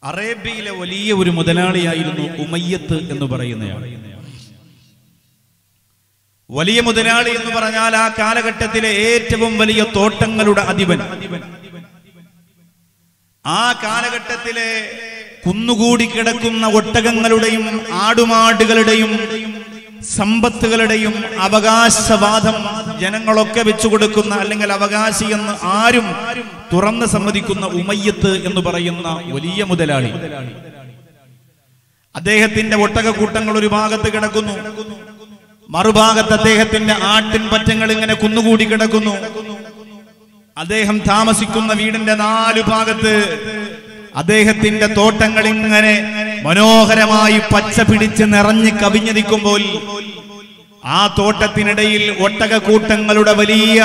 അറേബ്യയിലെ വലിയ ഒരു മുതലാളിയായിരുന്നു ഉമയ്യത്ത് എന്ന് പറയുന്നയാൾ വലിയ മുതലാളി എന്ന് പറഞ്ഞാൽ ആ കാലഘട്ടത്തിലെ ഏറ്റവും വലിയ തോട്ടങ്ങളുടെ അധിപൻ ആ കാലഘട്ടത്തിലെ കുന്നുകൂടി കിടക്കുന്ന ഒട്ടകങ്ങളുടെയും ആടുമാടുകളുടെയും സമ്പത്തുകളുടെയും അവകാശവാദം ജനങ്ങളൊക്കെ വെച്ചു കൊടുക്കുന്ന അല്ലെങ്കിൽ അവകാശി എന്ന് ആരും തുറന്ന് സമ്മതിക്കുന്ന ഉമയ്യത്ത് എന്ന് പറയുന്ന വലിയ മുതലാളി അദ്ദേഹത്തിന്റെ ഒട്ടകക്കൂട്ടങ്ങൾ ഒരു ഭാഗത്ത് കിടക്കുന്നു മറുഭാഗത്ത് അദ്ദേഹത്തിന്റെ ആട്ടിൻ പറ്റങ്ങൾ ഇങ്ങനെ കുന്നുകൂടി കിടക്കുന്നു അദ്ദേഹം താമസിക്കുന്ന വീടിന്റെ നാലു ഭാഗത്ത് അദ്ദേഹത്തിന്റെ തോട്ടങ്ങൾ ഇങ്ങനെ മനോഹരമായി പച്ച പിടിച്ച് നിറഞ്ഞ് കവിഞ്ഞു നിൽക്കുമ്പോൾ ആ തോട്ടത്തിനിടയിൽ ഒട്ടകക്കൂട്ടങ്ങളുടെ വലിയ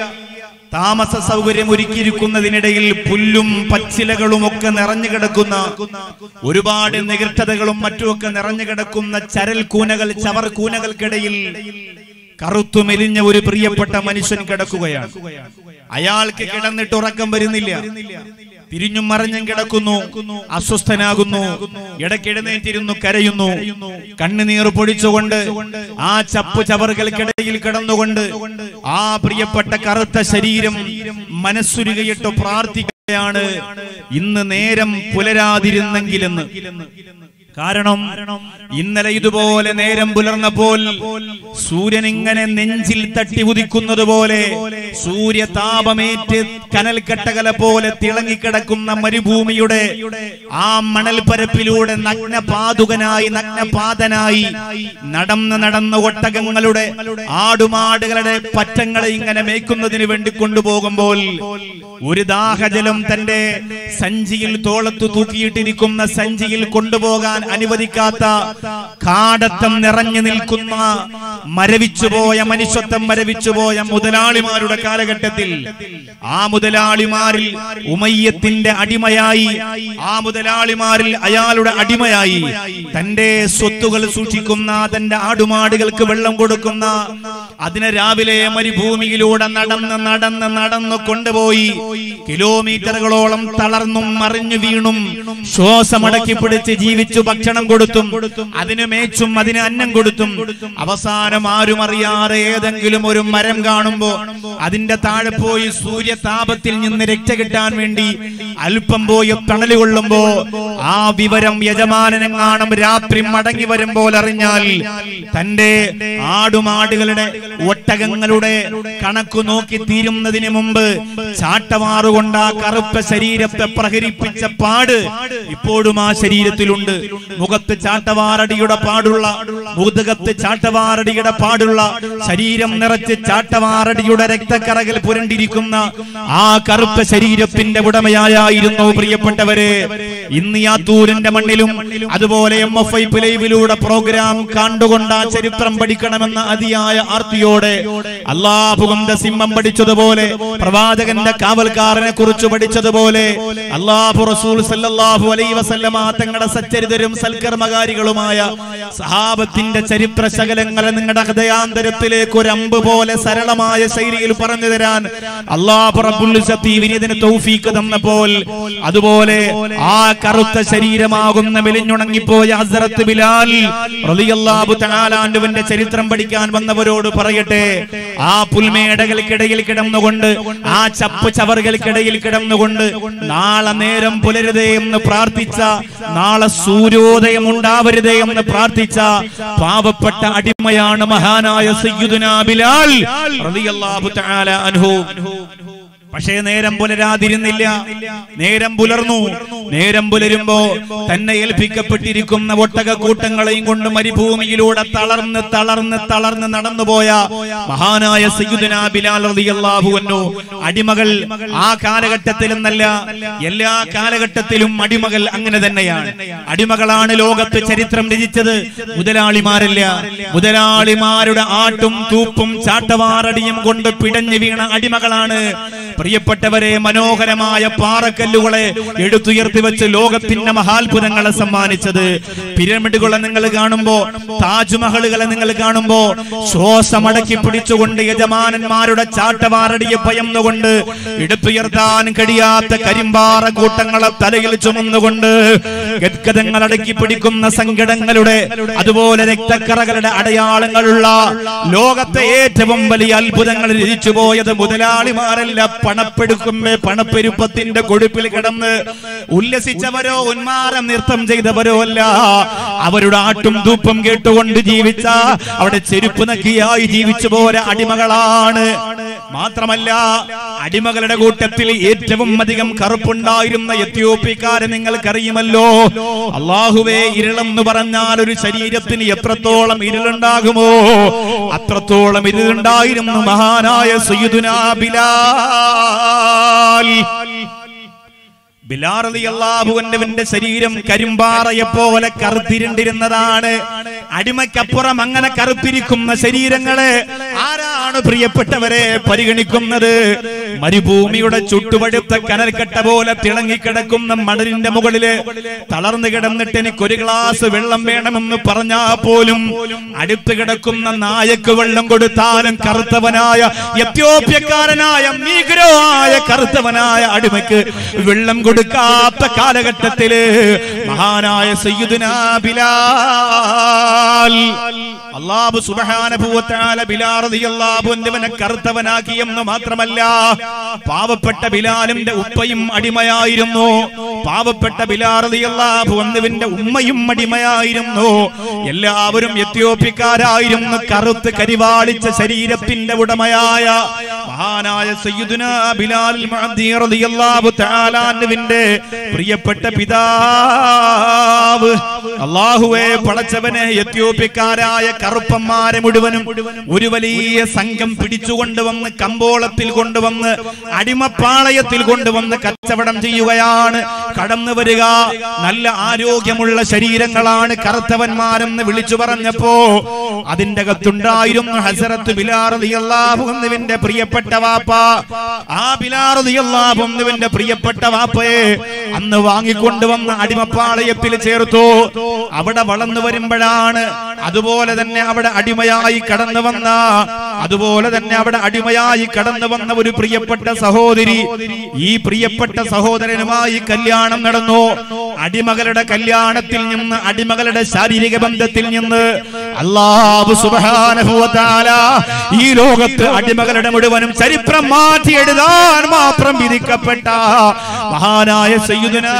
താമസ സൗകര്യം ഒരുക്കിയിരിക്കുന്നതിനിടയിൽ പുല്ലും പച്ചിലകളും ഒക്കെ നിറഞ്ഞു കിടക്കുന്ന ഒരുപാട് നികൃഷ്ടതകളും മറ്റുമൊക്കെ നിറഞ്ഞു കിടക്കുന്ന ചരൽ കൂനകൾ ചവർ കൂനകൾക്കിടയിൽ കറുത്തു മെലിഞ്ഞ ഒരു പ്രിയപ്പെട്ട മനുഷ്യൻ കിടക്കുകയാണ് അയാൾക്ക് കിടന്നിട്ട് ഉറക്കം വരുന്നില്ല തിരിഞ്ഞും മറിഞ്ഞും കിടക്കുന്നു അസ്വസ്ഥനാകുന്നു ഇടയ്ക്കെഴുന്നേറ്റിരുന്നു കരയുന്നു കണ്ണുനീർ പൊടിച്ചുകൊണ്ട് ആ ചപ്പ് ചവറുകൾക്കിടയിൽ കിടന്നുകൊണ്ട് ആ പ്രിയപ്പെട്ട കറുത്ത ശരീരം മനസ്സുരുകയിട്ട് പ്രാർത്ഥിക്കുകയാണ് ഇന്ന് നേരം പുലരാതിരുന്നെങ്കിലെന്ന് കാരണം ഇന്നലെ ഇതുപോലെ നേരം പുലർന്നപ്പോൾ സൂര്യൻ ഇങ്ങനെ നെഞ്ചിൽ തട്ടി ഉദിക്കുന്നത് പോലെ സൂര്യതാപമേറ്റ് കനൽക്കട്ടകല പോലെ തിളങ്ങിക്കിടക്കുന്ന മരുഭൂമിയുടെ ആ മണൽപ്പരപ്പിലൂടെ നഗ്നപാതുകനായി നഗ്നപാതനായി നടന്ന് നടന്ന ഒട്ടകങ്ങളുടെ ആടുമാടുകളുടെ പറ്റങ്ങളെ ഇങ്ങനെ മേയ്ക്കുന്നതിന് വേണ്ടി കൊണ്ടുപോകുമ്പോൾ ഒരു ദാഹജലം തന്റെ സഞ്ചിയിൽ തോളത്തു തൂക്കിയിട്ടിരിക്കുന്ന സഞ്ചിയിൽ കൊണ്ടുപോകാൻ അനുവദിക്കാത്ത കാടത്തം നിറഞ്ഞു നിൽക്കുന്ന മരവിച്ചുപോയ മനുഷ്യത്വം മരവിച്ചുപോയ മുതലാളിമാരുടെ കാലഘട്ടത്തിൽ ആ മുതലാളിമാരിൽ ഉമയ്യത്തിന്റെ അടിമയായി ആ മുതലാളിമാരിൽ അയാളുടെ അടിമയായി തന്റെ സ്വത്തുകൾ സൂക്ഷിക്കുന്ന തന്റെ ആടുമാടുകൾക്ക് വെള്ളം കൊടുക്കുന്ന അതിനെ രാവിലെ മരുഭൂമിയിലൂടെ നടന്ന് നടന്ന് നടന്ന് കൊണ്ടുപോയി കിലോമീറ്ററുകളോളം തളർന്നും മറിഞ്ഞു വീണും ശ്വാസമടക്കി പിടിച്ച് ജീവിച്ചു ഭക്ഷണം കൊടുത്തും അതിന് മേച്ചും അതിന് അന്നം കൊടുത്തും അവസാനം ആരും അറിയാതെ ഏതെങ്കിലും ഒരു മരം കാണുമ്പോ അതിന്റെ താഴെ പോയി സൂര്യതാപത്തിൽ നിന്ന് രക്ഷ കിട്ടാൻ വേണ്ടി അല്പം പോയി തണല് കൊള്ളുമ്പോ ആ വിവരം യജമാനെങ്ങാണം രാത്രി മടങ്ങി വരുമ്പോൾ അറിഞ്ഞാൽ തന്റെ ആടുമാടുകളുടെ ഒട്ടകങ്ങളുടെ കണക്കു നോക്കി തീരുന്നതിന് മുമ്പ് ചാട്ടമാറുകൊണ്ട് ആ കറുത്ത ശരീരത്തെ പ്രഹരിപ്പിച്ച പാട് ഇപ്പോഴും ആ ശരീരത്തിലുണ്ട് മുഖത്ത് ചാട്ടവാറടിയുടെ പാടുള്ള മുതുകത്ത് ചാട്ടവാറടിയുടെ പാടുള്ള ശരീരം നിറച്ച് ചാട്ടവാറടിയുടെ രക്തക്കറകൾ പുരണ്ടിരിക്കുന്ന ആ കറുത്ത ശരീരത്തിന്റെ ഉടമയായിരുന്നു പ്രിയപ്പെട്ടവരെ ഇന്ന് യാത്തൂരിന്റെ മണ്ണിലും അതുപോലെ എം എഫ് ഐ ലൈവിലൂടെ പ്രോഗ്രാം കണ്ടുകൊണ്ട് ആ ചരിത്രം പഠിക്കണമെന്ന അതിയായ ആർത്തിയോടെ അള്ളാഹുഗന്ധ സിംഹം പഠിച്ചതുപോലെ പ്രവാചകന്റെ കാവൽക്കാരനെ കുറിച്ച് പഠിച്ചതുപോലെ അള്ളാഹു റസൂൽ സല്ലല്ലാഹു അലൈഹി വസല്ലമ തങ്ങളുടെ സച്ചരിതരും സൽക്കർമ്മകാരികളുമായ സഹാബത്തിന്റെ ചരിത്ര ശകലങ്ങളെ നിങ്ങളുടെ ഹൃദയാന്തരത്തിലേക്ക് ഒരു അമ്പ് പോലെ സരളമായ ശൈലിയിൽ പറഞ്ഞു തരാൻ അള്ളാഹു റബ്ബുൽ ഇസ്സത്തി വിനീതിന് തൗഫീക്ക് തന്നപ്പോൾ അതുപോലെ ആ കറുത്ത ശരീരമാകുന്ന മെലിഞ്ഞുണങ്ങിപ്പോയ ഹസ്രത്ത് ബിലാൽ റളിയല്ലാഹു തആലാന്റെ ചരിത്രം പഠിക്കാൻ വന്നവരോട് പറയട്ടെ ആ പുൽമേടകൾക്കിടയിൽ കിടന്നുകൊണ്ട് ആ ചപ്പ് ചവറുകൾക്കിടയിൽ കിടന്നുകൊണ്ട് നാളെ നേരം പുലരുതേ എന്ന് പ്രാർത്ഥിച്ച നാളെ സൂര്യോദയം ഉണ്ടാവരുതേ എന്ന് പ്രാർത്ഥിച്ച പാവപ്പെട്ട അടിമയാണ് മഹാനായ സയ്യിദുനാ ബിലാൽ റളിയല്ലാഹു തആല അൻഹു പക്ഷേ നേരം പുലരാതിരുന്നില്ല നേരം പുലർന്നു നേരം പുലരുമ്പോ തന്നെ ഏൽപ്പിക്കപ്പെട്ടിരിക്കുന്ന ഒട്ടകക്കൂട്ടങ്ങളെയും കൊണ്ട് മരുഭൂമിയിലൂടെ തളർന്ന് തളർന്ന് തളർന്ന് നടന്നുപോയ മഹാനായ സയ്യിദുനാ ബിലാൽ റളിയല്ലാഹു അൻഹു അടിമകൾ ആ കാലഘട്ടത്തിലെന്നല്ല എല്ലാ കാലഘട്ടത്തിലും അടിമകൾ അങ്ങനെ തന്നെയാണ് അടിമകളാണ് ലോകത്ത് ചരിത്രം രചിച്ചത് മുതലാളിമാരല്ല മുതലാളിമാരുടെ ആട്ടും തൂപ്പും ചാട്ടവാറടിയും കൊണ്ട് പിടഞ്ഞു വീണ അടിമകളാണ് പ്രിയപ്പെട്ടവരെ മനോഹരമായ പാറക്കല്ലുകളെ എടുത്തുയർത്തി വെച്ച് ലോകത്തിന്റെ മഹാത്ഭുതങ്ങളെ സമ്മാനിച്ചത് പിരമിഡുകളെ നിങ്ങൾ കാണുമ്പോ താജ്മഹലുകളെ നിങ്ങൾ കാണുമ്പോ ശ്വാസമടക്കി പിടിച്ചുകൊണ്ട് യജമാനന്മാരുടെ ചാട്ടവാറടിയെ ഭയന്നുകൊണ്ട് എടുത്തുയർത്താൻ കഴിയാത്ത കരിമ്പാറ കൂട്ടങ്ങളെ തലയിൽ ചുമന്നുകൊണ്ട് ഗദ്ഗതങ്ങൾ അടക്കി പിടിക്കുന്ന സങ്കടങ്ങളുടെ അതുപോലെ രക്തക്കറകളുടെ അടയാളങ്ങളുള്ള ലോകത്തെ ഏറ്റവും വലിയ അത്ഭുതങ്ങൾ രചിച്ചു പോയത് മുതലാളിമാരല്ല പണപ്പെടുക്കുമ്പേ പണപ്പെരുപ്പത്തിന്റെ കൊഴുപ്പിൽ കിടന്ന് ഉല്ലസിച്ചവരോ ഉന്മാരം നൃത്തം ചെയ്തവരോ അല്ല അവരുടെ ആട്ടും ധൂപ്പും കേട്ടുകൊണ്ട് ജീവിച്ച അവിടെ ചെരുപ്പ് നക്കിയായി ജീവിച്ചു പോര അടിമകളാണ് മാത്രമല്ല അടിമകളുടെ കൂട്ടത്തിൽ ഏറ്റവും അധികം കറുപ്പുണ്ടായിരുന്ന എത്യോപ്യക്കാരെ നിങ്ങൾക്കറിയുമല്ലോ അള്ളാഹുവേ ഇരുളെന്ന് പറഞ്ഞാൽ ഒരു ശരീരത്തിന് എത്രത്തോളം ഇരുളുണ്ടാകുമോ അത്രത്തോളം ഇരുളുണ്ടായിരുന്നു മഹാനായ സയ്യിദുനാ ബിലാൽ ബിലാറിയാഹുവിന്റെ ശരീരം കരിമ്പാറയെ പോലെ കറുത്തിരുണ്ടിരുന്നതാണ് അടിമയ്ക്കപ്പുറം അങ്ങനെ കറുത്തിരിക്കുന്ന ശരീരങ്ങളെ ആരാണ് പ്രിയപ്പെട്ടവരെ പരിഗണിക്കുന്നത് മരുഭൂമിയുടെ ചുട്ടുപഴുത്ത കനൽക്കട്ട പോലെ തിളങ്ങിക്കിടക്കുന്ന മണലിന്റെ മുകളില് തളർന്നു കിടന്നിട്ട് എനിക്ക് ഒരു ഗ്ലാസ് വെള്ളം വേണമെന്ന് പറഞ്ഞാ പോലും അടുത്ത് കിടക്കുന്ന നായക്ക് വെള്ളം കൊടുത്താലും കറുത്തവനായ എത്യോപ്യക്കാരനായ നീഗ്രോ ആയ കറുത്തവനായ അടിമയ്ക്ക് വെള്ളം കൊടുക്കാത്ത കാലഘട്ടത്തില് മഹാനായ സയ്യിദുനാ ബിലാൽ അള്ളാഹു സുബ്ഹാനഹുവതആല ബിലാൽ റളിയല്ലാഹു അൻഹുവിനെ കറുത്തവനാക്കിയെന്ന് മാത്രമല്ല പാവപ്പെട്ട ബിലാലിന്റെ ഉപ്പയും അടിമയായിരുന്നു പാവപ്പെട്ട ബിലാൽ റളിയല്ലാഹു അൻഹുവിന്റെ ഉമ്മയും അടിമയായിരുന്നു എല്ലാവരും എത്യോപ്യക്കാരായിരുന്നു കറുത്ത് കരിവാളിച്ച ശരീരത്തിന്റെ ഉടമയായ മഹാനായ സയ്യിദുനാ ബിലാൽ മുഅദ്ദി റളിയല്ലാഹു തആല അൻഹുവിന്റെ പ്രിയപ്പെട്ട പിതാവ് അള്ളാഹുവെ പടച്ചവനെ എത്യോപ്യക്കാരായ കറുപ്പന്മാരെ മുഴുവനും ഒരു വലിയ സംഘം പിടിച്ചുകൊണ്ടുവന്ന് കമ്പോളത്തിൽ കൊണ്ടുവന്ന് അടിമപ്പാളയത്തിൽ കൊണ്ടുവന്ന് കച്ചവടം ചെയ്യുകയാണ് കടന്നു വരിക നല്ല ആരോഗ്യമുള്ള ശരീരങ്ങളാണ് കറുത്തവന്മാരെന്ന് വിളിച്ചു പറഞ്ഞപ്പോ അതിന്റെ അകത്തുണ്ടായിരുന്നു ഹസരത്ത് ബിലാറിയാഹുവിന്റെ പ്രിയപ്പെട്ട വാപ്പ ആ ബിലാറിയാഹുവിന്റെ പ്രിയപ്പെട്ട വാപ്പയെ അന്ന് വാങ്ങിക്കൊണ്ടുവന്ന അടിമപ്പാളയത്തിൽ ചേർത്തു അവിടെ വളർന്നു വരുമ്പോഴാണ് അതുപോലെ തന്നെ അവിടെ അടിമയായി കടന്നു വന്ന അതുപോലെ തന്നെ അവിടെ അടിമയായി കടന്നു വന്ന ഒരു പ്രിയപ്പെട്ട സഹോദരി ഈ പ്രിയപ്പെട്ട സഹോദരനുമായി കല്യാണം നടന്നു അടിമകളുടെ കല്യാണത്തിൽ നിന്ന് അടിമകളുടെ ശാരീരിക ബന്ധത്തിൽ നിന്ന് അള്ളാഹു സുബ്ഹാനഹു വ തആല ഈ ലോകത്ത് അടിമകളുടെ മുഴുവനും ചരിത്രം മാറ്റി എഴുതാൻ മാത്രം വിധിക്കപ്പെട്ട മഹാനായ സയ്യിദുനാ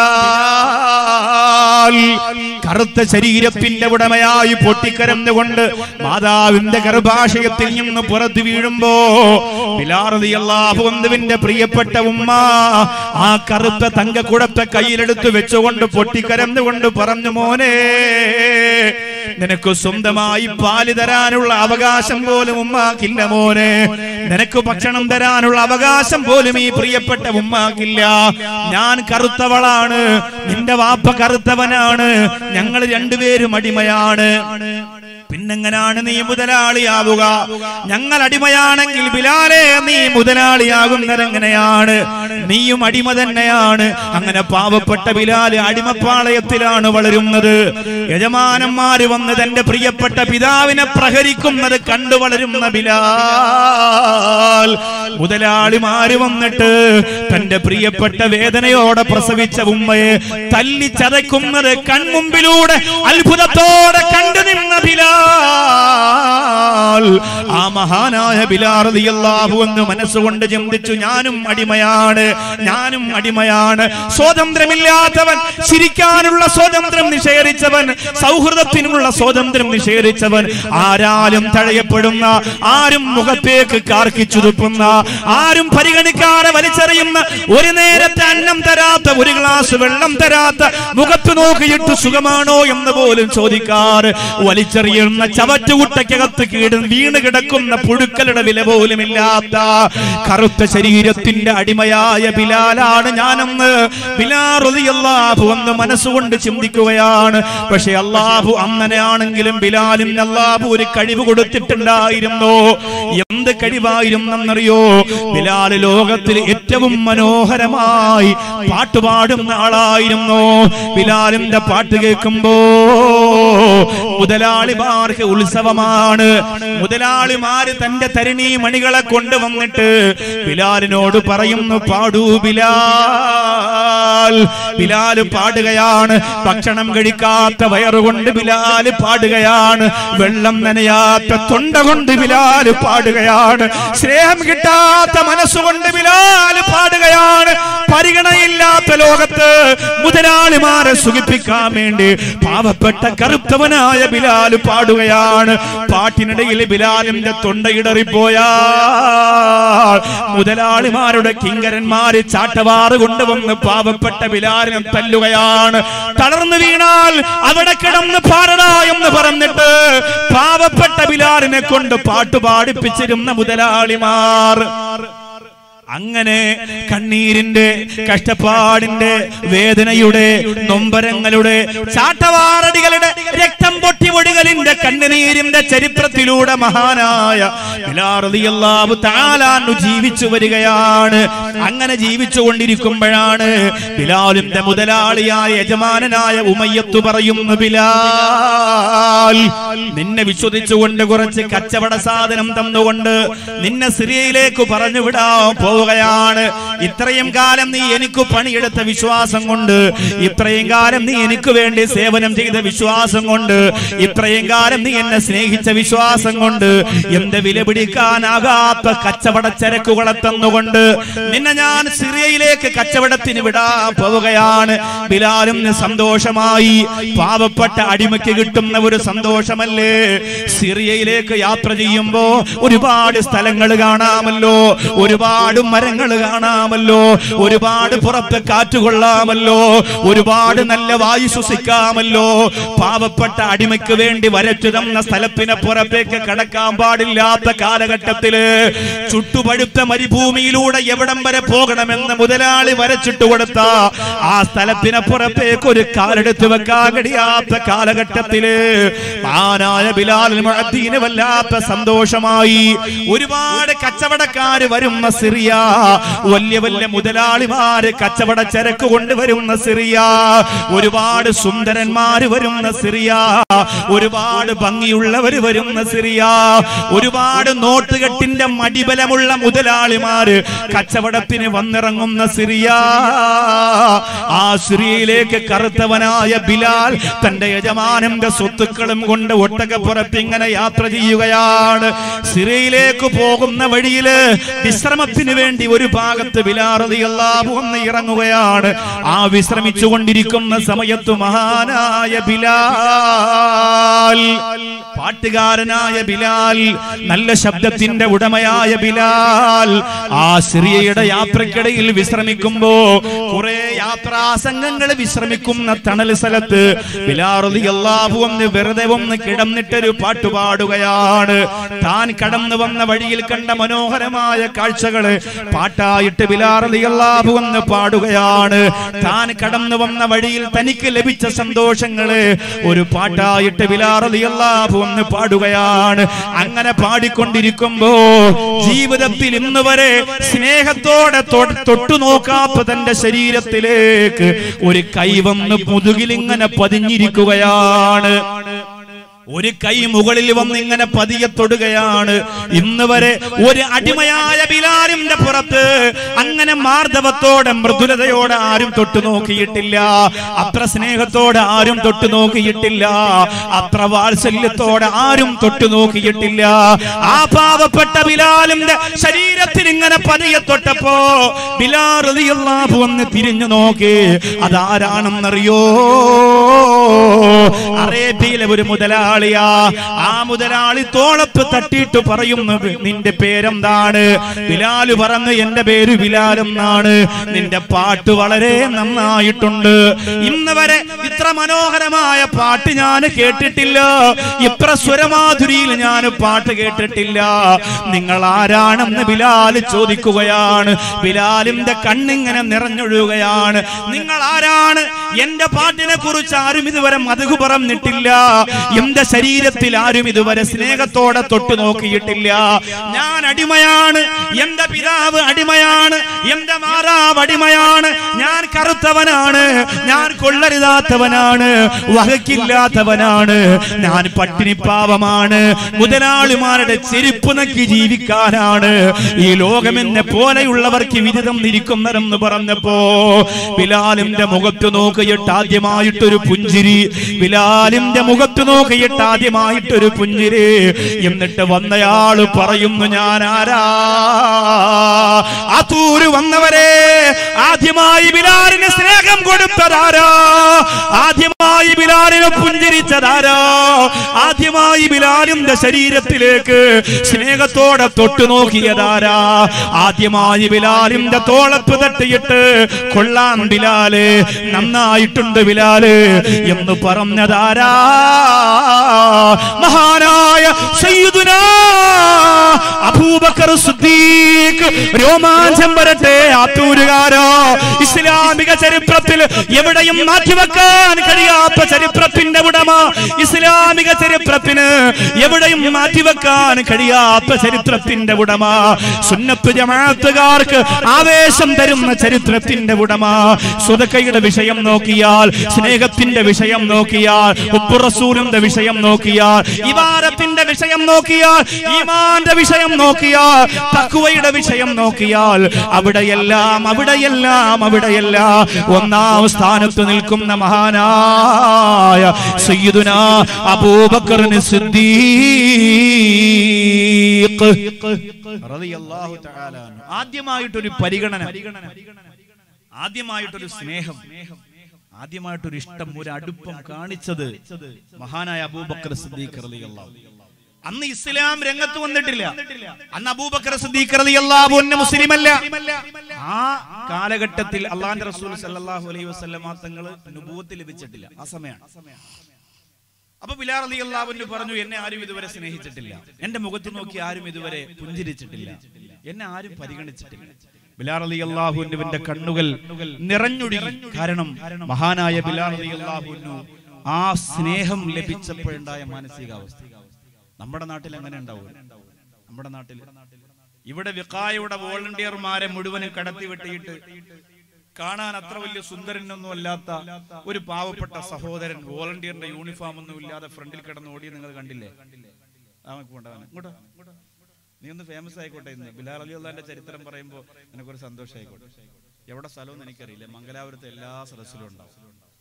ബിലാൽ കറുത്ത ശരീരത്തിന്റെ ഉടമയായി പൊട്ടിക്കരന്നുകൊണ്ട് മാതാവിന്റെ ഗർഭാശയത്തിൽ നിന്ന് പുറത്തു വീഴുമ്പോ ബിലാറിയാഹുവിന്റെ പ്രിയപ്പെട്ട ഉമ്മ ആ കറുത്ത തങ്കക്കുടത്തെ കയ്യിലെടുത്ത് വെച്ചുകൊണ്ട് പൊട്ടിക്കരന്നുകൊണ്ട് പറഞ്ഞു മോനെ നിനക്ക് സ്വന്തമായി പാല് തരാനുള്ള അവകാശം പോലും ഉമ്മാക്കില്ല മോനെ നിനക്ക് ഭക്ഷണം തരാനുള്ള അവകാശം പോലും ഈ പ്രിയപ്പെട്ട ഉമ്മാക്കില്ല ഞാൻ കറുത്തവളാണ് നിന്റെ വാപ്പ കറുത്തവനാണ് ഞങ്ങൾ രണ്ടുപേരും അടിമയാണ് പിന്നെങ്ങനാണ് നീ മുതലാളിയാവുക ഞങ്ങൾ അടിമയാണെങ്കിൽ ബിലാലെ നീ മുതലാളിയാകുന്നത് എങ്ങനെയാണ് നീയും അടിമ തന്നെയാണ് അങ്ങനെ പാവപ്പെട്ട ബിലാല് അടിമപ്പാളയത്തിലാണ് വളരുന്നത് യജമാനന്മാര് വന്ന് തന്റെ പ്രിയപ്പെട്ട പിതാവിനെ പ്രഹരിക്കുന്നത് കണ്ടു വളരുന്ന ബിലാൽ മുതലാളിമാര് വന്നിട്ട് തന്റെ പ്രിയപ്പെട്ട വേദനയോടെ പ്രസവിച്ച ഉമ്മയെ തല്ലിച്ചതയ്ക്കുന്നത് കൺമുമ്പിലൂടെ അത്ഭുതത്തോടെ കണ്ടു നിന്ന ബിലാൽ ആ മഹാനായ ബിലാറിയാഹു എന്ന് മനസ്സുകൊണ്ട് ചിന്തിച്ചു ഞാനും അടിമയാണ് ഞാനും അടിമയാണ് സ്വാതന്ത്ര്യമില്ലാത്തവൻ ചിരിക്കാനുള്ള സ്വാതന്ത്ര്യം നിഷേധിച്ചവൻ സൗഹൃദത്തിനുള്ള സ്വാതന്ത്ര്യം നിഷേധിച്ചവൻ ആരാലും തഴയപ്പെടുന്ന ആരും മുഖത്തേക്ക് കാർക്കിച്ചു തുപ്പുന്ന ആരും പരിഗണിക്കാതെ വലിച്ചെറിയുന്ന ഒരു നേരത്തെ അന്നം തരാത്ത ഒരു ഗ്ലാസ് വെള്ളം തരാത്ത മുഖത്ത് നോക്കിയിട്ട് സുഖമാണോ എന്ന് പോലും ചോദിക്കാറ് വലിച്ചെറിയുന്ന വീഴുന്ന ചവറ്റുകുട്ടയ്ക്കകത്ത് കീട് വീണ് കിടക്കുന്ന പുഴുക്കളുടെ വില പോലുമില്ലാത്ത കറുത്ത ശരീരത്തിന്റെ അടിമയായ ബിലാലാണ് ഞാനെന്ന് ബിലാറുതിയല്ലാഹു എന്ന് മനസ്സുകൊണ്ട് ചിന്തിക്കുകയാണ് പക്ഷെ അള്ളാഹു അങ്ങനെയാണെങ്കിലും ബിലാലിന് അള്ളാഹു ഒരു കഴിവ് കൊടുത്തിട്ടുണ്ടായിരുന്നു എന്ത് കഴിവായിരുന്നെന്നറിയോ ബിലാൽ ലോകത്തിൽ ഏറ്റവും മനോഹരമായി പാട്ടുപാടുന്ന ആളായിരുന്നു ബിലാലിന്റെ പാട്ട് കേൾക്കുമ്പോ മുതലാളിമാർക്ക് ഉത്സവമാണ് മുതലാളിമാര് തന്റെ തരണി മണികളെ കൊണ്ടുവന്നിട്ട് ബിലാലിനോട് പറയുന്നു പാടൂ ബിലാൽ ബിലാല് പാടുകയാണ് ഭക്ഷണം കഴിക്കാത്ത വയറുകൊണ്ട് ബിലാല് പാടുകയാണ് വെള്ളം നനയാത്ത തൊണ്ട കൊണ്ട് ബിലാല് പാടുകയാണ് സ്നേഹം കിട്ടാത്ത മനസ്സുകൊണ്ട് ബിലാല് പാടുകയാണ് പരിഗണയില്ലാത്ത ലോകത്ത് മുതലാളിമാരെ സുഖിപ്പിക്കാൻ വേണ്ടി പാവപ്പെട്ട കറുത്തവനായ ബിലാൽ പാടുകയാണ് പാട്ടിനിടയിൽ ബിലാലിന്റെ തൊണ്ടയിടറിപ്പോയാ മുതലാളിമാരുടെ കിങ്കരന്മാര് ചാട്ടവാറ് കൊണ്ടുവന്ന് പാവപ്പെട്ട ബിലാലിനെ തല്ലുകയാണ് തളർന്നു വീണാൽ അവിടെ കിടന്ന് പാടടാ എന്ന് പറഞ്ഞിട്ട് പാവപ്പെട്ട ബിലാലിനെ കൊണ്ട് പാട്ട് പാടിപ്പിച്ചിരുന്ന മുതലാളിമാർ അങ്ങനെ കണ്ണീരിന്റെ കഷ്ടപ്പാടിന്റെ വേദനയുടെ നൊമ്പരങ്ങളുടെ ചാട്ടവാറടികളുടെ രക്തം പൊട്ടി ഒഴുകലിന്റെ കണ്ണുനീരിന്റെ ചരിത്രത്തിലൂടെ മഹാനായ ബിലാറളിയല്ലാഹു തആലാനു ജീവിച്ചു വരികയാണ് അങ്ങനെ ജീവിച്ചു കൊണ്ടിരിക്കുമ്പോഴാണ് ബിലാലിന്റെ മുതലാളിയായ യജമാനനായ ഉമയ്യത്ത് പറയുന്നു ബിലാൽ നിന്നെ വിശ്വസിച്ചുകൊണ്ട് കുറച്ച് കച്ചവട സാധനം തന്നുകൊണ്ട് നിന്നെ സിറിയയിലേക്ക് പറഞ്ഞു വിടാൻ പോവുകയാണ് ഇത്രയും കാലം നീ എനിക്ക് പണിയെടുത്ത വിശ്വാസം കൊണ്ട് ഇത്രയും കാലം നീ എനിക്ക് വേണ്ടി സേവനം ചെയ്ത വിശ്വാസം കൊണ്ട് ഇത്രയും കാലം നീ എന്നെ സ്നേഹിച്ച വിശ്വാസം കൊണ്ട് എന്റെ വില പിടിക്കാനാകാത്ത കച്ചവട ചരക്കുകളെ തന്നുകൊണ്ട് നിന്നെ ഞാൻ സിറിയയിലേക്ക് കച്ചവടത്തിന് വിടാൻ പോവുകയാണ് ബിലാലും സന്തോഷമായി പാവപ്പെട്ട അടിമയ്ക്ക് കിട്ടുന്ന ഒരു സന്തോഷമല്ലേ സിറിയയിലേക്ക് യാത്ര ചെയ്യുമ്പോ ഒരുപാട് സ്ഥലങ്ങൾ കാണാമല്ലോ ഒരുപാട് മരങ്ങൾ കാണാമല്ലോ ഒരുപാട് പുറത്ത് കാറ്റ് കൊള്ളാമല്ലോ ഒരുപാട് നല്ല വായു ശ്വസിക്കാമല്ലോ പാവപ്പെട്ട അടിമയ്ക്ക് വേണ്ടി വരച്ചു തന്ന സ്ഥലത്തിന് പുറത്തേക്ക് കടക്കാൻ പാടില്ലാത്ത കാലഘട്ടത്തില് ചുട്ടുപഴുത്ത മരുഭൂമിയിലൂടെ എവിടം വരെ പോകണമെന്ന് മുതലാളി വരച്ചിട്ട് കൊടുത്ത ആ സ്ഥലത്തിന് പുറത്തേക്ക് ഒരു കാലെടുത്ത് വെക്കാൻ കഴിയാത്ത കാലഘട്ടത്തില് ആനായ ബിലാൽ മുഅദ്ദീന് വല്ലാത്ത സന്തോഷമായി ഒരുപാട് കച്ചവടക്കാര് വരുന്ന സിറിയ വലിയ വലിയ മുതലാളിമാര് കച്ചവട ചരക്ക് കൊണ്ടുവരുന്ന സിറിയ ഒരുപാട് സുന്ദരന്മാര് വരുന്ന സിറിയ ഒരുപാട് ഭംഗിയുള്ളവര് വരുന്ന സിറിയ ഒരുപാട് നോട്ടുകെട്ടിന്റെ മടിബലമുള്ള മുതലാളിമാര് കച്ചവടത്തിന് വന്നിറങ്ങുന്ന സിറിയ ആ സിറിയയിലേക്ക് കറുത്തവനായ ബിലാൽ തന്റെ യജമാനന്റെ സ്വത്തുക്കളും കൊണ്ട് ഒട്ടകപ്പുറത്ത് ഇങ്ങനെ യാത്ര ചെയ്യുകയാണ് സിറിയയിലേക്ക് പോകുന്ന വഴിയില് വിശ്രമത്തിന് വേണ്ടി ഒരു ഭാഗത്ത് ബിലാറതിയല്ലാബു ഒന്ന് ഇറങ്ങുകയാണ് ആ വിശ്രമിച്ചു കൊണ്ടിരിക്കുന്ന സമയത്ത് മഹാനായ ബിലാൽ പാട്ടുകാരനായ ബിലാൽ നല്ല ശബ്ദത്തിന്റെ ഉടമയായ ബിലാൽ ആ സിറിയയുടെ യാത്രക്കിടയിൽ വിശ്രമിക്കുമ്പോ കുറെ യാത്രാ സംഘങ്ങൾ വിശ്രമിക്കുന്ന തണൽ സ്ഥലത്ത് ബിലാറുതി അള്ളാഹു ഒന്ന് വെറുതെ ഒന്ന് കിടന്നിട്ടൊരു പാട്ടുപാടുകയാണ് താൻ കടന്നു വന്ന വഴിയിൽ കണ്ട മനോഹരമായ കാഴ്ചകള് പാട്ടായിട്ട് ബിലാറുതി അള്ളാഹു ഒന്ന് പാടുകയാണ് താൻ കടന്നു വന്ന വഴിയിൽ തനിക്ക് ലഭിച്ച സന്തോഷങ്ങള് ഒരു പാട്ടായിട്ട് ബിലാറുതി അള്ളാഹു ഒന്ന് പാടുകയാണ് അങ്ങനെ പാടിക്കൊണ്ടിരിക്കുമ്പോ ജീവിതത്തിൽ ഇന്ന് വരെ സ്നേഹത്തോടെ തൊ- തൊട്ടു നോക്കാത്ത തന്റെ ശരീരത്തിലേക്ക് ഒരു കൈ വന്ന് മുതുകിലിങ്ങനെ പതിഞ്ഞിരിക്കുകയാണ് ഒരു കൈ മുകളിൽ വന്ന് ഇങ്ങനെ പതിയെ തൊടുകയാണ് ഇന്ന് വരെ ഒരു അടിമയായ ബിലാലിന്റെ പുറത്ത് അങ്ങനെ മാർദ്ദവത്തോടെ മൃദുലതയോടെ ആരും തൊട്ടു നോക്കിയിട്ടില്ല അത്ര സ്നേഹത്തോടെ ആരും തൊട്ടു നോക്കിയിട്ടില്ല അത്ര വാത്സല്യത്തോടെ ആരും തൊട്ടു നോക്കിയിട്ടില്ല ആ പാവപ്പെട്ട ബിലാലിന്റെ ശരീരത്തിൽ ഇങ്ങനെ പതിയെ തൊട്ടപ്പോ ബിലാൽ റളിയല്ലാഹു ഒന്ന് തിരിഞ്ഞു നോക്കി അതാരാണെന്നറിയോ അറേബ്യയിൽ പേട്ടയിലെ ഒരു മുതലാളിയാ ആ മുതലാളി തോളപ്പ് തട്ടിയിട്ട് പറയുന്നു നിന്റെ പേരെന്താണ് ബിലാല് പറഞ്ഞു എന്റെ പേര് ബിലാലെന്നാണ് നിന്റെ പാട്ട് വളരെ നന്നായിട്ടുണ്ട് ഇന്ന് വരെ ഇത്ര മനോഹരമായ പാട്ട് ഞാൻ കേട്ടിട്ടില്ല ഇത്ര സ്വരമാധുരിയിൽ ഞാൻ പാട്ട് കേട്ടിട്ടില്ല നിങ്ങൾ ആരാണെന്ന് ബിലാല് ചോദിക്കുകയാണ് ബിലാലിന്റെ കണ്ണിങ്ങനെ നിറഞ്ഞൊഴുകയാണ് നിങ്ങൾ ആരാണ് എന്റെ പാട്ടിനെ കുറിച്ച് ആരും ഇതുവരെ മതകു പറഞ്ഞിട്ടില്ല എന്റെ ശരീരത്തിൽ ആരും ഇതുവരെ സ്നേഹത്തോടെ തൊട്ടു നോക്കിയിട്ടില്ല ഞാൻ അടിമയാണ് എന്റെ പിതാവ് അടിമയാണ് എന്റെ മാതാവ് അടിമയാണ് ഞാൻ കറുത്തവനാണ് ഞാൻ കൊള്ളരുതാത്തവനാണ് വകക്കില്ലാത്തവനാണ് ഞാൻ പട്ടിണിപ്പാവമാണ് മുതലാളിമാരുടെ ചെരുപ്പ് നക്കി ജീവിക്കാനാണ് ഈ ലോകം എന്നെ പോലെയുള്ളവർക്ക് വിരുദ്ധം നിരിക്കുന്നതെന്ന് പറഞ്ഞപ്പോ ബിലാലിന്റെ മുഖത്ത് നോക്കിയിട്ട് ആദ്യമായിട്ടൊരു പുഞ്ചിരി ബിലാലിന്റെ മുഖത്ത് നോക്കിയിട്ട് ആദ്യമായിട്ടൊരു പുഞ്ചിരി എന്നിട്ട് വന്നയാള് പറയുന്നു ഞാൻ ആരാ ആത്തൂര് വന്നവരെ ആദ്യമായി ബിലാലിന് സ്നേഹം കൊടുത്തതാരാ ആദ്യമായി ബിലാലിനെ പുഞ്ചിരിച്ചതാരാ ആദ്യമായി ബിലാലിന്റെ ശരീരത്തിലേക്ക് സ്നേഹത്തോടെ തൊട്ടു നോക്കിയതാരാ ആദ്യമായി ബിലാലിന്റെ തോളപ്പ് തട്ടിയിട്ട് കൊള്ളാം ബിലാല് നന്നായിട്ടുണ്ട് ബിലാല് എന്ന് പറഞ്ഞതാരാ മഹാനായ സയ്യിദുനാ അബൂബക്കർ സിദ്ദീഖ് രോമാഞ്ചം വരട്ടെ ആത്തൂരുകാരോ ഇസ്ലാമിക ചരിത്രത്തിൽ എവിടെയും മാറ്റിവെക്കാൻ കഴിയാത്ത ചരിത്രത്തിന്റെ ഉടമ ഇസ്ലാമിക ചരിത്രത്തിന് എവിടെയും മാറ്റിവെക്കാൻ കഴിയാത്ത ചരിത്രത്തിന്റെ ഉടമ സുന്നത്ത് ജമാഅത്തുകാർക്ക് ആവേശം തരുന്ന ചരിത്രത്തിന്റെ ഉടമ സുതക്കയുടെ വിഷയം നോക്കിയാൽ സ്നേഹത്തിന്റെ വിഷയം നോക്കിയാൽ ഉപ്പുറസൂലിന്റെ വിഷയം നോക്കിയാൽ ഇവാരത്തിന്റെ വിഷയം നോക്കിയാൽ ഈമാന്റെ വിഷയം നോക്കിയാൽ തക്കുവയുടെ വിഷയം നോക്കിയാൽ അവിടെയെല്ലാം അവിടെയെല്ലാം അവിടെയെല്ലാം ഒന്നാം സ്ഥാനത്ത് നിൽക്കുന്ന മഹാനായ സയ്യിദുന അബൂബക്കറിന് സിദ്ദീഖ് റളിയല്ലാഹു തആല അൻഹു. ആദ്യമായിട്ടൊരു പരിഗണന ആദ്യമായിട്ടൊരു സ്നേഹം ആദ്യമായിട്ടൊരു ഇഷ്ടം ഒരു അടുപ്പം കാണിച്ചത് മഹാനായ അബൂബക്കർ സിദ്ദീഖ് റളിയല്ലാഹു അന്ന് ഇസ്ലാം രംഗത്ത് വന്നിട്ടില്ല അന്ന് അബൂബക്കർ സിദ്ദീഖ് റളിയല്ലാഹു അൻഹു മുസ്ലിമല്ല ആ കാലഘട്ടത്തിൽ അള്ളാന്റെ റസൂൽ സല്ലല്ലാഹു അലൈഹി വസല്ലമ തങ്ങൾ നുബൂവത്ത് ലഭിച്ചിട്ടില്ല ആ സമയമാണ് അപ്പൊ ബിലാർ അലി അള്ളാഹുവിന് പറഞ്ഞു എന്നെ ആരും ഇതുവരെ സ്നേഹിച്ചിട്ടില്ല എന്റെ മുഖത്ത് നോക്കി ആരും ഇതുവരെ പുഞ്ചിരിച്ചിട്ടില്ല എന്നെ ആരും പരിഗണിച്ചിട്ടില്ല ബിലാർ അലി അള്ളാഹുവിന്റെ കണ്ണുകൾ നിറഞ്ഞൊഴുകി കാരണം മഹാനായ ബിലാർ അലി അള്ളാഹുവിനു ആ സ്നേഹം ലഭിച്ചപ്പോഴുണ്ടായ മാനസികാവസ്ഥ നമ്മുടെ നാട്ടിൽ അങ്ങനെ ഉണ്ടാവും നമ്മുടെ നാട്ടിൽ ഇവിടെ വിക്കായുടെ വോളണ്ടിയർമാരെ മുഴുവനും കടത്തി വെട്ടിയിട്ട് കാണാൻ അത്ര വലിയ സുന്ദരനൊന്നും അല്ലാത്ത ഒരു പാവപ്പെട്ട സഹോദരൻ വോളണ്ടിയറിന്റെ യൂണിഫോം ഒന്നും ഇല്ലാതെ ഫ്രണ്ടിൽ കിടന്ന് ഓടി നിങ്ങൾ കണ്ടില്ലേ അവനക്ക് കൊണ്ടവനെ ഇങ്ങോട്ടോ നീ ഒന്ന് ഫേമസ് ആയിക്കോട്ടെ ഇന്ന് ബിലാൽ അലി അള്ളാന്റെ ചരിത്രം പറയുമ്പോൾ എനിക്കൊരു സന്തോഷമായിക്കോട്ടെ എവിടെ സ്ഥലമെന്ന് എനിക്കറിയില്ല മംഗലാപുരത്ത് എല്ലാ സദസ്സിലും ഉണ്ടാവും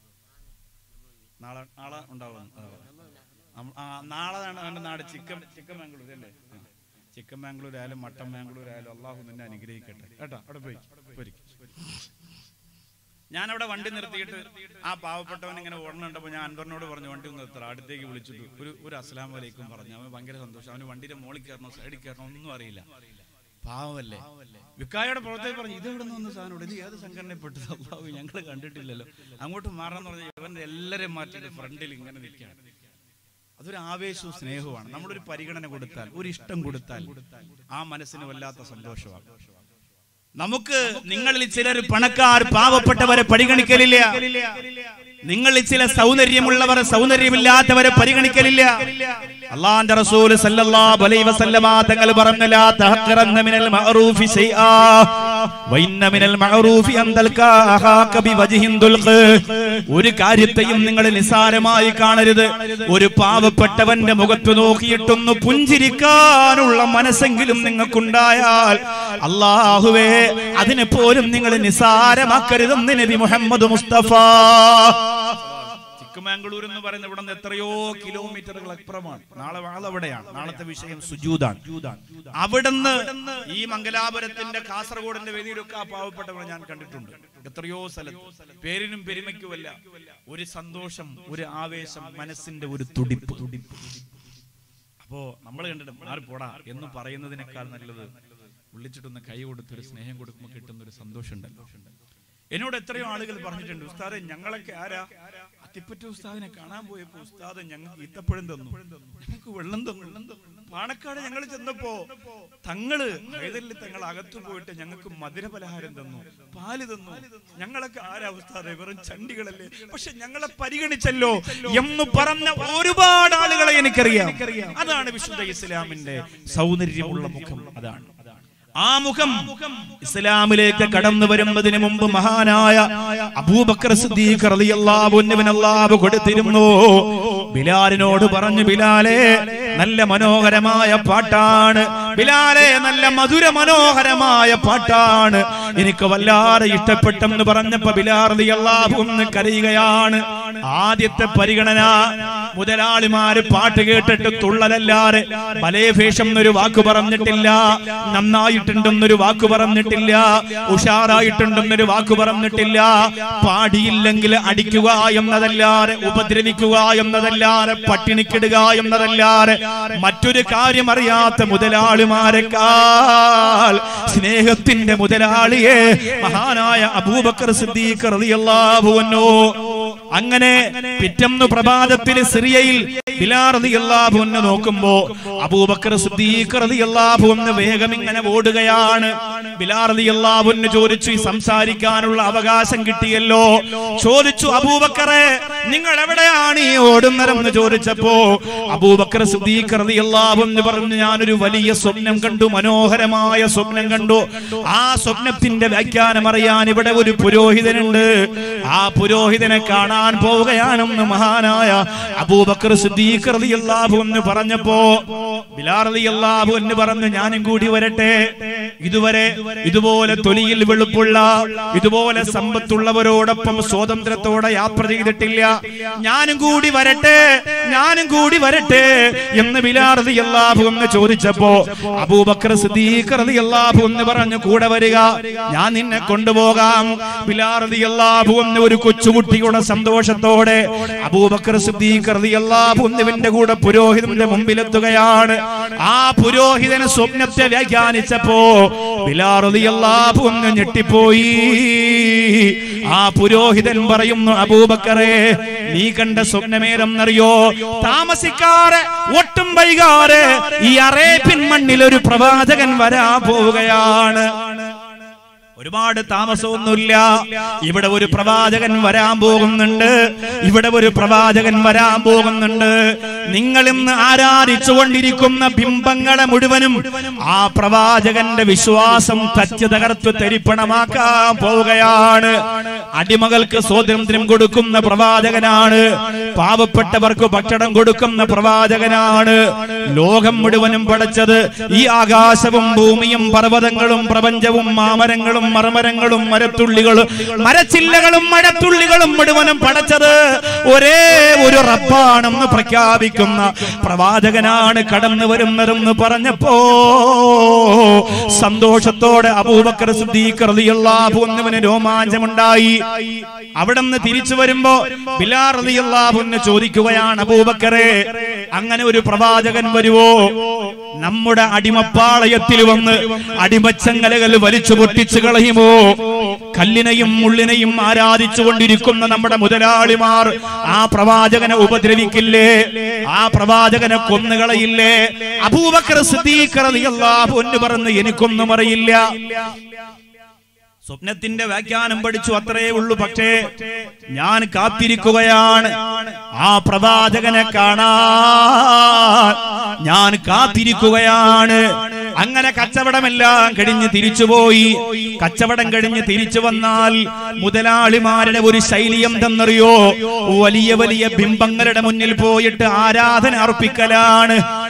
നാളെ നാളെ ഉണ്ടാവും അം- ആ, നാളെ ആണ് അവന്റെ നാട് ചിക്കൻ ചിക്കൻ മാംഗ്ലൂർ അല്ലേ ആ. ചിക്കൻ മാംഗ്ലൂർ ആയാലും മട്ടൻ മാംഗ്ലൂർ ആയാലും അള്ളാഹു നിന്നെ അനുഗ്രഹിക്കട്ടെ കേട്ടോ അവിടെ പോയി പോരി ഞാൻ അവിടെ വണ്ടി നിർത്തിയിട്ട് ആ പാവപ്പെട്ടവൻ ഇങ്ങനെ ഓടണുണ്ടപ്പോൾ ഞാൻ അൻവറിനോട് പറഞ്ഞു വണ്ടി ഒന്ന് നിർത്തറ അടുത്തേക്ക് വിളിച്ചിട്ട് ഒരു ഒരു അസ്ലാം വലൈക്കും പറഞ്ഞു അവൻ ഭയങ്കര സന്തോഷം അവന് വണ്ടിയുടെ മുകളിൽ കയറണോ സൈഡിൽ കയറണോ ഒന്നും അറിയില്ല പാവമല്ലേ വിക്കായുടെ പുറത്തേക്ക് പറഞ്ഞു ഇത് എവിടെ നിന്ന് വന്ന സാധനം ഇത് ഏത് സംഘടനപ്പെട്ടത് അള്ളാഹു ഞങ്ങൾ കണ്ടിട്ടില്ലല്ലോ അങ്ങോട്ട് മാറാന്ന് പറഞ്ഞാൽ ഇവന്റെ എല്ലാരെയും മാറ്റിയിട്ട് ഫ്രണ്ടിൽ ഇങ്ങനെ നിൽക്കുകയാണ് അതൊരു ആവേശവും സ്നേഹവുമാണ് നമ്മളൊരു പരിഗണന കൊടുത്താൽ ഒരു ഇഷ്ടം കൊടുത്താൽ ആ മനസ്സിന് വല്ലാത്ത സന്തോഷമാണ് നമുക്ക് നിങ്ങളിൽ ചിലർ പണക്കാർ പാവപ്പെട്ടവരെ പരിഗണിക്കലില്ല നിങ്ങളിൽ ചില സൗന്ദര്യമുള്ളവർ സൗന്ദര്യമില്ലാത്തവരെ പരിഗണിക്കലില്ല അള്ളാന്റെ റസൂൽ സല്ലല്ലാഹു അലൈഹി വസല്ലമ തങ്ങൾ പറഞ്ഞു ലാ തഹഖറന്ന മിനൽ മഅറൂഫി ശൈആ വഇന്ന മിനൽ മഅറൂഫി അൻ തൽകാ അഹാക ബിവജ്ഹിൻ ദുൽഖ് ഒരു കാര്യത്തെയും നിങ്ങൾ നിസാരമായി കാണരുത് ഒരു പാവപ്പെട്ടവന്റെ മുഖത്ത് നോക്കിയിട്ടൊന്ന് പുഞ്ചിരിക്കാനുള്ള മനസ്സെങ്കിലും നിങ്ങൾക്കുണ്ടായാൽ അള്ളാഹുവേ അതിനെ പോലും നിങ്ങൾ നിസാരമാക്കരുതെന്ന് നബി മുഹമ്മദ് മുസ്തഫ ചിക്കൻ ചിക്കമാംഗ്ലൂർ എന്ന് പറയുന്ന ഇവിടെ നിന്ന് എത്രയോ കിലോമീറ്ററുകൾ അപ്പുറമാണ് നാളെ വാള അവിടെയാണ് നാളത്തെ വിഷയം സുജൂതാണ് അവിടുന്ന് ഈ മംഗലാപുരത്തിന്റെ കാസർഗോഡിന്റെ വേദിയിലൊക്കെ ആ പാവപ്പെട്ടവരെ ഞാൻ കണ്ടിട്ടുണ്ട് എത്രയോ സ്ഥലത്ത് പേരിനും പെരുമയ്ക്കുമല്ല ഒരു സന്തോഷം ഒരു ആവേശം മനസ്സിന്റെ ഒരു തുടിപ്പ് അപ്പോ നമ്മൾ കണ്ടിട്ട് മാറി പോടാ എന്ന് പറയുന്നതിനേക്കാൾ നല്ലത് വിളിച്ചിട്ടൊന്ന് കൈ കൊടുത്തൊരു സ്നേഹം കൊടുക്കുമ്പോൾ കിട്ടുന്ന ഒരു സന്തോഷം ഉണ്ടല്ലോ എന്നോട് എത്രയോ ആളുകൾ പറഞ്ഞിട്ടുണ്ട് ഉസ്താദെ ഞങ്ങളൊക്കെ ആരാ അത്തിപ്പറ്റ ഉസ്താദിനെ കാണാൻ പോയപ്പോ ഉസ്താദ് ഞങ്ങൾക്ക് ഈത്തപ്പഴം തന്നു ഞങ്ങൾക്ക് വെള്ളം തന്നു പാണക്കാട് ഞങ്ങൾ ചെന്നപ്പോ തങ്ങള് ഹൈദരലി തങ്ങൾ അകത്തു പോയിട്ട് ഞങ്ങൾക്ക് മധുര പലഹാരം തന്നു പാല് തന്നു ഞങ്ങളൊക്കെ ആരാ ഉസ്താദെ വെറും ചണ്ടികളല്ലേ പക്ഷെ ഞങ്ങളെ പരിഗണിച്ചല്ലോ എന്ന് പറഞ്ഞ ഒരുപാട് ആളുകളെ എനിക്കറിയാം അതാണ് വിശുദ്ധ ഇസ്ലാമിന്റെ സൗന്ദര്യമുള്ള മുഖം അതാണ് ആ മുഖം ഇസ്ലാമിലേക്ക് കടന്നു വരുന്നതിന് മുമ്പ് മഹാനായ അബൂബക്കർ സിദ്ദീഖ് റളിയല്ലാഹു അൻഹുവിന് അല്ലാഹു കൊടുത്തിരുന്നു ബിലാലിനോട് പറഞ്ഞു ബിലാലെ നല്ല മനോഹരമായ പാട്ടാണ് ബിലാലെ നല്ല മധുര മനോഹരമായ പാട്ടാണ് എനിക്ക് വല്ലാതെ ഇഷ്ടപ്പെട്ടെന്ന് പറഞ്ഞപ്പോ ബിലാൽ റളിയല്ലാഹു ഒന്ന് കരയുകയാണ് ആദ്യത്തെ പരിഗണന മുതലാളിമാര് പാട്ട് കേട്ടിട്ട് തുള്ളലല്ലാതെ പലേഭേഷം എന്നൊരു വാക്ക് പറഞ്ഞിട്ടില്ല നന്നായിട്ടുണ്ടെന്നൊരു വാക്ക് പറഞ്ഞിട്ടില്ല ഉഷാറായിട്ടുണ്ടെന്നൊരു വാക്ക് പറഞ്ഞിട്ടില്ല പാടിയില്ലെങ്കിൽ അടിക്കുക എന്നതല്ലാതെ ഉപദ്രവിക്കുക എന്നതല്ലാതെ പട്ടിണിക്കിടുക എന്നതല്ലാതെ മറ്റൊരു കാര്യം അറിയാത്ത മുതലാളിമാരെക്കാൾ സ്നേഹത്തിന്റെ മുതലാളിയെ മഹാനായ അബൂബക്കർ സിദ്ദീഖ് റളിയല്ലാഹു അൻഹു അങ്ങനെ പിറ്റന്ന് പ്രഭാതത്തിൽ സിറിയയിൽ ബിലാൽ റളിയല്ലാഹു അൻഹു നോക്കുമ്പോ അബൂബക്കർ സിദ്ദീഖ് റളിയല്ലാഹു അൻഹു വേഗം ഇങ്ങനെ ഓടുകയാണ് ബിലാൽ റളിയല്ലാഹു അൻഹു ചോദിച്ചു ഈ സംസാരിക്കാനുള്ള അവകാശം കിട്ടിയല്ലോ ചോദിച്ചു അബൂബക്കറെ നിങ്ങൾ എവിടെയാണ് ഈ ഓടുന്നതെന്ന് ചോദിച്ചപ്പോ അബൂബക്കർ സിദ്ദീഖ് റളിയല്ലാഹു അൻഹു പറഞ്ഞു ഞാനൊരു വലിയ സ്വപ്നം കണ്ടു മനോഹരമായ സ്വപ്നം കണ്ടു ആ സ്വപ്നത്തിന്റെ വ്യാഖ്യാനം അറിയാൻ ഇവിടെ ഒരു പുരോഹിതനുണ്ട് ആ പുരോഹിതനെ കാണാൻ പോവുകയാണെന്ന് മഹാനായ അബൂബക്കർ സിദ്ദീഖ് റളിയല്ലാഹു എന്ന് പറഞ്ഞപ്പോ ബിലാൽ റളിയല്ലാഹു എന്ന് പറഞ്ഞു ഞാനും കൂടി വരട്ടെ ഇതുവരെ ഇതുപോലെ തൊലിയിൽ വെളുപ്പുള്ള ഇതുപോലെ സമ്പത്തുള്ളവരോടൊപ്പം സ്വാതന്ത്ര്യത്തോടെ യാത്ര ചെയ്തിട്ടില്ല ഞാനും കൂടി വരട്ടെ ഞാനും കൂടി വരട്ടെ എന്ന് ബിലാൽ റളിയല്ലാഹു എന്ന് ചോദിച്ചപ്പോ അബൂബക്കർ സിദ്ദീഖ് റളിയല്ലാഹു എന്ന് പറഞ്ഞു കൂടെ വരിക ഞാൻ നിന്നെ കൊണ്ടുപോകാം ബിലാൽ റളിയല്ലാഹു എന്ന് ഒരു കൊച്ചുകുട്ടിയുടെ സന്തോഷത്തോടെ അബൂബക്കർ സിദ്ദീഖ് റളിയല്ലാഹു അൻഹുവിന്റെ കൂടെ പുരോഹിതന്റെ മുമ്പിലെത്തുകയാണ് ആ പുരോഹിതന് സ്വപ്നത്തെ വ്യാഖ്യാനിച്ചപ്പോ ബിലാൽ റളിയല്ലാഹു അൻഹു ഞെട്ടിപ്പോയി ആ പുരോഹിതൻ പറയുന്നു അബൂബക്കറെ നീ കണ്ട സ്വപ്നമേതെന്നറിയോ താമസിക്കാറ് ഒട്ടും വൈകാറ് ഈ അറേബ്യൻ മണ്ണിൽ ഒരു പ്രവാചകൻ വരാൻ പോവുകയാണ് ഒരുപാട് താമസമൊന്നുമില്ല ഇവിടെ ഒരു പ്രവാചകൻ വരാൻ പോകുന്നുണ്ട് ഇവിടെ ഒരു പ്രവാചകൻ വരാൻ പോകുന്നുണ്ട് നിങ്ങൾ ഇന്ന് ആരാധിച്ചുകൊണ്ടിരിക്കുന്ന ബിംബങ്ങളെ മുഴുവനും ആ പ്രവാചകന്റെ വിശ്വാസം തച്ച് തകർത്ത് തരിപ്പണമാക്കാൻ പോവുകയാണ് അടിമകൾക്ക് സ്വാതന്ത്ര്യം കൊടുക്കുന്ന പ്രവാചകനാണ് പാവപ്പെട്ടവർക്ക് ഭക്ഷണം കൊടുക്കുന്ന പ്രവാചകനാണ് ലോകം മുഴുവനും പടച്ചത് ഈ ആകാശവും ഭൂമിയും പർവ്വതങ്ങളും പ്രപഞ്ചവും മാമരങ്ങളും മറമരങ്ങളും മരത്തുള്ളികളും മരച്ചില്ലകളും മഴത്തുള്ളികളും മുഴുവനും പടച്ചത് ഒരേ ഒരു റബ്ബാണെന്ന് പ്രഖ്യാപിക്കുന്ന പ്രവാചകനാണ് കടന്നു വരുന്നതെന്ന് പറഞ്ഞപ്പോ സന്തോഷത്തോടെ അബൂബക്കർ സിദ്ദീഖ് റളിയല്ലാഹു അൻഹുവിന് രോമാഞ്ചമുണ്ടായി അവിടെ നിന്ന് തിരിച്ചു വരുമ്പോ ബിലാൽ റളിയല്ലാഹു അൻഹു ചോദിക്കുകയാണ് അബൂബക്കറെ അങ്ങനെ ഒരു പ്രവാചകൻ വരുവോ നമ്മുടെ അടിമപ്പാളയത്തിൽ വന്ന് അടിമച്ചങ്ങലകൾ വലിച്ചു പൊട്ടിച്ചു കളയുമോ കല്ലിനെയും മുള്ളിനെയും ആരാധിച്ചു കൊണ്ടിരിക്കുന്ന നമ്മുടെ മുതലാളിമാർ ആ പ്രവാചകനെ ഉപദ്രവിക്കില്ലേ ആ പ്രവാചകനെ കൊന്നുകളയില്ലേ അബൂബക്കർ സിദ്ദീഖ് റളിയല്ലാഹു അൻഹു പറഞ്ഞു എനിക്കൊന്നും അറിയില്ല സ്വപ്നത്തിന്റെ വ്യാഖ്യാനം പഠിച്ചു അത്രേ ഉള്ളൂ പക്ഷേ ഞാൻ കാത്തിരിക്കുകയാണ് ആ പ്രവാചകനെ കാണാൻ ഞാൻ കാത്തിരിക്കുകയാണ് അങ്ങനെ കച്ചവടമെല്ലാം കഴിഞ്ഞ് തിരിച്ചുപോയി കച്ചവടം കഴിഞ്ഞ് തിരിച്ചു വന്നാൽ മുതലാളിമാരുടെ ഒരു ശൈലി എന്തെന്നറിയോ വലിയ വലിയ ബിംബങ്ങളുടെ മുന്നിൽ പോയിട്ട് ആരാധന അർപ്പിക്കലാണ്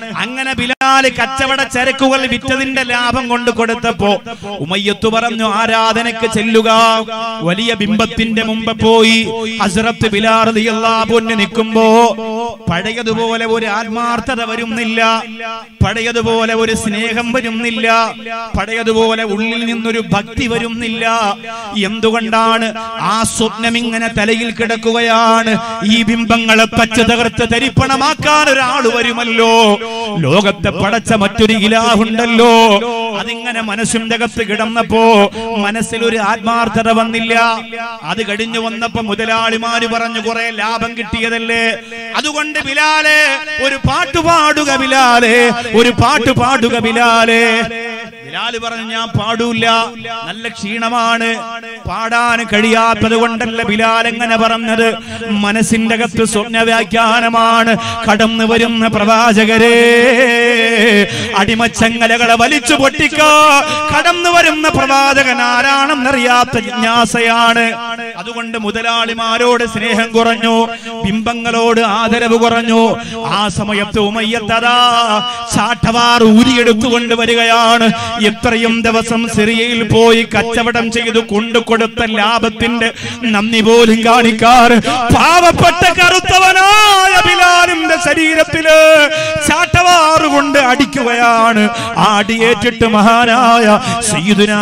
അങ്ങനെ ബിലാല് കച്ചവട ചരക്കുകൾ വിറ്റതിന്റെ ലാഭം കൊണ്ട് കൊടുത്തപ്പോ ഉമയ്യത്ത് പറഞ്ഞു ആരാധനക്ക് ചെല്ലുക വലിയ ബിംബത്തിന്റെ മുമ്പ് പോയി ഹസ്രത്ത് ബിലാറിയാബുന്ന് നിൽക്കുമ്പോ പഴയതുപോലെ ഒരു ആത്മാർത്ഥത വരുന്നില്ല പഴയതുപോലെ ഒരു സ്നേഹം വരുന്നില്ല പഴയതുപോലെ ഉള്ളിൽ നിന്നൊരു ഭക്തി വരുന്നില്ല എന്തുകൊണ്ടാണ് ആ സ്വപ്നം ഇങ്ങനെ തലയിൽ കിടക്കുകയാണ് ഈ ബിംബങ്ങളെ പച്ച തകർത്ത് തരിപ്പണമാക്കാൻ ഒരാൾ വരുമല്ലോ ലോകത്തെ പടച്ച മറ്റൊരു ഇലാഹുണ്ടല്ലോ അതിങ്ങനെ മനസ്സിന്റെ അകത്ത് കിടന്നപ്പോ മനസ്സിൽ ഒരു ആത്മാർത്ഥത വന്നില്ല അത് കഴിഞ്ഞു വന്നപ്പോ മുതലാളിമാര് പറഞ്ഞു കുറെ ലാഭം കിട്ടിയതല്ലേ അതുകൊണ്ട് ബിലാലെ ഒരു പാട്ട് പാടുക ബിലാലെ ഒരു പാട്ട് പാടുക ബിലാലെ ബിലാല് പറഞ്ഞു ഞാൻ പാടൂല നല്ല ക്ഷീണമാണ് പാടാൻ കഴിയാത്തത് കൊണ്ടല്ല ബിലാൽ എങ്ങനെ പറഞ്ഞത് മനസ്സിന്റെ അകത്ത് സ്വപ്ന വ്യാഖ്യാനമാണ് കടന്നു വരുന്ന പ്രവാചകരെ അടിമച്ചങ്ങലകളെ വലിച്ചു പൊട്ടിക്കോ കടന്നു വരുന്ന പ്രവാചകൻ ആരാണെന്നറിയാത്ത ജിജ്ഞാസയാണ് അതുകൊണ്ട് മുതലാളിമാരോട് സ്നേഹം കുറഞ്ഞു ബിംബങ്ങളോട് ആദരവ് കുറഞ്ഞു ആ സമയത്ത് ഉമയ്യത്തതാ ചാട്ടവാർ ഊരിയെടുത്തുകൊണ്ട് വരികയാണ് എത്രയും ദിവസം സിറിയയിൽ പോയി കച്ചവടം ചെയ്തു കൊണ്ടുകൊടുത്ത ലാഭത്തിന്റെ നന്ദി പോലും കാണിക്കാറ് പാവപ്പെട്ട കറുത്തവനായ ബിലാലിന്റെ ശരീരത്തില് ചാട്ടവാറുകൊണ്ട് അടിക്കുകയാണ് ആടിയേറ്റിട്ട് മഹാനായ സയ്യിദുനാ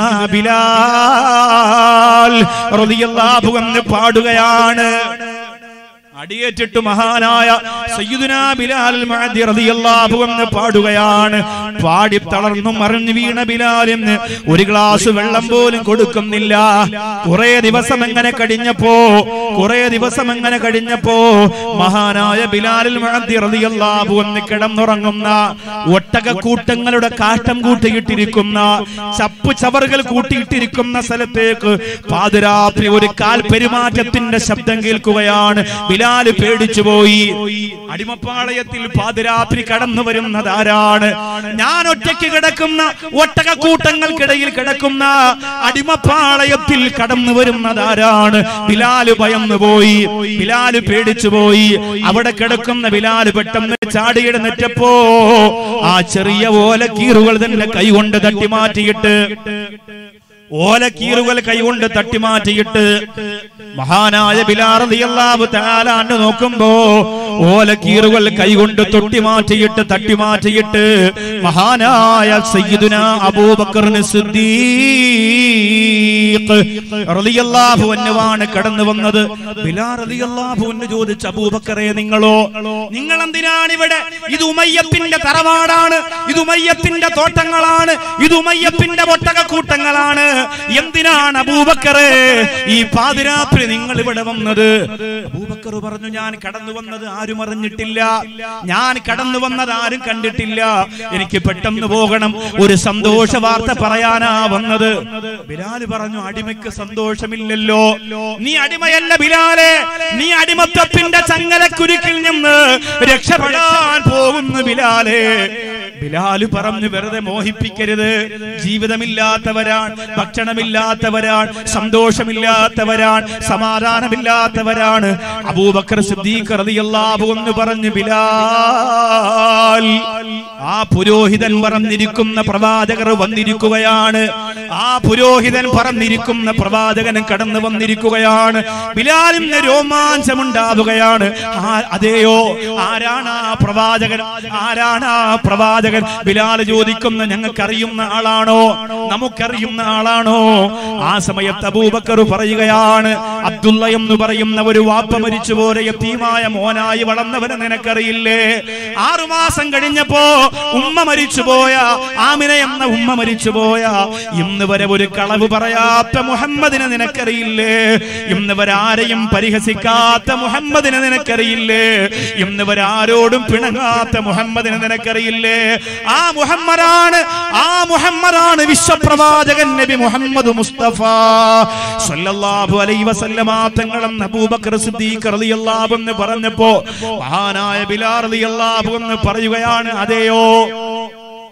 ബിലാൽ റളിയല്ലാഹു അൻഹു പാടുകയാണ് അടിയേറ്റിട്ട് മഹാനായ സയ്യിദുനാ ബിലാൽ മഅദി റളിയല്ലാഹു അൻഹു പാടുകയാണ് പാടി തളർന്നു മറിഞ്ഞു വീണ ബിലാലിന് ഒരു ഗ്ലാസ് വെള്ളം പോലും കൊടുക്കുന്നില്ല കുറെ ദിവസം എങ്ങനെ കഴിഞ്ഞപ്പോ കുറെ ദിവസം എങ്ങനെ കഴിഞ്ഞപ്പോ മഹാനായ ബിലാലിൽ മഅദി റളിയല്ലാഹു അൻഹു കിടന്നുറങ്ങുന്ന ഒട്ടകക്കൂട്ടങ്ങളുടെ കാഷ്ടം കൂട്ടിയിട്ടിരിക്കുന്ന ചപ്പു ചവറുകൾ കൂട്ടിയിട്ടിരിക്കുന്ന സ്ഥലത്തേക്ക് പാതിരാത്രി ഒരു കാൽ പെരുമാറ്റത്തിന്റെ ശബ്ദം കേൾക്കുകയാണ് ബിലാല് പേടിച്ചു പോയി അടിമപ്പാളയത്തിൽ പാതിരാത്രി കടന്നു വരുന്നത് ആരാണ് ഞാൻ ഒറ്റയ്ക്ക് കിടക്കുന്ന ഒട്ടകക്കൂട്ടങ്ങൾക്കിടയിൽ കിടക്കുന്ന അടിമപ്പാളയത്തിൽ കടന്നു വരുന്നത് ആരാണ് ബിലാല് ഭയന്നു പോയി ബിലാല് പേടിച്ചു പോയി അവിടെ കിടക്കുന്ന ബിലാല് പെട്ടെന്ന് ചാടിയെടുന്നിട്ടപ്പോ ആ ചെറിയ ഓലക്കീറുകൾ തന്നെ കൈകൊണ്ട് തട്ടി മാറ്റിയിട്ട് ഓലക്കീറുകൾ കൈകൊണ്ട് തട്ടിമാറ്റിയിട്ട് മഹാനായ ബിലാറിയാബ് താലാണ്ട് നോക്കുമ്പോ ഓലക്കീറുകൾ കൈകൊണ്ട് തൊട്ടിമാറ്റിയിട്ട് തട്ടിമാറ്റിയിട്ട് മഹാനായ സയ്യിദുന അബൂബക്കറിന് റളിയല്ലാഹുവിനുമാണ് കടന്നു വന്നത് ബിലാൽ റളിയല്ലാഹുവിന് ചോദിച്ച അബൂബക്കറെ നിങ്ങളോ നിങ്ങൾ എന്തിനാണ് ഇവിടെ ഇത് ഉമയ്യത്തിന്റെ തറവാടാണ് ഇത് ഉമയ്യത്തിന്റെ തോട്ടങ്ങളാണ് ഇത് ഉമയ്യത്തിന്റെ ഒട്ടകക്കൂട്ടങ്ങളാണ് എന്തിനാണ് അബൂബക്കറെ ഈ പാതിരാത്രി നിങ്ങൾ ഇവിടെ വന്നത് അബൂബക്കർ പറഞ്ഞു ഞാൻ കടന്നു വന്നത് ആരും അറിഞ്ഞിട്ടില്ല ഞാൻ കടന്നു വന്നത് ആരും കണ്ടിട്ടില്ല എനിക്ക് പെട്ടെന്ന് പോകണം ഒരു സന്തോഷ വാർത്ത പറയാനാ വന്നത് ബിലാല് പറഞ്ഞു അടിമയ്ക്ക് സന്തോഷമില്ലല്ലോ നീ അടിമയല്ല ബിലാലെ നീ അടിമത്തത്തിന്റെ ചങ്ങലക്കുരുക്കിൽ നിന്ന് രക്ഷപ്പെടാൻ പോകുന്നു ബിലാലെ ബിലാല് പറഞ്ഞു വെറുതെ മോഹിപ്പിക്കരുത് ജീവിതമില്ലാത്തവരാണ് ഭക്ഷണമില്ലാത്തവരാണ് സന്തോഷമില്ലാത്തവരാണ് സമാധാനമില്ലാത്തവരാണ് അബൂബക്കർ സിദ്ദീഖ് റളിയല്ലാഹു എന്ന് പറഞ്ഞു ബിലാൽ ആ പുരോഹിതൻ പറഞ്ഞിരിക്കുന്ന പ്രവാചകർ വന്നിരിക്കുകയാണ് ആ പുരോഹിതൻ പറഞ്ഞിരിക്കുന്ന പ്രവാചകൻ കടന്നു വന്നിരിക്കുകയാണ് ബിലാലിന് രോമാഞ്ചമുണ്ടാവുകയാണ് ആ- അതെയോ ആരാണ് ആ പ്രവാചകൻ ആരാണ് ആ പ്രവാചകൻ ബിലാൽ ചോദിക്കുന്ന ഞങ്ങൾക്കറിയുന്ന ആളാണോ നമുക്കറിയുന്ന ആളാണോ ആ സമയത്ത് അബൂബക്കർ പറയുകയാണ് അബ്ദുള്ള എന്ന് പറയുന്ന ഒരു വാപ്പ മരിച്ചുപോലെ യത്തീമായ മോനായി വളർന്നവനെ നിനക്കറിയില്ലേ ആറുമാസം കഴിഞ്ഞപ്പോ ഉമ്മ മരിച്ചുപോയ ആമിന എന്ന ഉമ്മ മരിച്ചുപോയ ഇന്ന് വരെ ഒരു കളവ് പറയാത്ത മുഹമ്മദിനെ നിനക്കറിയില്ലേ ഇന്ന് വരെ ആരെയും പരിഹസിക്കാത്ത മുഹമ്മദിനെ നിനക്കറിയില്ലേ ഇന്ന് വരെ ആരോടും പിണങ്ങാത്ത മുഹമ്മദിനെ നിനക്കറിയില്ലേ ആ മുഹമ്മദാണ് ആ മുഹമ്മദാണ് വിശ്വപ്രവാചകൻ നബി മുഹമ്മദ് മുസ്തഫ സല്ലല്ലാഹു അലൈഹി വസല്ലമ തങ്ങളും അബൂബക്കർ സിദ്ദീഖ് റളിയല്ലാഹു എന്ന് പറഞ്ഞപ്പോ മഹാനായ ബിലാൽ റളിയല്ലാഹു എന്ന് പറയുകയാണ് അതെയോ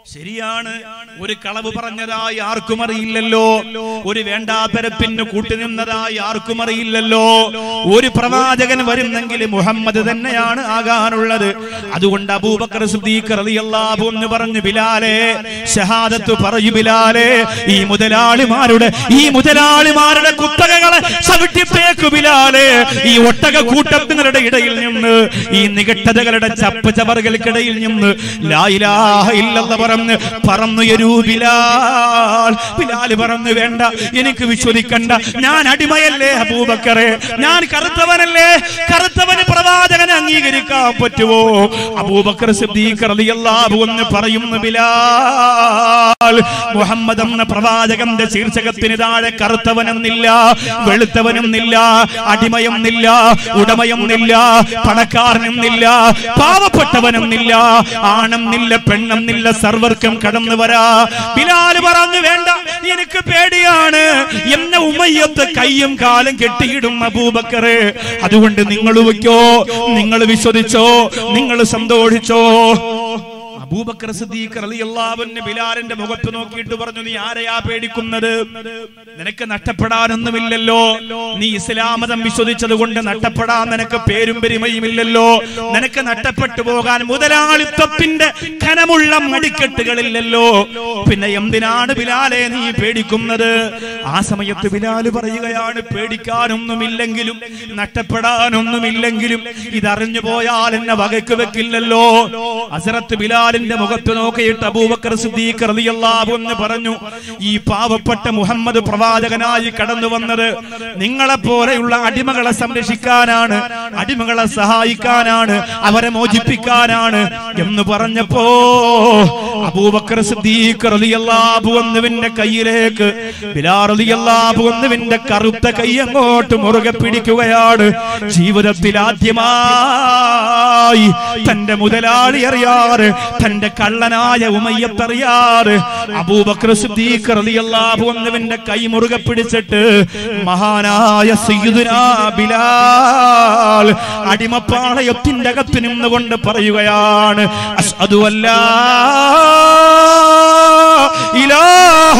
ശരിയാണ് ഒരു കളവ് പറഞ്ഞതായി ആർക്കും അറിയില്ലല്ലോ ഒരു വേണ്ടാത്തരപ്പിന് കൂട്ടുനിന്നതായി ആർക്കും അറിയില്ലല്ലോ ഒരു പ്രവാചകൻ വരുന്നെങ്കിൽ മുഹമ്മദ് തന്നെയാണ് ആകാനുള്ളത് അതുകൊണ്ട് അബൂബക്കർ സിദ്ദീഖ് റളിയല്ലാഹു എന്ന് പറഞ്ഞു ബിലാലെ ഷഹാദത്ത് പറയൂ ബിലാലെ ഈ മുതലാളിമാരുടെ ഈ മുതലാളിമാരുടെ കുത്തകകളെ ചവിട്ടിപ്പേക്കു ബിലാലെ ഈ ഒട്ടക കൂട്ടങ്ങളുടെ ഇടയിൽ നിന്ന് ഈ നികട്ടതകളുടെ ചപ്പ് ചവറുകൾക്കിടയിൽ നിന്ന് ലാ ഇലാഹ ഇല്ലല്ലാഹ് പറഞ്ഞ് പറന്നുയരൂ ബിലാൽ ബിലാൽ പറഞ്ഞു വേണ്ട എനിക്ക് വിശ്വസിക്കണ്ട ഞാൻ അടിമയല്ലേ അബൂബക്കറെ ഞാൻ കറുത്തവനല്ലേ കറുത്തവന് പ്രവാചകനെ അംഗീകരിക്കാൻ പറ്റുമോ അബൂബക്കർ സിദ്ദീഖ് റളിയല്ലാഹു എന്ന് പറയുന്നു ബിലാൽ മുഹമ്മദ് എന്ന പ്രവാചകന്റെ ശീർഷകത്തിന് താഴെ കറുത്തവനെന്നില്ല വെളുത്തവനെന്നില്ല അടിമയെന്നില്ല ഉടമയെന്നില്ല പണക്കാരനെന്നില്ല പാവപ്പെട്ടവനെന്നില്ല ആണെന്നില്ല പെണ്ണെന്നില്ല സർവർക്കും കടന്നു വരാ ബിലാല് പറഞ്ഞു വേണ്ട എനിക്ക് പേടിയാണ് എന്നെ ഉമ്മയ്യത്ത് കയ്യും കാലും കെട്ടിയിടും അബൂബക്കറെ അതുകൊണ്ട് നിങ്ങൾ വയ്ക്കോ നിങ്ങൾ വിശ്വസിച്ചോ നിങ്ങൾ സന്തോഷിച്ചോ അബൂബക്കർ സിദ്ദീഖ് റളിയല്ലാഹു അൻഹു ബിലാലിന്റെ മുഖത്ത് നോക്കിയിട്ട് പറഞ്ഞു നീ ആരെയാ പേടിക്കുന്നത് നിനക്ക് നഷ്ടപ്പെടാനൊന്നുമില്ലല്ലോ നീ ഇസ്ലാം മതം വിശ്വസിച്ചത് കൊണ്ട് നഷ്ടപ്പെടാൻ നിനക്ക് പേരും പെരുമയും ഇല്ലല്ലോ നിനക്ക് നഷ്ടപ്പെട്ടു പോകാൻ മുതലാളിത്തത്തിന്റെ ഖനമുള്ള മടിക്കെട്ടുകളില്ലല്ലോ പിന്നെ എന്തിനാണ് ബിലാലെ നീ പേടിക്കുന്നത് ആ സമയത്ത് ബിലാല് പറയുകയാണ് പേടിക്കാനൊന്നുമില്ലെങ്കിലും നഷ്ടപ്പെടാനൊന്നുമില്ലെങ്കിലും ഇതറിഞ്ഞു പോയാൽ എന്നെ വകയ്ക്ക് വെക്കില്ലല്ലോ അസറത്ത് ബിലാലിന്റെ മുഖത്ത് നോക്കിയിട്ട് അബൂബക്കർ സിദ്ദീഖ് റളിയല്ലാഹു എന്ന് പറഞ്ഞു ഈ പാവപ്പെട്ട മുഹമ്മദ് പ്രവാചകനായി കടന്നു വന്നത് നിങ്ങളെ പോലെയുള്ള അടിമകളെ സംരക്ഷിക്കാനാണ് അടിമകളെ സഹായിക്കാനാണ് അവരെ മോചിപ്പിക്കാനാണ് എന്ന് പറഞ്ഞപ്പോ അബൂബക്കർ സിദ്ദീഖ് റളിയല്ലാഹു അൻഹുവിന്റെ കയ്യിലേക്ക് ബിലാൽ റളിയല്ലാഹു അൻഹുവിന്റെ കറുത്ത കൈ അങ്ങോട്ട് മുറുകെ പിടിക്കുകയാണ് ജീവിതത്തിൽ ആദ്യമായി തന്റെ മുതലാളി അറിയാറ് തന്റെ കള്ളനായ ഉമയ്യത്തറിയാറ് അബൂബക്കർ സിദ്ദീഖ് റളിയല്ലാഹു അൻഹുവിന്റെ കൈ മുറുകെ പിടിച്ചിട്ട് മഹാനായ സയ്യിദുനാ ബിലാൽ അടിമപ്പാളയത്തിന്റെ അകത്ത് നിന്നുകൊണ്ട് പറയുകയാണ് അഷ്ഹദു അല്ലാ ഇലാഹ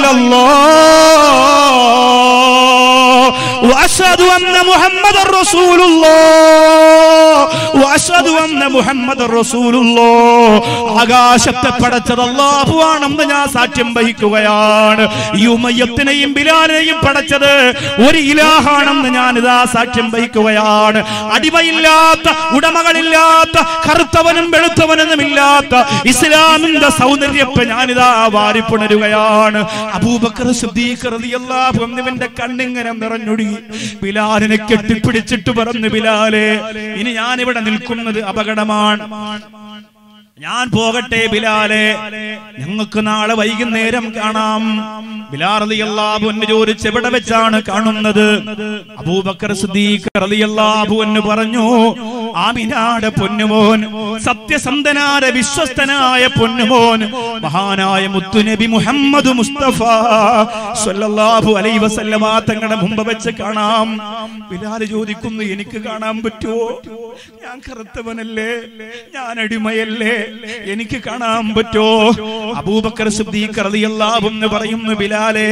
ഇല്ലല്ലാഹ് واشهد ان محمد رسول الله واشهد ان محمد رسول الله ആകാശത്തെ പടച്ചത് അല്ലാഹുവാണെന്ന് ഞാൻ സാക്ഷ്യം വഹിക്കുകയാണ് ഈ ഉമയ്യത്തിനെയും ബിലാലിനെയും പടച്ചത് ഒരു ഇലാഹാണെന്ന് ഞാൻ ഇതാ സാക്ഷ്യം വഹിക്കുകയാണ് അടിമയില്ലാത്ത ഉടമകളില്ലാത്ത കറുത്തവനും വെളുത്തവനും ഇല്ലാത്ത ഇസ്ലാമിന്റെ സൗന്ദര്യത്തെ ഞാനിതാ വാരിപ്പുണരുകയാണ് അബൂബക്കർ സിദ്ദീഖ് റളിയല്ലാഹു അൻഹുവിന്റെ കണ്ണിങ്ങനെ നിറഞ്ഞൊഴുകി ബിലാലിനെ കെട്ടിപ്പിടിച്ചിട്ട് പറഞ്ഞു ബിലാലെ ഇനി ഞാൻ ഇവിടെ നിൽക്കുന്നത് അപകടമാണ് ഞാൻ പോകട്ടെ ബിലാലെ ഞങ്ങൾക്ക് നാളെ വൈകുന്നേരം കാണാം ബിലാൽ റളിയല്ലാഹു അൻഹു ചോദിച്ച് എവിടെ വെച്ചാണ് കാണുന്നത് അബൂബക്കർ സിദ്ദീഖ് റളിയല്ലാഹു അൻഹു പറഞ്ഞു ആമിനാടെ പൊന്നുമോൻ സത്യസന്ധനായ വിശ്വസ്തനായ പൊന്നുമോൻ മഹാനായ മുത്തുനബി മുഹമ്മദ് മുസ്തഫ സല്ലല്ലാഹു അലൈഹി വസല്ലമ തങ്ങളുടെ മുമ്പ് വെച്ച് കാണാം ബിലാൽ ചോദിക്കുന്നു എനിക്ക് കാണാൻ പറ്റുമോ ഞാൻ കറുത്തവനല്ലേ ഞാൻ അടിമയല്ലേ എനിക്ക് കാണാൻ പറ്റോ അബൂബക്കർ സിദ്ദീഖ് റളിയല്ലാഹു എന്ന് പറയുന്നു ബിലാലേ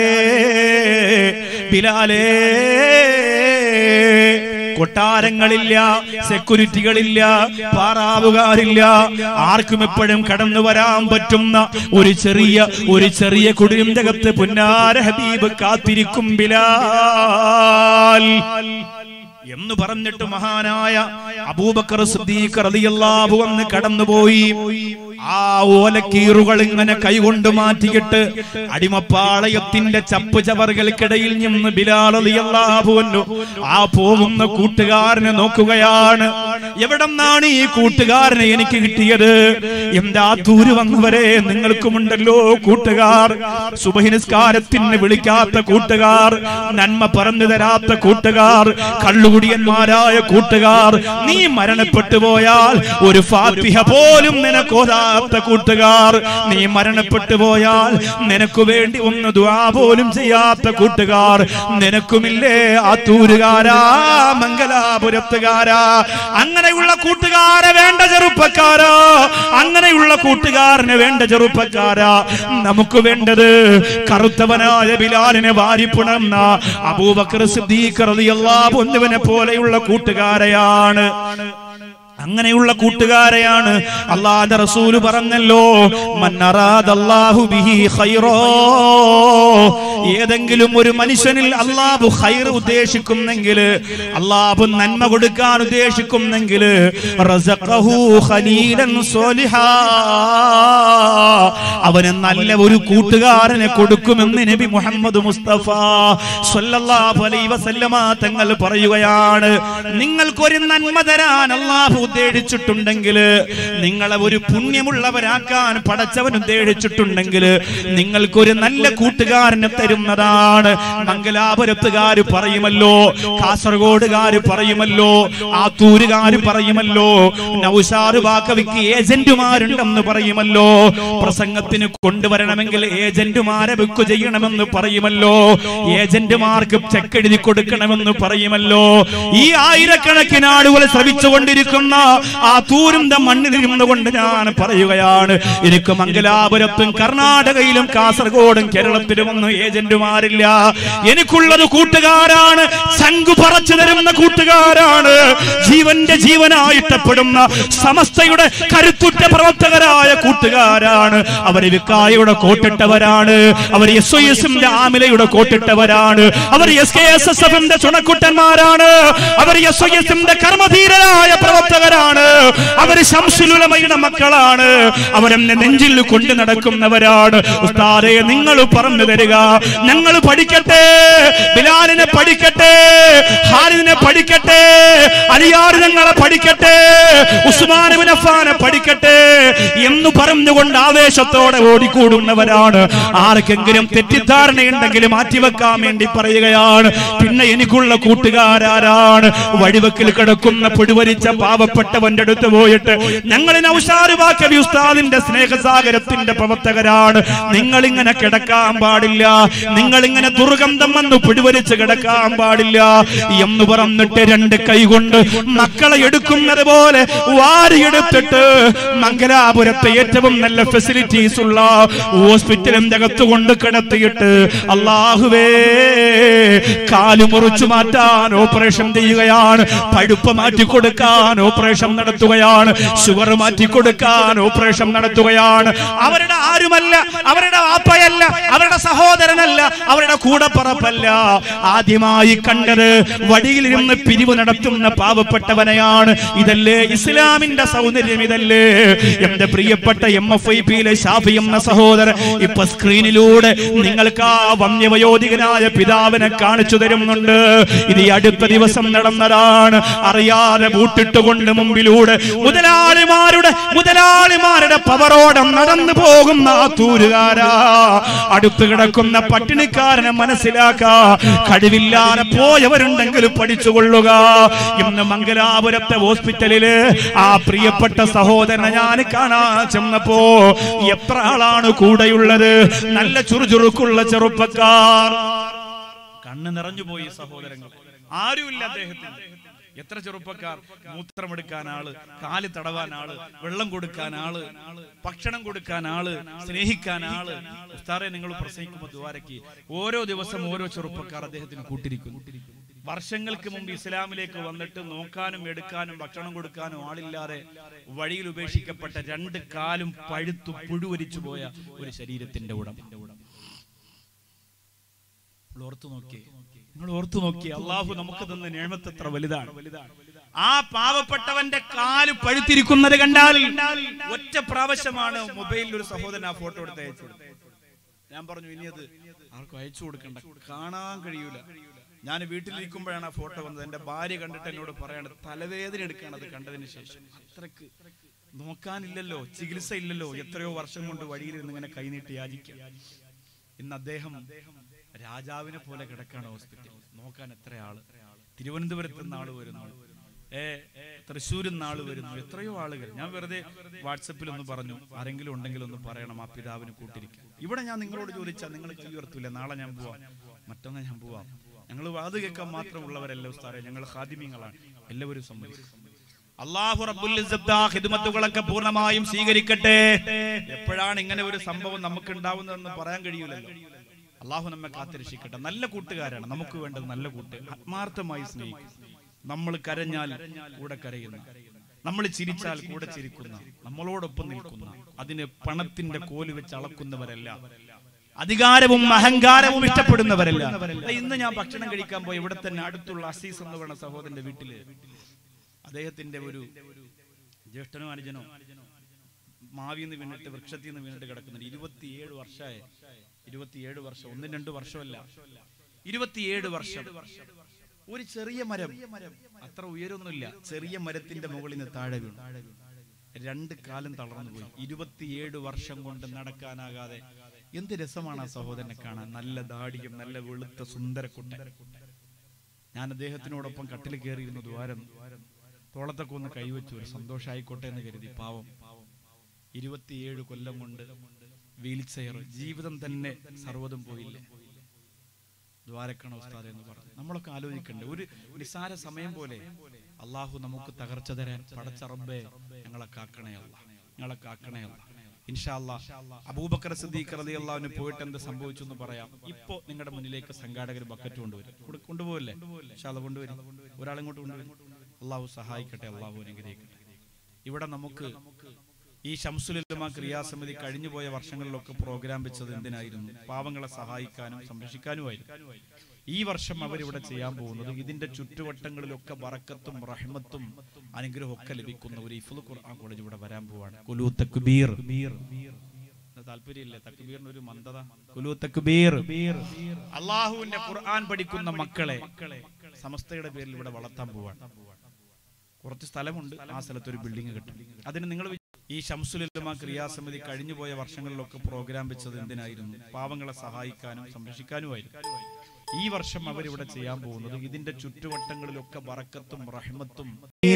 ബിലാലേ കൊട്ടാരങ്ങളില്ല സെക്യൂരിറ്റികളില്ല പാറാവുകാരില്ല ആർക്കും എപ്പോഴും കടന്നു വരാൻ പറ്റുന്ന ഒരു ചെറിയ ഒരു ചെറിയ കുടിലിന്റെ അകത്ത് പുന്നാര ഹബീബ് കാത്തിരിക്കും ബിലാൽ എന്ന് പറഞ്ഞിട്ട് മഹാനായ അബൂബക്കർ സിദ്ദീഖ് റളിയല്ലാഹു അൻഹു കടന്നുപോയി ആ ഓലക്കീറുകൾ ഇങ്ങനെ കൈകൊണ്ട് മാറ്റിയിട്ട് അടിമപ്പാളയത്തിന്റെ ചപ്പ് ചവറുകൾക്കിടയിൽ നിന്ന് ബിലാൽ റളിയല്ലാഹു അൻഹു ആ പോകുന്ന കൂട്ടുകാരനെ നോക്കുകയാണ് എവിടെന്നാണ് ഈ കൂട്ടുകാരനെ എനിക്ക് കിട്ടിയത് എന്താ തൂര് വന്നവരെ നിങ്ങൾക്കുമുണ്ടല്ലോ കൂട്ടുകാർ സുബഹിനിസ്കാരത്തിന് വിളിക്കാത്ത കൂട്ടുകാർ നന്മ പറഞ്ഞു തരാത്ത കൂട്ടുകാർ കള്ളുകുടിയന്മാരായ കൂട്ടുകാർ നീ മരണപ്പെട്ടു പോയാൽ ഒരു ഫാത്തിഹ പോലും നിനക്കോതാത്ത കൂട്ടുകാർ നീ മരണപ്പെട്ടു പോയാൽ നിനക്ക് വേണ്ടി ഒന്ന് ദുആ പോലും ചെയ്യാത്ത കൂട്ടുകാർ നിനക്കുമില്ലേ ആ തൂരുകാരാ മംഗലാപുരത്തുകാരാ അങ്ങനെ അങ്ങനെയുള്ള കൂട്ടുകാരെ വേണ്ട ചെറുപ്പക്കാരാ അങ്ങനെയുള്ള കൂട്ടുകാരന് വേണ്ട ചെറുപ്പക്കാരാ നമുക്ക് വേണ്ടത് കറുത്തവനായ ബിലാലിനെ വാരിപ്പുണർന്ന അബൂബക്കർ സിദ്ദീഖ് റളിയല്ലാഹു അൻഹുവിനെ പോലെയുള്ള കൂട്ടുകാരെയാണ് അങ്ങനെയുള്ള കൂട്ടുകാരെയാണ് അള്ളാന്റെ റസൂല് പറഞ്ഞല്ലോ മന്നറാദല്ലാഹു ബിഹി ഖൈറോ ഏതെങ്കിലും ഒരു മനുഷ്യനിൽ അള്ളാഹു ഖൈർ ഉദ്ദേശിക്കുന്നെങ്കിൽ അള്ളാഹു നന്മ കൊടുക്കാൻ ഉദ്ദേശിക്കുന്നെങ്കിൽ റസഖഹു ഖലീലൻ സ്വാലിഹാ അവന് നല്ല ഒരു കൂട്ടുകാരനെ കൊടുക്കുമെന്ന് നബി മുഹമ്മദ് മുസ്തഫ സ്വല്ലല്ലാഹു അലൈഹി വസല്ലമ തങ്ങൾ പറയുകയാണ് നിങ്ങൾക്കൊരു നന്മ തരാൻ അള്ളാഹു ഉദ്ദേശിച്ചിട്ടുണ്ടെങ്കിൽ നിങ്ങളെ ഒരു പുണ്യമുള്ളവരാക്കാൻ പടച്ചവൻ ഉദ്ദേശിച്ചിട്ടുണ്ടെങ്കിൽ നിങ്ങൾക്കൊരു നല്ല കൂട്ടുകാരനെ തരുന്നതാണ് മംഗലാപുരത്തുകാര് പറയുമല്ലോ കാസർഗോഡുകാര് പറയുമല്ലോ ആത്തൂരുകാര് പറയുമല്ലോ നൗഷാറ് ബാക്കവിക്ക് ഏജന്റുമാരുണ്ടെന്ന് പറയുമല്ലോ പ്രസംഗത്തിന് കൊണ്ടുവരണമെങ്കിൽ ഏജന്റുമാരെ ബുക്ക് ചെയ്യണമെന്ന് പറയുമല്ലോ ഏജന്റുമാർക്ക് ചെക്ക് എഴുതി കൊടുക്കണമെന്ന് പറയുമല്ലോ ഈ ആയിരക്കണക്കിന് ആളുകൾ ശ്രമിച്ചുകൊണ്ടിരിക്കുന്ന ആ തൂരിന്റെ മണ്ണിൽ ഇരുന്നുകൊണ്ട് ഞാൻ പറയുകയാണ് എനിക്ക് മംഗലാപുരത്തും കർണാടകയിലും കാസർഗോഡും കേരളത്തിലും ഒന്നും ഏജന്റുമാരില്ല എനിക്കുള്ളത് കൂട്ടുകാരാണ് ശംഖു പറച്ചു തരുന്ന കൂട്ടുകാരാണ് ജീവന്റെ ജീവനായിട്ടപ്പെടുന്ന സമസ്തയുടെ കരുത്തുറ്റ പ്രവർത്തകരായ കൂട്ടുകാരാണ് അവര് വിക്കായയുടെ കോട്ടിട്ടവരാണ് അവർ എസ് ഒ എസിന്റെ ആമിലയുടെ കോട്ടിട്ടവരാണ് അവർ എസ് കെ എസ് എസ് എഫിന്റെ ചുണക്കുട്ടന്മാരാണ് അവർ എസ് ഒ എസിന്റെ കർമ്മധീരരായ പ്രവർത്തകരാണ് അവർ ശംസുലുലമയുടെ മക്കളാണ് അവരെന്നെ നെഞ്ചിൽ കൊണ്ടു നടക്കുന്നവരാണ് ഉസ്താദെ നിങ്ങൾ പറഞ്ഞു തരിക ഞങ്ങൾ പഠിക്കട്ടെ ബിലാലിനെ പഠിക്കട്ടെ ഹാരിദിനെ പഠിക്കട്ടെ അലിയാർ ഞങ്ങളെ പഠിക്കട്ടെ ഉസ്മാനുബിൻ അഫാനെ പഠിക്കട്ടെ എന്ന് പറഞ്ഞുകൊണ്ട് ആവേശത്തോടെ ഓടിക്കൂടുന്നവരാണ് ആർക്കെങ്കിലും തെറ്റിദ്ധാരണയുണ്ടെങ്കിൽ മാറ്റിവെക്കാൻ വേണ്ടി പറയുകയാണ് പിന്നെ എനിക്കുള്ള കൂട്ടുകാരാരാണ് വഴിവെക്കിൽ കിടക്കുന്ന പിടിവരിച്ച പാവപ്പെട്ടവന്റെ അടുത്ത് പോയിട്ട് ഞങ്ങൾ നൗഷാറുവാക്കവി ഉസ്താദിന്റെ സ്നേഹസാഗരത്തിന്റെ പ്രവർത്തകരാണ് നിങ്ങൾ ഇങ്ങനെ കിടക്കാൻ പാടില്ല നിങ്ങൾ ഇങ്ങനെ ദുർഗന്ധം വന്ന് പിടിവരിച്ച് കിടക്കാൻ പാടില്ല എന്ന് പറഞ്ഞിട്ട് രണ്ട് കൈകൊണ്ട് മക്കളെ എടുക്കുന്നത് പോലെ വാരിയെടുത്തിട്ട് മംഗലാപുരത്തെ ഏറ്റവും നല്ല ഫെസിലിറ്റീസ് ഉള്ള ഹോസ്പിറ്റലിന്റെ അകത്ത് കൊണ്ട് കിടത്തിയിട്ട് അള്ളാഹുവേ കാല് മുറിച്ചു മാറ്റാൻ ഓപ്പറേഷൻ ചെയ്യുകയാണ് പഴുപ്പ് മാറ്റി കൊടുക്കാൻ ഓപ്പറേഷൻ നടത്തുകയാണ് ഷുഗർ മാറ്റി കൊടുക്കാൻ ഓപ്പറേഷൻ നടത്തുകയാണ് അവരുടെ ആരുമല്ല അവരുടെ വാപ്പയല്ല അവരുടെ സഹോദരനല്ല അവരുടെ കൂടപ്പറപ്പല്ല ആദ്യമായി കണ്ടത് വടിയിലിരുന്ന് പിരിവ് നടത്തുന്ന പാവപ്പെട്ടവനെയാണ് ഇതല്ലേ ഇസ്ലാമിന്റെ സൗന്ദര്യം ഇതല്ലേ എന്റെ പ്രിയപ്പെട്ട എം എഫ് ഐ പിയിലെ ഷാഫി എന്ന സഹോദരൻ ഇപ്പൊ സ്ക്രീനിലൂടെ നിങ്ങൾക്ക് ആ വന്യവയോധികനായ പിതാവിനെ കാണിച്ചു തരുന്നുണ്ട് ഇത് ഈ അടുത്ത ദിവസം നടന്നതാണ് അറിയാതെ ബൂട്ടിട്ടുകൊണ്ട് മുമ്പിലൂടെ മുതലാളിമാരുടെ മുതലാളിമാരുടെ പവറോടെ നടന്നു പോകുന്ന ആ തൂരുകാരാ അടുത്ത് കിടക്കുന്ന പട്ടിണിക്കാരനെ മനസ്സിലാക്കാ കഴിവില്ലാതെ പോയവരുണ്ടെങ്കിൽ പഠിച്ചുകൊള്ളുക ഇന്ന് മംഗലാപുരത്തെ ഹോസ്പിറ്റലില് ആ പ്രിയപ്പെട്ട സഹോദരനെ ഞാൻ കാണാൻ ചെന്നപ്പോ എത്ര ആളാണ് കൂടെയുള്ളത് നല്ല ചുറുചുറുക്കുള്ള ചെറുപ്പക്കാർ കണ്ണ് നിറഞ്ഞുപോയി സഹോദരങ്ങൾ ആരുമില്ല അദ്ദേഹത്തിന് എത്ര ചെറുപ്പക്കാർ മൂത്രമെടുക്കാൻ ആള് കാല് തടവാൻ ആള് വെള്ളം കൊടുക്കാൻ ആള് ഭക്ഷണം കൊടുക്കാൻ ആള് സ്നേഹിക്കാൻ ആള് ഉസ്താറെ നിങ്ങൾ പ്രസംഗിക്കുമ്പോൾ ദ്വാരക്ക് ഓരോ ദിവസം ഓരോ ചെറുപ്പക്കാർ അദ്ദേഹത്തിന് കൂട്ടിരിക്കുന്നു വർഷങ്ങൾക്ക് മുമ്പ് ഇസ്ലാമിലേക്ക് വന്നിട്ട് നോക്കാനും എടുക്കാനും ഭക്ഷണം കൊടുക്കാനും ആളില്ലാതെ വഴിയിൽ ഉപേക്ഷിക്കപ്പെട്ട രണ്ട് കാലും പഴുത്തു പുഴുവരിച്ചു പോയ ഒരു ശരീരത്തിന്റെ ഉടമ നിങ്ങൾ ഓർത്തു നോക്കിയേ നിങ്ങൾ ഓർത്തു നോക്കിയേ അള്ളാഹു നമുക്ക് തന്ന നേമത്ത് എത്ര വലുതാണ് ആ പാവപ്പെട്ടവന്റെ കാല് പഴുത്തിരിക്കുന്നത് കണ്ടാൽ ഒറ്റ പ്രാവശ്യമാണ് മൊബൈലിൽ ഒരു സഹോദരൻ ആ ഫോട്ടോ എടുത്ത് അയച്ചു ഞാൻ പറഞ്ഞു ഇനി അത് ആർക്കും അയച്ചു കൊടുക്കണ്ട കാണാൻ കഴിയൂല ഞാൻ വീട്ടിലിരിക്കുമ്പോഴാണ് ആ ഫോട്ടോ വന്നത് എന്റെ ഭാര്യ കണ്ടിട്ട് എന്നോട് പറയാണ് തലവേദന എടുക്കുകയാണ് അത് കണ്ടതിന് ശേഷം അത്രക്ക് നോക്കാനില്ലല്ലോ ചികിത്സ ഇല്ലല്ലോ എത്രയോ വർഷം കൊണ്ട് വഴിയിൽ നിന്ന് ഇങ്ങനെ കൈനീട്ടി യാചിക്കുക ഇന്ന് അദ്ദേഹം രാജാവിനെ പോലെ കിടക്കാണ് ഹോസ്പിറ്റലിൽ നോക്കാൻ എത്ര ആള് തിരുവനന്തപുരത്ത് നിന്ന് ആള് വരുന്നു ഏ തൃശ്ശൂരിൽ നിന്ന് ആള് വരുന്നു എത്രയോ ആളുകൾ ഞാൻ വെറുതെ വാട്സപ്പിൽ ഒന്ന് പറഞ്ഞു ആരെങ്കിലും ഉണ്ടെങ്കിൽ ഒന്ന് പറയണം ആ പിതാവിന് കൂട്ടിരിക്കാൻ ഇവിടെ ഞാൻ നിങ്ങളോട് ചോദിച്ചാൽ നിങ്ങൾ കൈ ഉയർത്തൂല നാളെ ഞാൻ പോവാം മറ്റന്നാ ഞാൻ പോവാം ഞങ്ങൾ വാത് കേൾക്കാൻ മാത്രമുള്ളവരല്ല ഉസ്താറെ ഞങ്ങൾ ഹാദിമ്യങ്ങളാണ് എല്ലാവരും സമ്മതിക്കും അള്ളാഹു റബ്ബുൽ ഇസ്സത്ത് ആ ഹിദ്മത്തുകളൊക്കെ പൂർണ്ണമായും സ്വീകരിക്കട്ടെ എപ്പോഴാണ് ഇങ്ങനെ ഒരു സംഭവം നമുക്ക് ഉണ്ടാവുന്നതെന്ന് പറയാൻ കഴിയൂലല്ലോ അള്ളാഹു നമ്മെ കാത്തിരക്ഷിക്കട്ടെ നല്ല കൂട്ടുകാരാണ് നമുക്ക് വേണ്ടത് നല്ല കൂട്ട് ആത്മാർത്ഥമായി സ്നേഹിക്കും നമ്മൾ കരഞ്ഞാൽ കൂടെ കരയുന്ന നമ്മൾ ചിരിച്ചാൽ കൂടെ ചിരിക്കുന്ന നമ്മളോടൊപ്പം നിൽക്കുന്ന അതിന് പണത്തിന്റെ കോല് വെച്ച് അളക്കുന്നവരല്ല അധികാരവും അഹങ്കാരവും ഇഷ്ടപ്പെടുന്നവരല്ല ദാ ഇന്ന് ഞാൻ ഭക്ഷണം കഴിക്കാൻ പോയി ഇവിടെ തന്നെ അടുത്തുള്ള അസീസ് എന്ന് പറയുന്ന സഹോദരന്റെ വീട്ടില് അദ്ദേഹത്തിന്റെ ഒരു ജ്യേഷ്ഠനോ അനുജനോ മാവിന്ന് വീണിട്ട് വൃക്ഷത്തിൽ നിന്ന് വീണിട്ട് കിടക്കുന്നുണ്ട് ഇരുപത്തിയേഴ് വർഷമായ ഇരുപത്തിയേഴ് വർഷം ഒന്നും രണ്ടു വർഷമല്ല ഇരുപത്തിയേഴ് വർഷം ഒരു ചെറിയ മരം അത്ര ഉയരൊന്നുമില്ല ചെറിയ മരത്തിന്റെ മുകളിൽ നിന്ന് താഴെ വീണു രണ്ട് കാലം തളർന്നു പോയി ഇരുപത്തിയേഴ് വർഷം കൊണ്ട് നടക്കാനാകാതെ എന്ത് രസമാണ് ആ സഹോദരനെ കാണാൻ നല്ല ദാടിയും നല്ല വെളുത്ത സുന്ദരക്കുട്ടൻ ഞാൻ അദ്ദേഹത്തിനോടൊപ്പം കട്ടിൽ കയറിയിരുന്നു ദ്വാരം തോളത്തൊക്കെ ഒന്ന് കൈവച്ചു ഒരു സന്തോഷമായിക്കോട്ടെ എന്ന് കരുതി പാവം ഇരുപത്തിയേഴ് കൊല്ലം കൊണ്ട് വീൽ ചെയർ ജീവിതം തന്നെ സർവ്വതും പോയില്ലേ ദ്വാരക്കണ ഉസ്താദ് എന്ന് പറഞ്ഞു നമ്മളൊക്കെ ആലോചിക്കണ്ടേ ഒരു നിസാര സമയം പോലെ അള്ളാഹു നമുക്ക് തകർച്ച തരാൻ പടച്ച റബ്ബേ ഞങ്ങളെ കാക്കണേ അല്ല ഞങ്ങളെ കാക്കണേ അല്ല ഇൻഷാല്ലാ അബൂബക്കർ സിദ്ദീഖ് റതി അള്ളാഹുവിന് പോയിട്ട് എന്ത് സംഭവിച്ചു എന്ന് പറയാം ഇപ്പോ നിങ്ങളുടെ മുന്നിലേക്ക് സംഘാടകർ ബക്കറ്റ് കൊണ്ടുവരും കൊണ്ടു- കൊണ്ടുപോകല്ലേ ഇൻഷാല്ല കൊണ്ടുവരും ഒരാളിങ്ങോട്ട് കൊണ്ടുവരും അള്ളാഹു സഹായിക്കട്ടെ അള്ളാഹു അനുഗ്രഹിക്കട്ടെ ഇവിടെ നമുക്ക് ഈ ഷംസുലുലമ ക്രിയാസമിതി കഴിഞ്ഞുപോയ വർഷങ്ങളിലൊക്കെ പ്രോഗ്രാം വെച്ചത് എന്തിനായിരുന്നു പാവങ്ങളെ സഹായിക്കാനും സംരക്ഷിക്കാനുമായിരുന്നു ഈ വർഷം അവരിവിടെ ചെയ്യാൻ പോകുന്നത് ഇതിന്റെ ചുറ്റുവട്ടങ്ങളിലൊക്കെ ബറക്കത്തും റഹ്മത്തും അനുഗ്രഹവും ഒക്കെ ലഭിക്കുന്ന ഒരു ഇഫുൽ ഖുർആൻ കോളേജ് ഇവിടെ വരാൻ പോവാണ് കുലു തക്ബീർ താല്പര്യമില്ലേ തക്ബീറിന് ഒരു മന്ദത കുലു തക്ബീർ അള്ളാഹുവിന്റെ ഖുർആൻ പഠിക്കുന്ന മക്കളെ സമസ്തയുടെ പേരിൽ ഇവിടെ വളർത്താൻ പോവാണ് കുറച്ച് സ്ഥലമുണ്ട് ആ സ്ഥലത്ത് ഒരു ബിൽഡിംഗ് കിട്ടും അതിന് നിങ്ങൾ വി- ഈ ഷംസുലുലമ ക്രിയാസമിതി കഴിഞ്ഞുപോയ വർഷങ്ങളിലൊക്കെ പ്രോഗ്രാം വെച്ചത് എന്തിനായിരുന്നു പാവങ്ങളെ സഹായിക്കാനും സംരക്ഷിക്കാനുമായിരുന്നു ഈ വർഷം അവരിവിടെ ചെയ്യാൻ പോകുന്നത് ഇതിന്റെ ചുറ്റുവട്ടങ്ങളിലൊക്കെ ബറക്കത്തും റഹ്മത്തും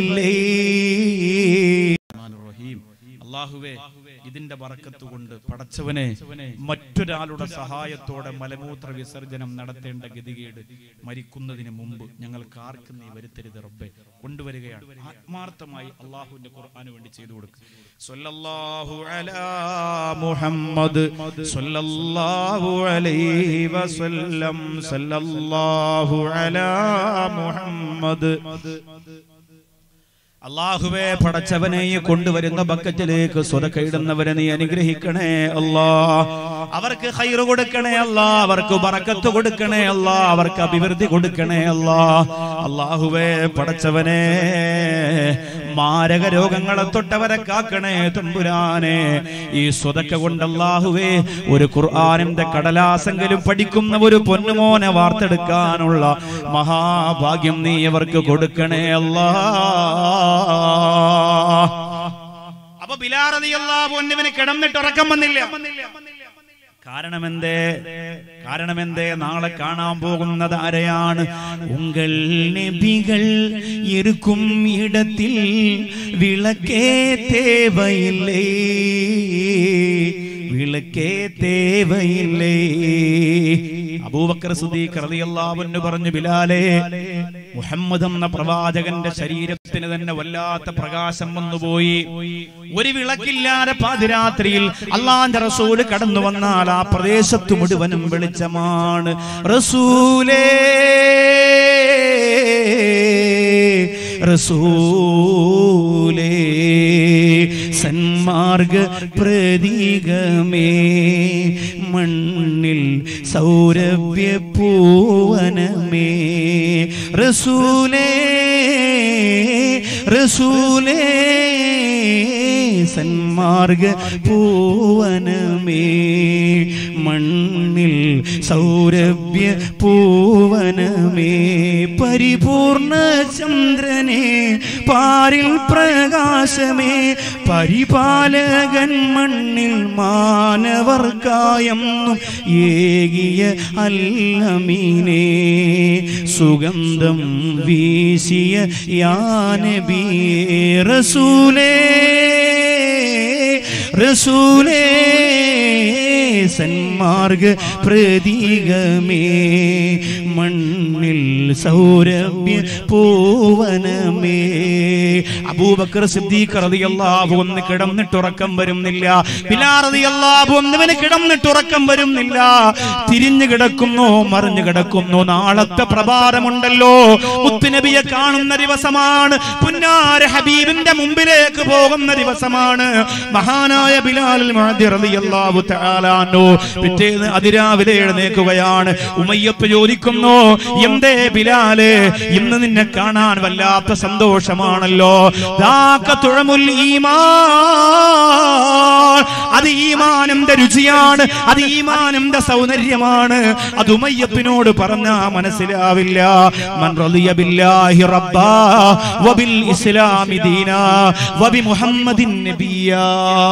റഹീം അള്ളാഹുവേ ഇതിന്റെ ബറക്കത്ത് കൊണ്ട് പടച്ചവനെ മറ്റൊരാളുടെ സഹായത്തോടെ മലമൂത്ര വിസർജനം നടത്തേണ്ട ഗതികേട് മരിക്കുന്നതിന് മുമ്പ് ഞങ്ങൾക്ക് ആർക്കും നീ വരുത്തരുത് റബ്ബെ കൊണ്ടുവരികയാണ് ആത്മാർത്ഥമായി അള്ളാഹുവിന്റെ ഖുർആന് വേണ്ടി ചെയ്തു കൊടുക്കുക സ്വല്ലല്ലാഹു അലാ മുഹമ്മദ് സ്വല്ലല്ലാഹു അലൈഹി വസല്ലം സ്വല്ലല്ലാഹു അലാ മുഹമ്മദ് അള്ളാഹുവെ പടച്ചവനെ ഈ കൊണ്ടുവരുന്ന ബക്കറ്റിലേക്ക് സ്വതക്കയിടുന്നവരെ നീ അനുഗ്രഹിക്കണേ അല്ലാ അവർക്ക് ഹൈറ് കൊടുക്കണേ അല്ലാ അവർക്ക് ബറക്കത്ത് കൊടുക്കണേ അല്ലാ അവർക്ക് അഭിവൃദ്ധി കൊടുക്കണേ അല്ലാ അള്ളാഹുവേ പടച്ചവനെ മാരക രോഗങ്ങളെ തൊട്ടവരെ കാക്കണേ തമ്പുരാനെ ഈ സ്വതക്ക കൊണ്ട് അല്ലാഹുവേ ഒരു ഖുർആാനിന്റെ കടലാസെങ്കിലും പഠിക്കുന്ന ഒരു പൊന്നുമോനെ വാർത്തെടുക്കാനുള്ള മഹാഭാഗ്യം നീ അവർക്ക് കൊടുക്കണേ അല്ലാ അപ്പൊ ബിലാറിയല്ലാവുന്നവന് കിടന്നിട്ട് ഉറക്കം വന്നില്ല കാരണമെന്തേ കാരണമെന്തേ നാളെ കാണാൻ പോകുന്നത് ആരെയാണ് ഉങ്കൾ നബികൾ ഇരിക്കും ഇടത്തിൽ വിളക്കേ തേവയില്ലേ വിളക്കേ തേവയില്ലേ അബൂബക്കർ സുദീഖ് റളിയല്ലാഹു അൻഹു പറഞ്ഞു ബിലാലേ മുഹമ്മദ് എന്ന പ്രവാചകന്റെ ശരീരത്തിന് തന്നെ വല്ലാത്ത പ്രകാശം വന്നുപോയി ഒരു വിളക്കില്ലാതെ പാതിരാത്രിയിൽ അള്ളാന്റെ റസൂല് കടന്നു വന്നാൽ ആ പ്രദേശത്ത് മുഴുവനും വെളിച്ചമാണ് റസൂലേ റസൂലേ സന്മാർഗ പ്രതീകമേ മണ്ണിൽ സൗരഭ്യ പൂവനമേ റസൂലേ റസൂലേ സന്മാർഗ പൂവനമേ മണ്ണിൽ സൗരഭ്യ പൂവനമേ പരിപൂർണ ചന്ദ്രനെ പാരിൽ പ്രകാശമേ പരിപാലകൻ മണ്ണിൽ മാനവർക്കായെന്നും ഏകിയ അല്ലമീനേ സുഗന്ധം വീശിയ യാനബിയേ റസൂലേ റസൂലേ സന്മാർഗ പ്രതീകമേ മണ്ണിൽ സൗരഭ്യ പൂവനമേ അബൂബക്കർ സിദ്ദീഖ് റളിയല്ലാഹു ഒന്ന് കിടന്നിട്ടുറക്കം വരുന്നില്ല ബിലാൽ റളിയല്ലാഹു ഒന്നവന് കിടന്നിട്ടുറക്കം വരുന്നില്ല തിരിഞ്ഞു കിടക്കുന്നു മറിഞ്ഞു കിടക്കുന്നു നാളത്തെ പ്രഭാതമുണ്ടല്ലോ മുത്തുനബിയെ കാണുന്ന ദിവസമാണ് പുന്നാര ഹബീബിന്റെ മുമ്പിലേക്ക് പോകുന്ന ദിവസമാണ് മഹാനായ ബിലാൽ മുഅദ്ദി റളിയല്ലാഹു തആല അൻഹു പിറ്റേന്ന് അതിരാവിലെ എഴുന്നേൽക്കുകയാണ് ഉമയ്യപ്പ് ചോദിക്കുന്നു എന്തേ ബിലാല് ഇന്ന് നിന്നെ കാണാൻ വല്ലാത്ത സന്തോഷമാണല്ലോ ദാക തുഴമുൽ ഈമാൻ അത് ഈമാനിന്റെ രുചിയാണ് അത് ഈമാനിന്റെ സൗന്ദര്യമാണ് അത് ഉമയ്യപ്പിനോട് പറഞ്ഞാ മനസ്സിലാവില്ല മൻ റളിയ ബില്ലാഹി റബ്ബാ വബിൽ ഇസ്ലാമി ദീനാ വബി മുഹമ്മദിൻ നബിയാ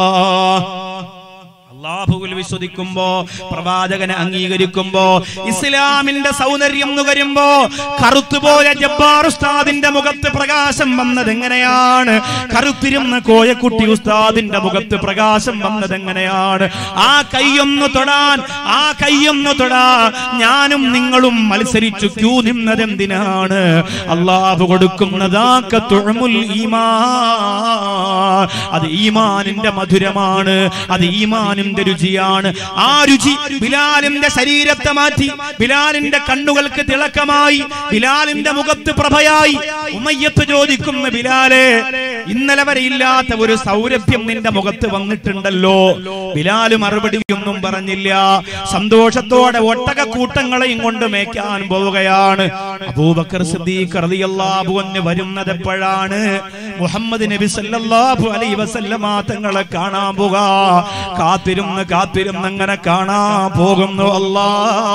അള്ളാഹുവിൽ വിശ്വസിക്കുമ്പോ പ്രവാചകനെ അംഗീകരിക്കുമ്പോ ഇസ്ലാമിന്റെ സൗന്ദര്യം നുകരുമ്പോ കറുത്തുപോയ ജബ്ബാർ ഉസ്താദിന്റെ മുഖത്ത് പ്രകാശം വന്നത് എങ്ങനെയാണ് കറുത്തിരുന്ന കോയക്കുട്ടി ഉസ്താദിന്റെ മുഖത്ത് പ്രകാശം വന്നത് എങ്ങനെയാണ് ആ കൈയൊന്ന് തൊടാൻ ആ കൈയൊന്ന് തൊടാ ഞാനും നിങ്ങളും മത്സരിച്ചു ക്യൂ നിന്നത് എന്തിനാണ് അള്ളാഹു കൊടുക്കുന്നതാക്ക തുഴമുൽ ഈമാൻ അത് ഈമാനിന്റെ മധുരമാണ് അത് ഈമാനിന്റെ രുചിയാണ് ആ രുചി ബിലാലിന്റെ ശരീരത്തെ മാറ്റി ബിലാലിന്റെ കണ്ണുകൾക്ക് തിളക്കമായി ബിലാലിന്റെ മുഖത്ത് പ്രഭയായി ഉമയ്യത്ത് ചോദിക്കുന്ന ബിലാലെ ഇന്നലെ വരെ ഇല്ലാത്ത ഒരു സൗരഭ്യം നിന്റെ മുഖത്ത് വന്നിട്ടുണ്ടല്ലോ ബിലാല് മറുപടിയൊന്നും പറഞ്ഞില്ല സന്തോഷത്തോടെ ഒട്ടക കൂട്ടങ്ങളെയും കൊണ്ട് മേയ്ക്കാൻ പോവുകയാണ് അബൂബക്കർ സിദ്ദീഖ് റളിയല്ലാഹു അൻഹു വരുന്നത് എപ്പോഴാണ് മുഹമ്മദ് നബി സല്ലല്ലാഹു അലൈഹി വസല്ലമ തങ്ങളെ കാണാൻ പോകാ കാത്തിരുന്ന് കാത്തിരുന്ന് അങ്ങനെ കാണാൻ പോകുന്നു അല്ലാ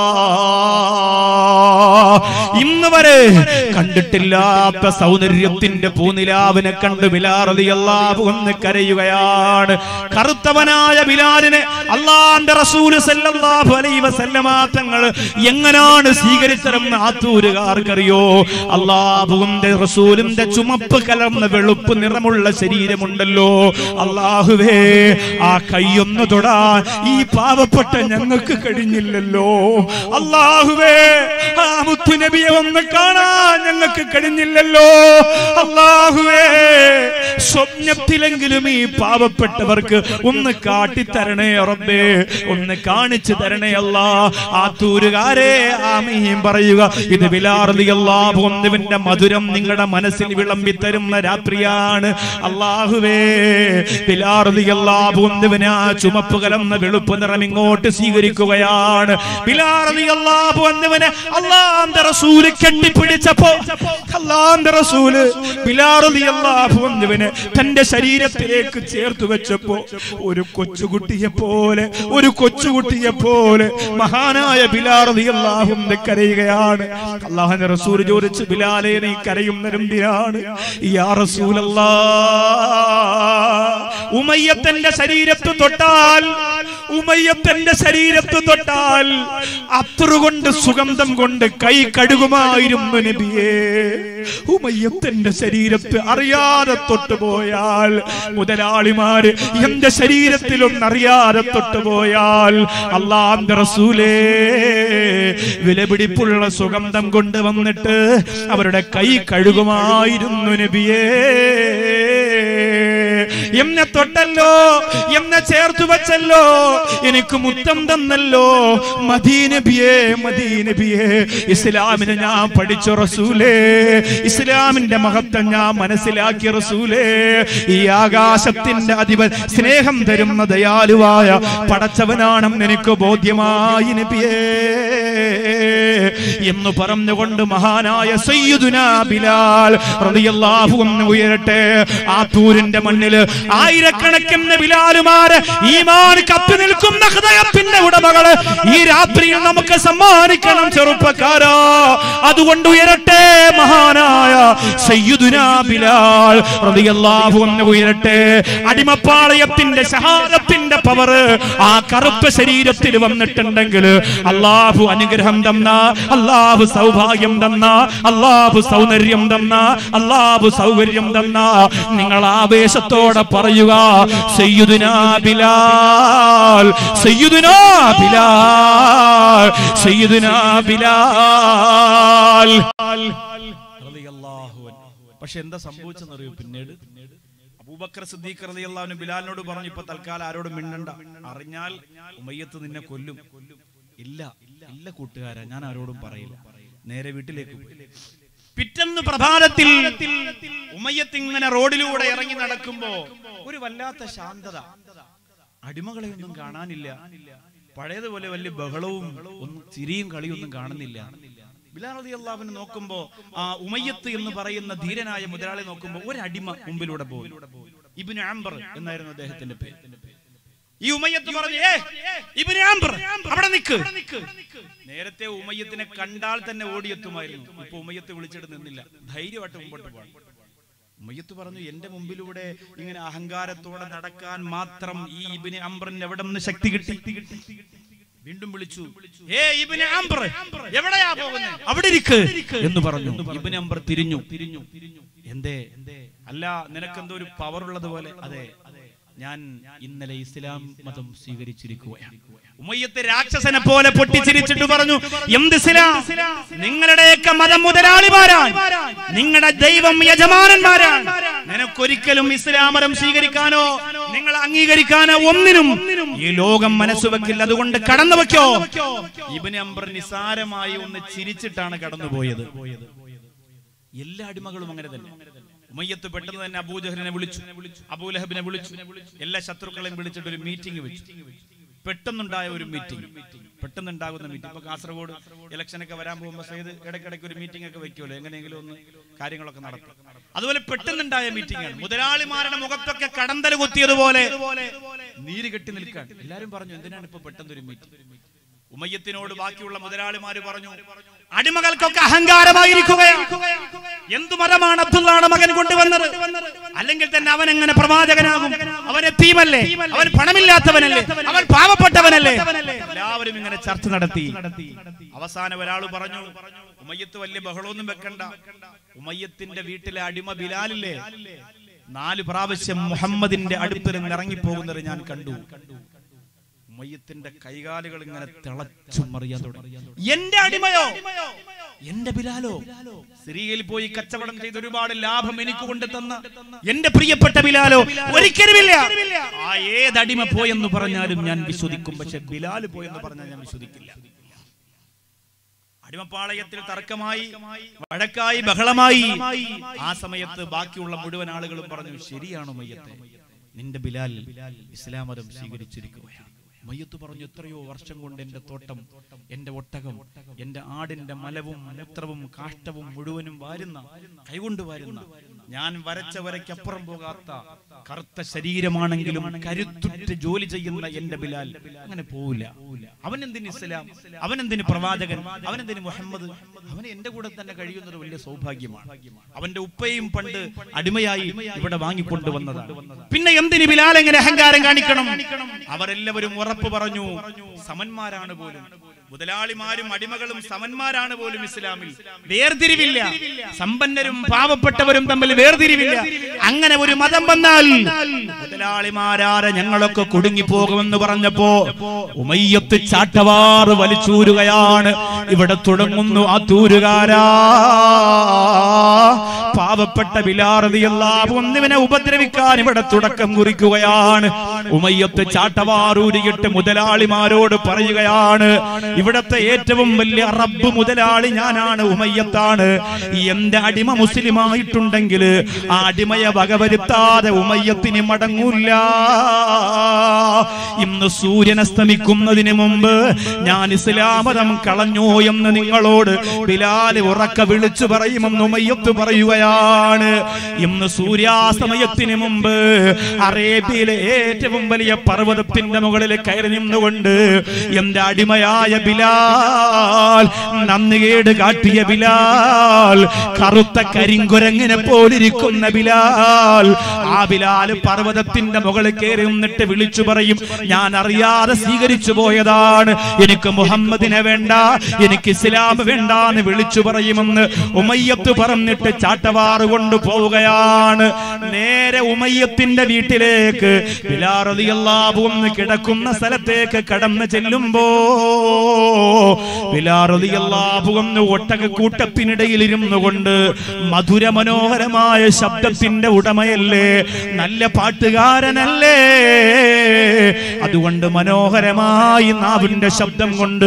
ഇന്ന് വരെ കണ്ടിട്ടില്ലാത്ത സൗന്ദര്യത്തിന്റെ പൂനിലാവിനെ കണ്ട് ബിലാറിയല്ലാഹു ഒന്ന് കരയുകയാണ് കറുത്തവനായ ബിലാലിനെ അള്ളാന്റെ റസൂല് സല്ലല്ലാഹു അലൈഹി വസല്ലമ തങ്ങൾ എങ്ങനാണ് സ്വീകരിച്ചതെന്ന് ആത്തൂരുകാർക്കറിയോ അള്ളാഹുവിന്റെ റസൂലിന്റെ ചുമപ്പ് കലർന്ന വെളുപ്പ് നിറമുള്ള ശരീരമുണ്ടല്ലോ അള്ളാഹുവേ ആ കൈയൊന്ന് തൊടാൻ ഈ പാവപ്പെട്ട ഞങ്ങൾക്ക് കഴിഞ്ഞില്ലല്ലോ അള്ളാഹുവേ ആ മുത്തുനബിയെ ഒന്ന് കാണാൻ ഞങ്ങൾക്ക് കഴിഞ്ഞില്ലല്ലോ അള്ളാഹുവേ സ്വപ്നത്തിലെങ്കിലും ഈ പാവപ്പെട്ടവർക്ക് ഒന്ന് കാട്ടിത്തരണേ റബ്ബേ ഒന്ന് കാണിച്ചു തരണേ അല്ലാ ആ തൂരുകാരെ ആമീൻ പറയുക ഇത് വിലാർലി അള്ളാഹുവിന്റെ മധുരം നിങ്ങളുടെ മനസ്സിൽ വിളമ്പി തരുന്ന രാത്രിയാണ് അള്ളാഹുവേ വിലാർലി അള്ളാഹുവിന് ആ ചുമപ്പ് കലർന്ന വെളുപ്പ് നിറം ഇങ്ങോട്ട് സ്വീകരിക്കുകയാണ് വിലാർലി അള്ളാഹുവിന് അള്ളാന്റെ റസൂല് കെട്ടിപ്പിടിച്ചപ്പോ അള്ളാന്റെ റസൂല് ബിലാർലി അള്ളാഹുവിന് തന്റെ ശരീരത്തിലേക്ക് ചേർത്ത് വെച്ചപ്പോ ഒരു കൊച്ചുകുട്ടിയെ പോലെ ഒരു കൊച്ചുകുട്ടിയെ പോലെ മഹാനായ ബിലാർലി അള്ളാഹുന്റെ കരയുകയാണ് അള്ളാഹുന്റെ റസൂൽ ചോദിച്ച് ബിലാലെ നീ കരയുന്നതെന്തിനാണ് യാ റസൂലല്ലാ ഉമയ്യത്തന്റെ ശരീരത്ത് തൊട്ടാൽ ഉമയ്യത്തന്റെ ശരീരത്ത് തൊട്ടാൽ അത്തറുകൊണ്ട് സുഗന്ധം കൊണ്ട് കൈ കഴുകുമായിരുന്നു നബിയേ ഉമയ്യത്തന്റെ ശരീരത്ത് അറിയാതെ തൊട്ടുപോയാൽ മുതലാളിമാര് എന്റെ ശരീരത്തിലൊന്നറിയാതെ തൊട്ടുപോയാൽ അള്ളാന്റെ റസൂലേ വിലപിടിപ്പുള്ള സുഗന്ധം കൊണ്ട് വന്നിട്ട് അവരുടെ കൈ കഴുകുമായിരുന്നു നബിയേ എന്നെ തൊട്ടല്ലോ എന്നെ ചേർത്തു വെച്ചല്ലോ എനിക്ക് മുത്തം തന്നല്ലോ മദീനബിയെ മദീനബിയെ ഇസ്ലാമിനെ ഞാൻ പഠിച്ച റസൂലേ ഇസ്ലാമിന്റെ മഹത്വം ഞാൻ മനസ്സിലാക്കിയ റസൂലേ ഈ ആകാശത്തിന്റെ അധിപൻ സ്നേഹം തരുന്ന ദയാലുവായ പടച്ചവനാണെന്ന് എനിക്ക് ബോധ്യമായി നബിയേ എന്ന് പറഞ്ഞുകൊണ്ട് മഹാനായ സയ്യിദുന ബിലാൽ റളിയല്ലാഹു അൻഹു ഉയരട്ടെ ആ തൂരിന്റെ മണ്ണില് ആയിരക്കണക്കിന് ബിലാലുമാര് ഈമാൻ കപ്പി നിൽക്കുന്ന ഹൃദയത്തിന്റെ ഉടമകള് ഈ രാത്രിയിൽ നമുക്ക് സമ്മാനിക്കണം ചെറുപ്പക്കാരാ അതുകൊണ്ട് ഉയരട്ടെ മഹാനായ സയ്യിദുന ബിലാൽ റളിയല്ലാഹു അൻഹു ഉയരട്ടെ അടിമപ്പാളയത്തിന്റെ ഷഹാദത്തിന്റെ പവർ ആ കറുത്ത ശരീരത്തിൽ വന്നിട്ടുണ്ടെങ്കിൽ അള്ളാഹു അനുഗ്രഹം തന്ന അള്ളാഹു സൗഭാഗ്യം തന്ന അള്ളാഹു സൗന്ദര്യം തന്ന അള്ളാഹു സൗകര്യം തന്ന നിങ്ങൾ ആവേശത്തോടെ പറയുക സയ്യുദിനാ ബിലാൽ സയ്യുദിനാ ബിലാൽ സയ്യുദിനാ ബിലാൽ പക്ഷെ എന്താ സംഭവിച്ചെന്നറിയോ പിന്നീട് അബൂബക്കർ സിദ്ദീഖ് റളിയല്ലാഹു ബിലാലിനോട് പറഞ്ഞു ഇപ്പൊ തൽക്കാലം ആരോടും മിണ്ടണ്ട അറിഞ്ഞാൽ ഉമയ്യത്ത് നിന്നെ കൊല്ലും ഇല്ല ഇല്ല കൂട്ടുകാരാ ഞാൻ ആരോടും പറയില്ല നേരെ വീട്ടിലേക്ക് പോയി പിറ്റന്ന് പ്രഭാതത്തിൽ ഉമയ്യത്ത് ഇങ്ങനെ റോഡിലൂടെ ഇറങ്ങി നടക്കുമ്പോ ഒരു വല്ലാത്ത ശാന്തത അടിമകളെ ഒന്നും കാണാനില്ല പഴയതുപോലെ വലിയ ബഹളവും ഒന്നും ചിരിയും കളിയൊന്നും കാണുന്നില്ല ബിലാൽ റളിയല്ലാഹുവിനെ നോക്കുമ്പോ ആ ഉമയ്യത്ത് എന്ന് പറയുന്ന ധീരനായ മുതലാളി നോക്കുമ്പോ ഒരു അടിമ മുമ്പിലൂടെ പോയി ഇബ്നു അംബർ എന്നായിരുന്നു അദ്ദേഹത്തിന്റെ പേര് ഈ ഉമയ്യത്ത് പറഞ്ഞു "ഏ, ഇബ്നു അംബർ അവിടെ നിക്ക് നേരത്തെ ഉമയ്യത്തിനെ കണ്ടാൽ തന്നെ ഓടിയെത്തുമായിരുന്നു ഇപ്പൊ ഉമയ്യത്ത് വിളിച്ചിട്ട് നിന്നില്ല ധൈര്യമായിട്ട് മുമ്പോട്ട് പോകണം ഉമയ്യത്ത് പറഞ്ഞു എന്റെ മുമ്പിലൂടെ ഇങ്ങനെ അഹങ്കാരത്തോടെ നടക്കാൻ മാത്രം ഈ ഇബിന് അംബറിന് എവിടെ നിന്ന് ശക്തി കിട്ടി വീണ്ടും വിളിച്ചു ഏ ഇബിന് അംബർ എവിടെയാ പോകുന്നത് അവിടെ ഇരിക്ക് എന്ന് പറഞ്ഞു ഇബിന് അംബർ തിരിഞ്ഞു തിരിഞ്ഞു എന്തേ അല്ല നിനക്കെന്തോ ഒരു പവർ ഉള്ളത് പോലെ അതെ ഞാൻ ഇന്നലെ ഇസ്ലാം മതം സ്വീകരിച്ചിരിക്കുകയാണ് ഉമയ്യത്ത് രാക്ഷസനെ പോലെ പൊട്ടിച്ചിരിച്ചിട്ട് പറഞ്ഞു എന്ത് ഇസ്ലാം നിങ്ങളുടെയൊക്കെ മതം മുതലാളിമാരാണ് നിങ്ങളുടെ ദൈവം യജമാനന്മാരാണ് നിനക്കൊരിക്കലും ഇസ്ലാം മതം സ്വീകരിക്കാനോ നിങ്ങൾ അംഗീകരിക്കാനോ ഒന്നിനും ഈ ലോകം മനസ്സ് വെക്കില്ല അതുകൊണ്ട് കടന്നു വെക്കോ ഇബിന് അംബർ നിസാരമായി ഒന്ന് ചിരിച്ചിട്ടാണ് കടന്നുപോയത് എല്ലാ അടിമകളും അങ്ങനെ തന്നെ ഉമയ്യത്ത് പെട്ടെന്ന് തന്നെ അബൂജഹലിനെ വിളിച്ചു അബൂലഹബിനെ വിളിച്ചു എല്ലാ ശത്രുക്കളെയും വിളിച്ചിട്ട് ഒരു മീറ്റിംഗ് വെച്ചു പെട്ടെന്നുണ്ടായ ഒരു മീറ്റിംഗ് പെട്ടെന്നുണ്ടാകുന്ന മീറ്റിംഗ് ഇപ്പൊ കാസർഗോഡ് ഇലക്ഷനൊക്കെ വരാൻ പോകുമ്പോൾ സൈദ് ഇടയ്ക്കിടയ്ക്ക് ഒരു മീറ്റിംഗ് ഒക്കെ വെക്കുമല്ലോ എങ്ങനെയെങ്കിലും ഒന്ന് കാര്യങ്ങളൊക്കെ നടത്തും അതുപോലെ പെട്ടെന്നുണ്ടായ മീറ്റിംഗ് ആണ് മുതലാളിമാരുടെ മുഖത്തൊക്കെ കടന്തൽ കുത്തിയതുപോലെ നീര് കെട്ടി നിൽക്കാൻ എല്ലാരും പറഞ്ഞു എന്തിനാണ് ഇപ്പൊ പെട്ടെന്നൊരു മീറ്റിംഗ് ഉമയ്യത്തിനോട് ബാക്കിയുള്ള മുതലാളിമാര് പറഞ്ഞു അടിമകൾക്കൊക്കെ അഹങ്കാരമായിരിക്കുകയാണ് എന്തു മതമാണ് അബ്ദുള്ളാണ് മകൻ കൊണ്ടുവന്നത് അല്ലെങ്കിൽ തന്നെ അവൻ എങ്ങനെ പ്രവാചകനാകും അവൻ എത്തീമല്ലേ അവൻ പണമില്ലാത്തവനല്ലേ അവൻ പാവപ്പെട്ടവനല്ലേ എല്ലാവരും ഇങ്ങനെ ചർച്ച നടത്തി അവസാനം ഒരാൾ പറഞ്ഞു ഉമയ്യത്ത് വലിയ ബഹളമൊന്നും വെക്കണ്ട ഉമയ്യത്തിന്റെ വീട്ടിലെ അടിമ ബിലാലില്ലേ നാല് പ്രാവശ്യം മുഹമ്മദിന്റെ അടുപ്പിൽ നിന്ന് ഇറങ്ങിപ്പോകുന്നത് ഞാൻ കണ്ടു ഉമയ്യത്തിന്റെ കൈകാലുകൾ ഇങ്ങനെ തിളച്ചു മറിയാൻ തുടങ്ങി എന്റെ അടിമയോ എന്റെ ബിലാലോ സിറിയയിൽ പോയി കച്ചവടം ചെയ്ത് ഒരുപാട് ലാഭം എനിക്ക് കൊണ്ട് തന്ന എന്റെ പ്രിയപ്പെട്ട ബിലാലോ ഒരിക്കലുമില്ല ആ ഏതടിമ പോയെന്ന് പറഞ്ഞാലും ഞാൻ വിശ്വസിക്കും പക്ഷെ ബിലാൽ പോയെന്ന് പറഞ്ഞാൽ ഞാൻ വിശ്വസിക്കില്ല അടിമപ്പാളയത്തിൽ തർക്കമായി വഴക്കായി ബഹളമായി ആ സമയത്ത് ബാക്കിയുള്ള മുഴുവൻ ആളുകളും പറഞ്ഞു ശരിയാണോ മയ്യത്തെ നിന്റെ ബിലാൽ ഇസ്ലാം മതം സ്വീകരിച്ചിരിക്കുകയാണ് മയ്യത്ത് പറഞ്ഞു എത്രയോ വർഷം കൊണ്ട് എന്റെ തോട്ടം എന്റെ ഒട്ടകം എന്റെ ആടിന്റെ മലവും മൂത്രവും കാഷ്ടവും മുഴുവനും വാരുന്ന കൈകൊണ്ട് വാരുന്ന ഞാൻ വരച്ച വരയ്ക്കപ്പുറം പോകാത്ത കറുത്ത ശരീരമാണെങ്കിലും കരുത്തുറ്റ് ജോലി ചെയ്യുന്ന എന്റെ ബിലാൽ അങ്ങനെ പോവില്ല അവനെന്തിന് ഇസ്ലാം അവനെന്തിന് പ്രവാചകൻ അവനെന്തിന് മുഹമ്മദ് അവന് എന്റെ കൂടെ തന്നെ കഴിയുന്നത് വലിയ സൗഭാഗ്യമാണ് അവന്റെ ഉപ്പയും പണ്ട് അടിമയായി ഇവിടെ വാങ്ങിക്കൊണ്ടുവന്നതാണ് പിന്നെ എന്തിന് ബിലാൽ എങ്ങനെ അഹങ്കാരം കാണിക്കണം അവരെല്ലാവരും ഉറപ്പ് പറഞ്ഞു സമന്മാരാണ് പോലും മുതലാളിമാരും അടിമകളും സമന്മാരാണ് പോലും ഇസ്ലാമിൽ വേർതിരിവില്ല സമ്പന്നരും പാവപ്പെട്ടവരും തമ്മിൽ വേർതിരിവില്ല അങ്ങനെ ഒരു മതം വന്നാൽ മുതലാളിമാരാരെ ഞങ്ങളൊക്കെ കുടുങ്ങി പോകുമെന്ന് പറഞ്ഞപ്പോ ഉമയ്യത്ത് ചാട്ടവാറ് വലിച്ചൂരുകയാണ് ഇവിടെ തുടങ്ങുന്നു ആ തൂരുകാരാ പാവപ്പെട്ട ബിലാറതിയെല്ലാം ഒന്നിവനെ ഉപദ്രവിക്കാൻ ഇവിടെ തുടക്കം കുറിക്കുകയാണ് ഉമയ്യത്ത് ചാട്ടവാറൂരിയിട്ട് മുതലാളിമാരോട് പറയുകയാണ് ഇവിടത്തെ ഏറ്റവും വലിയ റബ്ബ് മുതലാളി ഞാനാണ് ഉമയ്യത്താണ് എന്റെ അടിമ മുസ്ലിമായിട്ടുണ്ടെങ്കിൽ ആ അടിമയെ വകവരുത്താതെ ഉമയ്യത്തിന് മടങ്ങൂല്ല ഇന്ന് സൂര്യൻ അസ്തമിക്കുന്നതിന് മുമ്പ് ഞാൻ ഇസ്ലാമതം കളഞ്ഞു എന്ന് നിങ്ങളോട് ബിലാല് ഉറക്ക വിളിച്ചു പറയുമെന്ന് ഉമയ്യത്ത് പറയുകയാണ് ഇന്ന് സൂര്യാസ്തമയത്തിന് മുമ്പ് അറേബ്യയിലെ ഏറ്റവും വലിയ പർവ്വതത്തിന്റെ മുകളിൽ കയറി നിന്നുകൊണ്ട് എന്റെ അടിമയായ ബിലാൽ നന്ദികേട് കാട്ടിയ ബിലാൽ കറുത്ത കരിങ്കുരങ്ങിനെ പോലിരിക്കുന്ന ബിലാൽ ആ ബിലാൽ പർവ്വതത്തിന്റെ മുകളിൽ കയറി നിന്നിട്ട് വിളിച്ചു പറയും ഞാൻ അറിയാതെ സ്വീകരിച്ചു പോയതാണ് എനിക്ക് മുഹമ്മദിനെ വേണ്ട എനിക്ക് ഇസ്ലാം വേണ്ട എന്ന് വിളിച്ചു പറയുമെന്ന് ഉമയ്യത്ത് പറഞ്ഞിട്ട് ചാട്ട ചാട്ടവാറ് കൊണ്ട് പോവുകയാണ് നേരെ ഉമയ്യത്തിന്റെ വീട്ടിലേക്ക് ബിലാറതിയല്ലാബുന്ന് കിടക്കുന്ന സ്ഥലത്തേക്ക് കടന്നു ചെല്ലുമ്പോ ബിലാറതിയല്ലാബുന്ന് ഒട്ടക കൂട്ടത്തിനിടയിൽ ഇരുന്നു കൊണ്ട് മധുര മനോഹരമായ ശബ്ദത്തിന്റെ ഉടമയല്ലേ നല്ല പാട്ടുകാരനല്ലേ അതുകൊണ്ട് മനോഹരമായി നാവിന്റെ ശബ്ദം കൊണ്ട്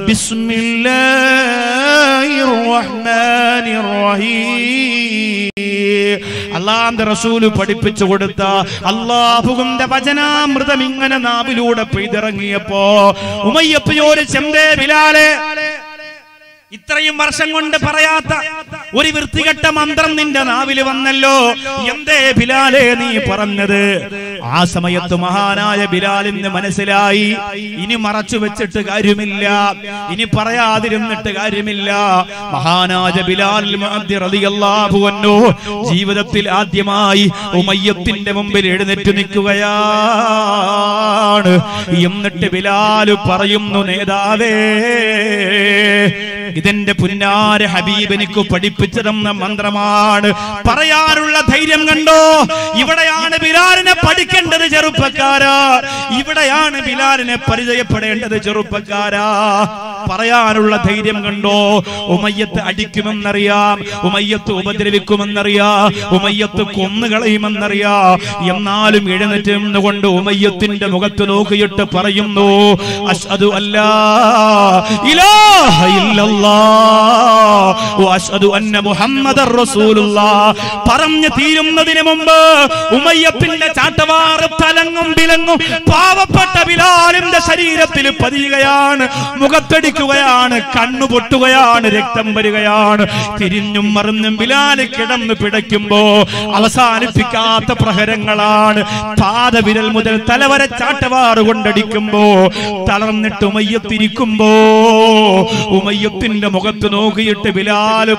ബിസ്മില്ലാഹിർ റഹ്മാനിർ റഹീം അള്ളാന്റെ റസൂല് പഠിപ്പിച്ചു കൊടുത്ത അള്ളാഹുവിന്റെ വചനാമൃതം ഇങ്ങനെ നാവിലൂടെ പെയ്തിറങ്ങിയപ്പോ ഉമയ്യപ്പയോര് ചെന്തേ ബിലാലെ ഇത്രയും വർഷം കൊണ്ട് പറയാത്ത ഒരു വൃത്തികെട്ട മന്ത്രം നിന്റെ നാവിൽ വന്നല്ലോ എന്തേ ബിലാലെ നീ പറഞ്ഞത് ആ സമയത്ത് മഹാനായ ബിലാലിന് മനസ്സിലായി ഇനി മറച്ചു വെച്ചിട്ട് കാര്യമില്ല ഇനി പറയാതിരുന്നിട്ട് കാര്യമില്ല മഹാനായ ബിലാൽ റളിയല്ലാഹു അൻഹു ജീവിതത്തിൽ ആദ്യമായി ഉമയ്യത്തിന്റെ മുമ്പിൽ എഴുന്നേറ്റ് നിൽക്കുകയാണ് എന്നിട്ട് ബിലാൽ പറയുന്നു നേതാവേ ഇതെന്റെ പുന്നാര ഹബീബ് എനിക്ക് പഠിപ്പിച്ചു തന്ന മന്ത്രമാണ് പറയാനുള്ള ധൈര്യം കണ്ടോ ഇവിടെയാണ് ബിലാലിനെ പഠിക്കേണ്ടത് ചെറുപ്പക്കാരാ ഇവിടെയാണ് ബിലാലിനെ പരിചയപ്പെടേണ്ടത് ചെറുപ്പക്കാരാ പറയാനുള്ള ധൈര്യം കണ്ടോ ഉമയ്യത്ത് അടിക്കുമെന്നറിയാം ഉമയ്യത്ത് ഉപദ്രവിക്കുമെന്നറിയാം ഉമയ്യത്ത് കൊന്നുകളയുമെന്നറിയാം എന്നാലും എഴുന്നേറ്റ് നിന്നുകൊണ്ട് ഉമയ്യത്തിന്റെ മുഖത്ത് നോക്കിയിട്ട് പറയുന്നു അഷ്ഹദു അല്ലാ ഇലാഹ ഇല്ലല്ലാഹ് വഅഷ്ഹദു അന്ന മുഹമ്മദർ റസൂലുള്ളാഹ് പറഞ്ഞു തീരുന്നതിന് മുമ്പ് ഉമയ്യത്തിന്റെ ചാട്ടവാറ് തലങ്ങും വിലങ്ങും പാവപ്പെട്ട ബിലാലിന്റെ ശരീരത്തിൽ പതിയുകയാണ് മുഖത്തടിക്കുകയാണ് കണ്ണു പൊട്ടുകയാണ് രക്തം വരികയാണ് തിരിഞ്ഞും മറിഞ്ഞും ബിലാൽ കിടന്ന് പിടയ്ക്കുമ്പോ അവസാനിപ്പിക്കാത്ത പ്രഹരങ്ങളാണ് പാദവിരൽ മുതൽ തലവര ചാട്ടവാറ് കൊണ്ടടിക്കുമ്പോ തളർന്നിട്ട് ഉമയ്യത്തിരിക്കുമ്പോ ഉമയ്യത്തിന്റെ മുഖത്ത് നോക്കിയിട്ട് ബിലാൽ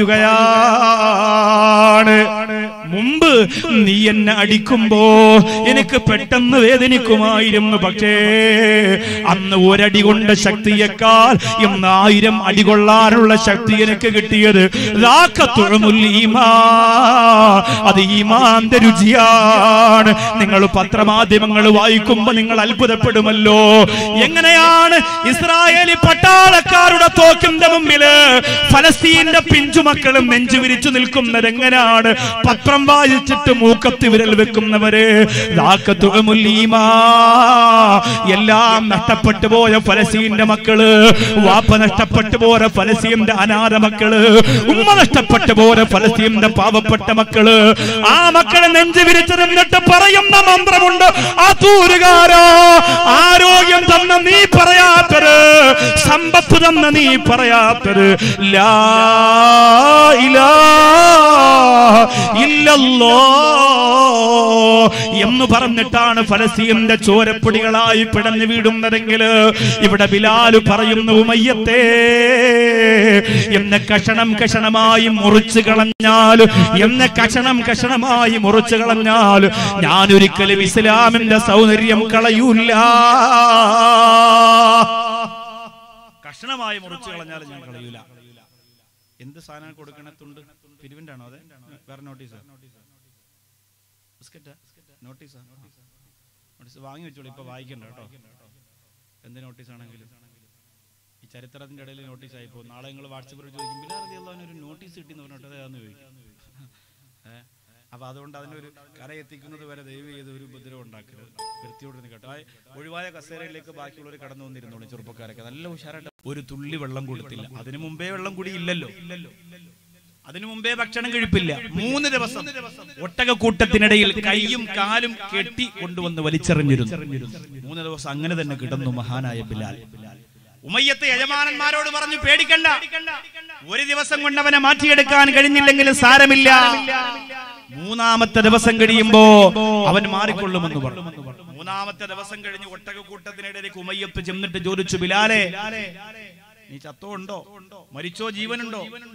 പറയുകയാണ് മുമ്പ് നീ എന്നെ അടിക്കുമ്പോ എനിക്ക് പെട്ടെന്ന് വേദനിക്കുമായിരുന്നു പക്ഷേ അന്ന് ഒരടി കൊണ്ട് ശക്തിയേക്കാൾ ഇന്ന് ആയിരം അടി കൊള്ളാനുള്ള ശക്തി എനിക്ക് കിട്ടിയത് റാക്കത്തുഴമുൽ ഈമാ. അത് ഈമാന്റെ രുചിയാണ് നിങ്ങൾ പത്രമാധ്യമങ്ങൾ വായിക്കുമ്പോ നിങ്ങൾ അത്ഭുതപ്പെടുമല്ലോ എങ്ങനെയാണ് ഇസ്രായേലി പട്ടാളക്കാരുടെ തോക്കിന്റെ മുമ്പില് ഫലസ്തീന്റെ പിഞ്ചുമക്കളും നെഞ്ചു വിരിച്ചു നിൽക്കുന്നത് എങ്ങനെയാണ് പത്രം വായിച്ചിട്ട് മൂക്കത്ത് വിരൽ വെക്കുന്നവര് റാക്കത്തുഴമുൽ ഈമാ. എല്ലാം നഷ്ടപ്പെട്ടു പോയ ഫലസ്തീന്റെ മക്കള് വാപ്പ നഷ്ടപ്പെട്ടു പോയ ഫലസ്തീന്റെ അനാഥ മക്കള് ഉമ്മ നഷ്ടപ്പെട്ടു പോയ ഫലസ്തീന്റെ പാവപ്പെട്ട മക്കള് ആ മക്കളെ നെഞ്ചു വിരിച്ചു നിന്നിട്ട് പറയുന്ന മന്ത്രമുണ്ട് ആ തൂരുകാരോ ആരോഗ്യം തന്ന നീ പറയാത്തത് സമ്പത്ത് തന്ന നീ പറയാത്തത് ലാ ഇലാഹ ഇല്ലല്ലോ എന്ന് പറഞ്ഞിട്ടാണ് ഫലസ്തീന്റെ ചോരപ്പൊടികളായി പിടഞ്ഞു വീടുന്നതെങ്കിൽ ഇവിടെ ബിലാല് പറയുന്നു ഉമയ്യത്തെ എന്നെ കഷണം കഷണമായി മുറിച്ചു കളഞ്ഞാൽ എന്നെ കഷണം കഷണമായി മുറിച്ചു കളഞ്ഞാൽ ഞാൻ ഒരിക്കലും ഇസ്ലാമിന്റെ സൗന്ദര്യം കളയൂല കഷണമായി മുറിച്ചു കളഞ്ഞാൽ ഞാൻ കളയൂല എന്ത് സാധനം കൊടുക്കണ തുണ്ട് പിരിവിന്റെ ആണോ അതെ വേറെ നോട്ടീസ് ബിസ്ക്കറ്റാ നോട്ടീസാ നോട്ടീസ് വാങ്ങി വെച്ചോളൂ ഇപ്പൊ വായിക്കണ്ട കേട്ടോ എന്ത് നോട്ടീസ് ആണെങ്കിലും ഈ ചരിത്രത്തിന്റെ ഇടയിൽ നോട്ടീസ് ആയി പോകും നാളെ നിങ്ങൾ വാട്സപ്പിൽ ചോദിക്കും ബിലാർ ഒരു നോട്ടീസ് കിട്ടി എന്ന് പറഞ്ഞിട്ട് അതാന്ന് ചോദിക്കും ഏ? അപ്പൊ അതുകൊണ്ട് അതിനൊരു കരയെത്തിക്കുന്നത് വരെ ദയവ് ചെയ്ത് ഒരു ഉപദ്രവം ഉണ്ടാക്കരുത് വൃത്തിയോട് കേട്ടോ ആ ഒഴിവായ കസേരയിലേക്ക് ബാക്കിയുള്ളവർ കടന്നു വന്നിരുന്നോളൂ ചെറുപ്പക്കാരൊക്കെ നല്ല ഉഷാറായിട്ട് ഒരു തുള്ളി വെള്ളം കൊടുത്തില്ല അതിനു മുമ്പേ വെള്ളം കൂടി ഇല്ലല്ലോ അതിനു മുമ്പേ ഭക്ഷണം കഴിപ്പില്ല മൂന്ന് ദിവസം ഒട്ടകക്കൂട്ടത്തിനിടയിൽ കൈയും കാലും കെട്ടി കൊണ്ടുവന്ന് വലിച്ചെറിഞ്ഞിരുന്നു മൂന്ന് ദിവസം അങ്ങനെ തന്നെ കിടന്നു മഹാനായ ബിലാൽ ഉമയ്യത്ത് യജമാനന്മാരോട് പറഞ്ഞു പേടിക്കണ്ട ഒരു ദിവസം കൊണ്ട് അവനെ മാറ്റിയെടുക്കാൻ കഴിഞ്ഞില്ലെങ്കിൽ സാരമില്ല മൂന്നാമത്തെ ദിവസം കഴിയുമ്പോ അവൻ മാറിക്കൊള്ളുമെന്ന് പറഞ്ഞു മൂന്നാമത്തെ ദിവസം കഴിഞ്ഞ് ഒട്ടകക്കൂട്ടത്തിനിടയിലേക്ക് ഉമയ്യത്ത് ചെന്നിട്ട് ചോദിച്ചു ബിലാലെ നീ ചത്തോ ഉണ്ടോ മരിച്ചോ ജീവനുണ്ടോ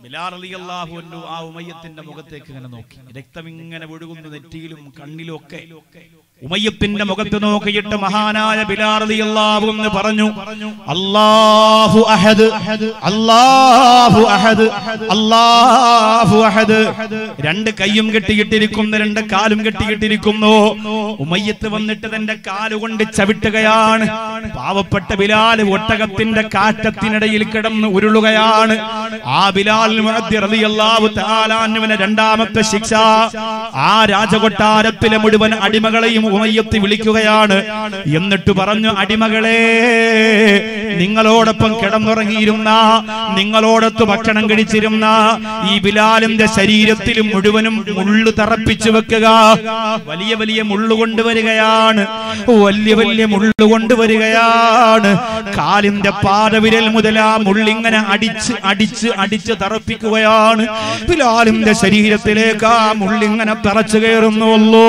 ബിലാൽ റളിയല്ലാഹു അൻഹു ആ ഉമയ്യത്തിന്റെ മുഖത്തേക്ക് ഇങ്ങനെ നോക്കി രക്തം ഇങ്ങനെ ഒഴുകുന്നു നെറ്റിയിലും കണ്ണിലും ഒക്കെ ഉമയ്യത്തിന്റെ മുഖത്ത് നോക്കിയിട്ട് മഹാനായ ബിലാൽ റളിയല്ലാഹു എന്ന് പറഞ്ഞു അല്ലാഹു അഹദ് അല്ലാഹു അഹദ് അല്ലാഹു അഹദ് രണ്ട് കൈയും കെട്ടിയിട്ടിരിക്കുന്നു രണ്ട് കാലും കെട്ടിയിട്ടിരിക്കുന്നു ഉമയ്യത്ത് വന്നിട്ട് തന്റെ കാലുകൊണ്ട് ചവിട്ടുകയാണ് പാവപ്പെട്ട ബിലാൽ ഒട്ടകത്തിന്റെ കാറ്റത്തിനിടയിൽ കിടന്ന് ഉരുളുകയാണ് ആ ബിലാൽ മുഅദ്ദി റളിയല്ലാഹു തആല അൻഹുവിനെ രണ്ടാമത്തെ ശിക്ഷ ആ രാജകൊട്ടാരത്തിലെ മുഴുവൻ അടിമകളെയും ഉമയ്യത്ത് വിളിക്കുകയാണ് എന്നിട്ട് പറഞ്ഞു അടിമകളെ നിങ്ങളോടൊപ്പം കിടന്നുറങ്ങിയിരുന്ന നിങ്ങളോടൊത്ത് ഭക്ഷണം കഴിച്ചിരുന്ന ഈ ബിലാലിന്റെ ശരീരത്തിൽ മുഴുവനും മുള്ളു തറപ്പിച്ചു വെക്കുക വലിയ വലിയ മുള്ളു കൊണ്ടുവരികയാണ് വലിയ വലിയ മുള്ളു കൊണ്ടുവരികയാണ് കാലിന്റെ പാദവിരൽ മുതൽ ആ മുള്ളിങ്ങനെ അടിച്ച് അടിച്ച് അടിച്ച് തറപ്പിക്കുകയാണ് ബിലാലിന്റെ ശരീരത്തിലേക്ക് ആ മുള്ളിങ്ങനെ തറച്ചു കയറുന്നുള്ളൂ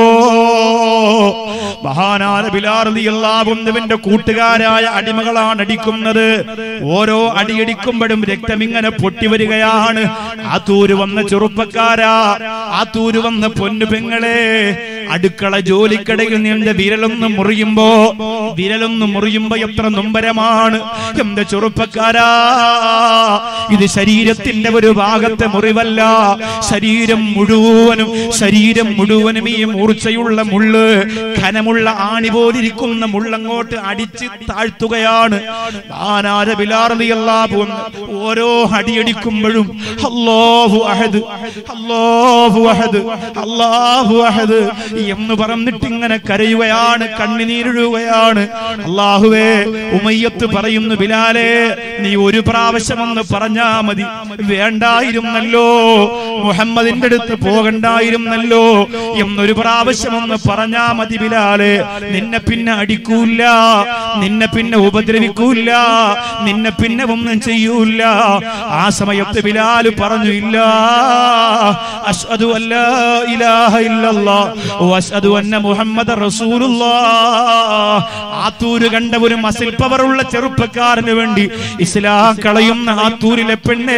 മഹാനായ ബിലാറിയാവുന്നവന്റെ കൂട്ടുകാരായ അടിമകളാണ് അടിക്കുന്നത് ഓരോ അടിയടിക്കുമ്പോഴും രക്തം ഇങ്ങനെ പൊട്ടി വരികയാണ് ആ തൂര് വന്ന ചെറുപ്പക്കാരാ ആ തൂര് വന്ന പൊന്നു പെങ്ങളെ അടുക്കള ജോലിക്കിടയിൽ നിന്റെ വിരലൊന്ന് മുറിയുമ്പോ വിരലൊന്ന് മുറിയുമ്പോ എത്ര നൊമ്പരമാണ് എന്റെ ചെറുപ്പക്കാരാ ഇത് ശരീരത്തിന്റെ ഒരു ഭാഗത്തെ മുറിവല്ല ശരീരം മുഴുവനും ശരീരം മുഴുവനും ഈ മൂർച്ചയുള്ള മുള്ള് ഘനമുള്ള ആണി പോലിരിക്കുന്ന മുള്ളങ്ങോട്ട് അടിച്ച് താഴ്ത്തുകയാണ് ആനാര ബിലാറിയല്ലാവും ഓരോ അടിയടിക്കുമ്പോഴും അല്ലാഹു അഹദ് അല്ലാഹു അഹദ് അല്ലാഹു അഹദ് എന്ന് പറഞ്ഞിട്ട് ഇങ്ങനെ കരയുകയാണ് കണ്ണുനീരൊഴുകയാണ് അള്ളാഹുവേ ഉമയ്യത്ത് പറയുന്നു ബിലാലെ നീ ഒരു പ്രാവശ്യം ഒന്ന് പറഞ്ഞാ മതി വേണ്ടായിരുന്നല്ലോ മുഹമ്മദിന്റെ അടുത്ത് പോകണ്ടായിരുന്നല്ലോ എന്നൊരു പ്രാവശ്യം ഒന്ന് പറഞ്ഞാ മതി ബിലാലെ നിന്നെ പിന്നെ അടിക്കൂല നിന്നെ പിന്നെ ഉപദ്രവിക്കൂല നിന്നെ പിന്നെ ഒന്നും ചെയ്യൂല ആ സമയത്ത് ബിലാൽ പറഞ്ഞു ഇല്ല അഷ്ഹദു അല്ലാ ഇലാഹ ഇല്ലല്ലാഹ് വഅഷ്ഹദു അന്ന മുഹമ്മദ റസൂലുള്ളാഹ് ആത്തൂര് കണ്ട ഒരു മസിൽ പവറുള്ള ചെറുപ്പക്കാരന് വേണ്ടി ഇസ്ലാം കളയുന്ന ആത്തൂരിലെ പെണ്ണേ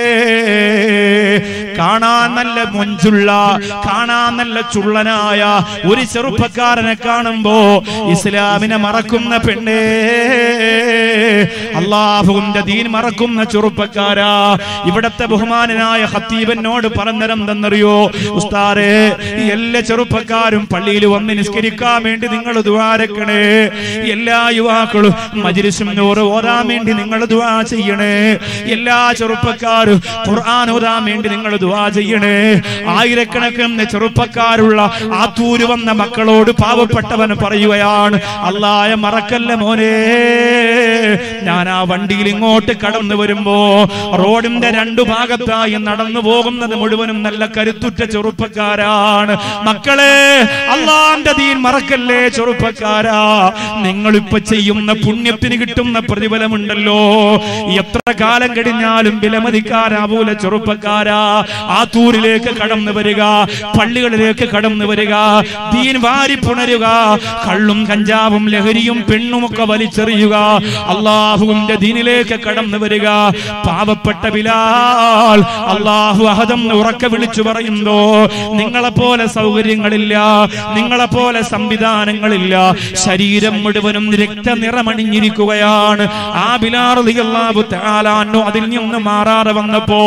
കാണാൻ നല്ല മൊഞ്ചുള്ള കാണാൻ നല്ല ചുള്ളനായ ഒരു ചെറുപ്പക്കാരനെ കാണുമ്പോ ഇസ്ലാമിനെ മറക്കുന്ന പെണ്ണേ അള്ളാഹുവിന്റെ ദീൻ മറക്കുന്ന ചെറുപ്പക്കാരാ ഇവിടത്തെ ബഹുമാനനായ ഹത്തീബനോട് പറഞ്ഞതെന്തെന്നറിയോ ഉസ്താറെ ഈ എല്ലാ ചെറുപ്പക്കാരും പള്ളിയിൽ വന്ന് നിസ്കരിക്കാൻ വേണ്ടി നിങ്ങൾ ദ്വാരക്കണേ എല്ലാ യുവാക്കളും മജിലിസും നൂറ് ഓതാൻ വേണ്ടി നിങ്ങൾ ദ്വാ ചെയ്യണേ എല്ലാ ചെറുപ്പക്കാരും ഖുർആൻ ഓതാൻ വേണ്ടി നിങ്ങൾ ദ്വാ ചെയ്യണേ ആയിരക്കണക്കിന് ചെറുപ്പക്കാരുള്ള ആത്തൂര് വന്ന മക്കളോട് പാവപ്പെട്ടവൻ പറയുകയാണ് അള്ളായ മറക്കല്ല മോനെ ഞാൻ ആ വണ്ടിയിൽ ഇങ്ങോട്ട് കടന്നു വരുമ്പോ റോഡിന്റെ രണ്ടു ഭാഗത്തായി നടന്നു പോകുന്നത് മുഴുവനും നല്ല കരുത്തുറ്റ ചെറുപ്പക്കാരാണ് മക്കളെ അള്ളാന്റെ ദീൻ മറക്കല്ലേ ചെറുപ്പക്കാരാ നിങ്ങളിപ്പൊ ചെയ്യുന്ന പുണ്യത്തിന് കിട്ടുന്ന പ്രതിഫലമുണ്ടല്ലോ എത്ര കാലം കഴിഞ്ഞാലും വിലമതിക്കാരാവൂല ചെറുപ്പക്കാരാ ആ തൂരിലേക്ക് കടന്നു വരിക പള്ളികളിലേക്ക് കടന്നു വരിക ദീൻ വാരി പുണരുക കള്ളും കഞ്ചാവും ലഹരിയും പെണ്ണുമൊക്കെ വലിച്ചെറിയുക അള്ളാഹുവിന്റെ ദീനിലേക്ക് കടന്നു വരിക പാവപ്പെട്ട ബിലാൽ അള്ളാഹു അഹദം ഉറക്കെ വിളിച്ചു പറയുന്നു നിങ്ങളെ പോലെ സൗകര്യങ്ങളില്ല നിങ്ങളെ പോലെ സംവിധാനങ്ങളില്ല ശരീരം മുഴുവനും രക്തനിറമണിഞ്ഞിരിക്കുകയാണ് ആ ബിലാർ അള്ളാഹു താലാനോ അതിൽ നിന്ന് മാറാതെ വന്നപ്പോ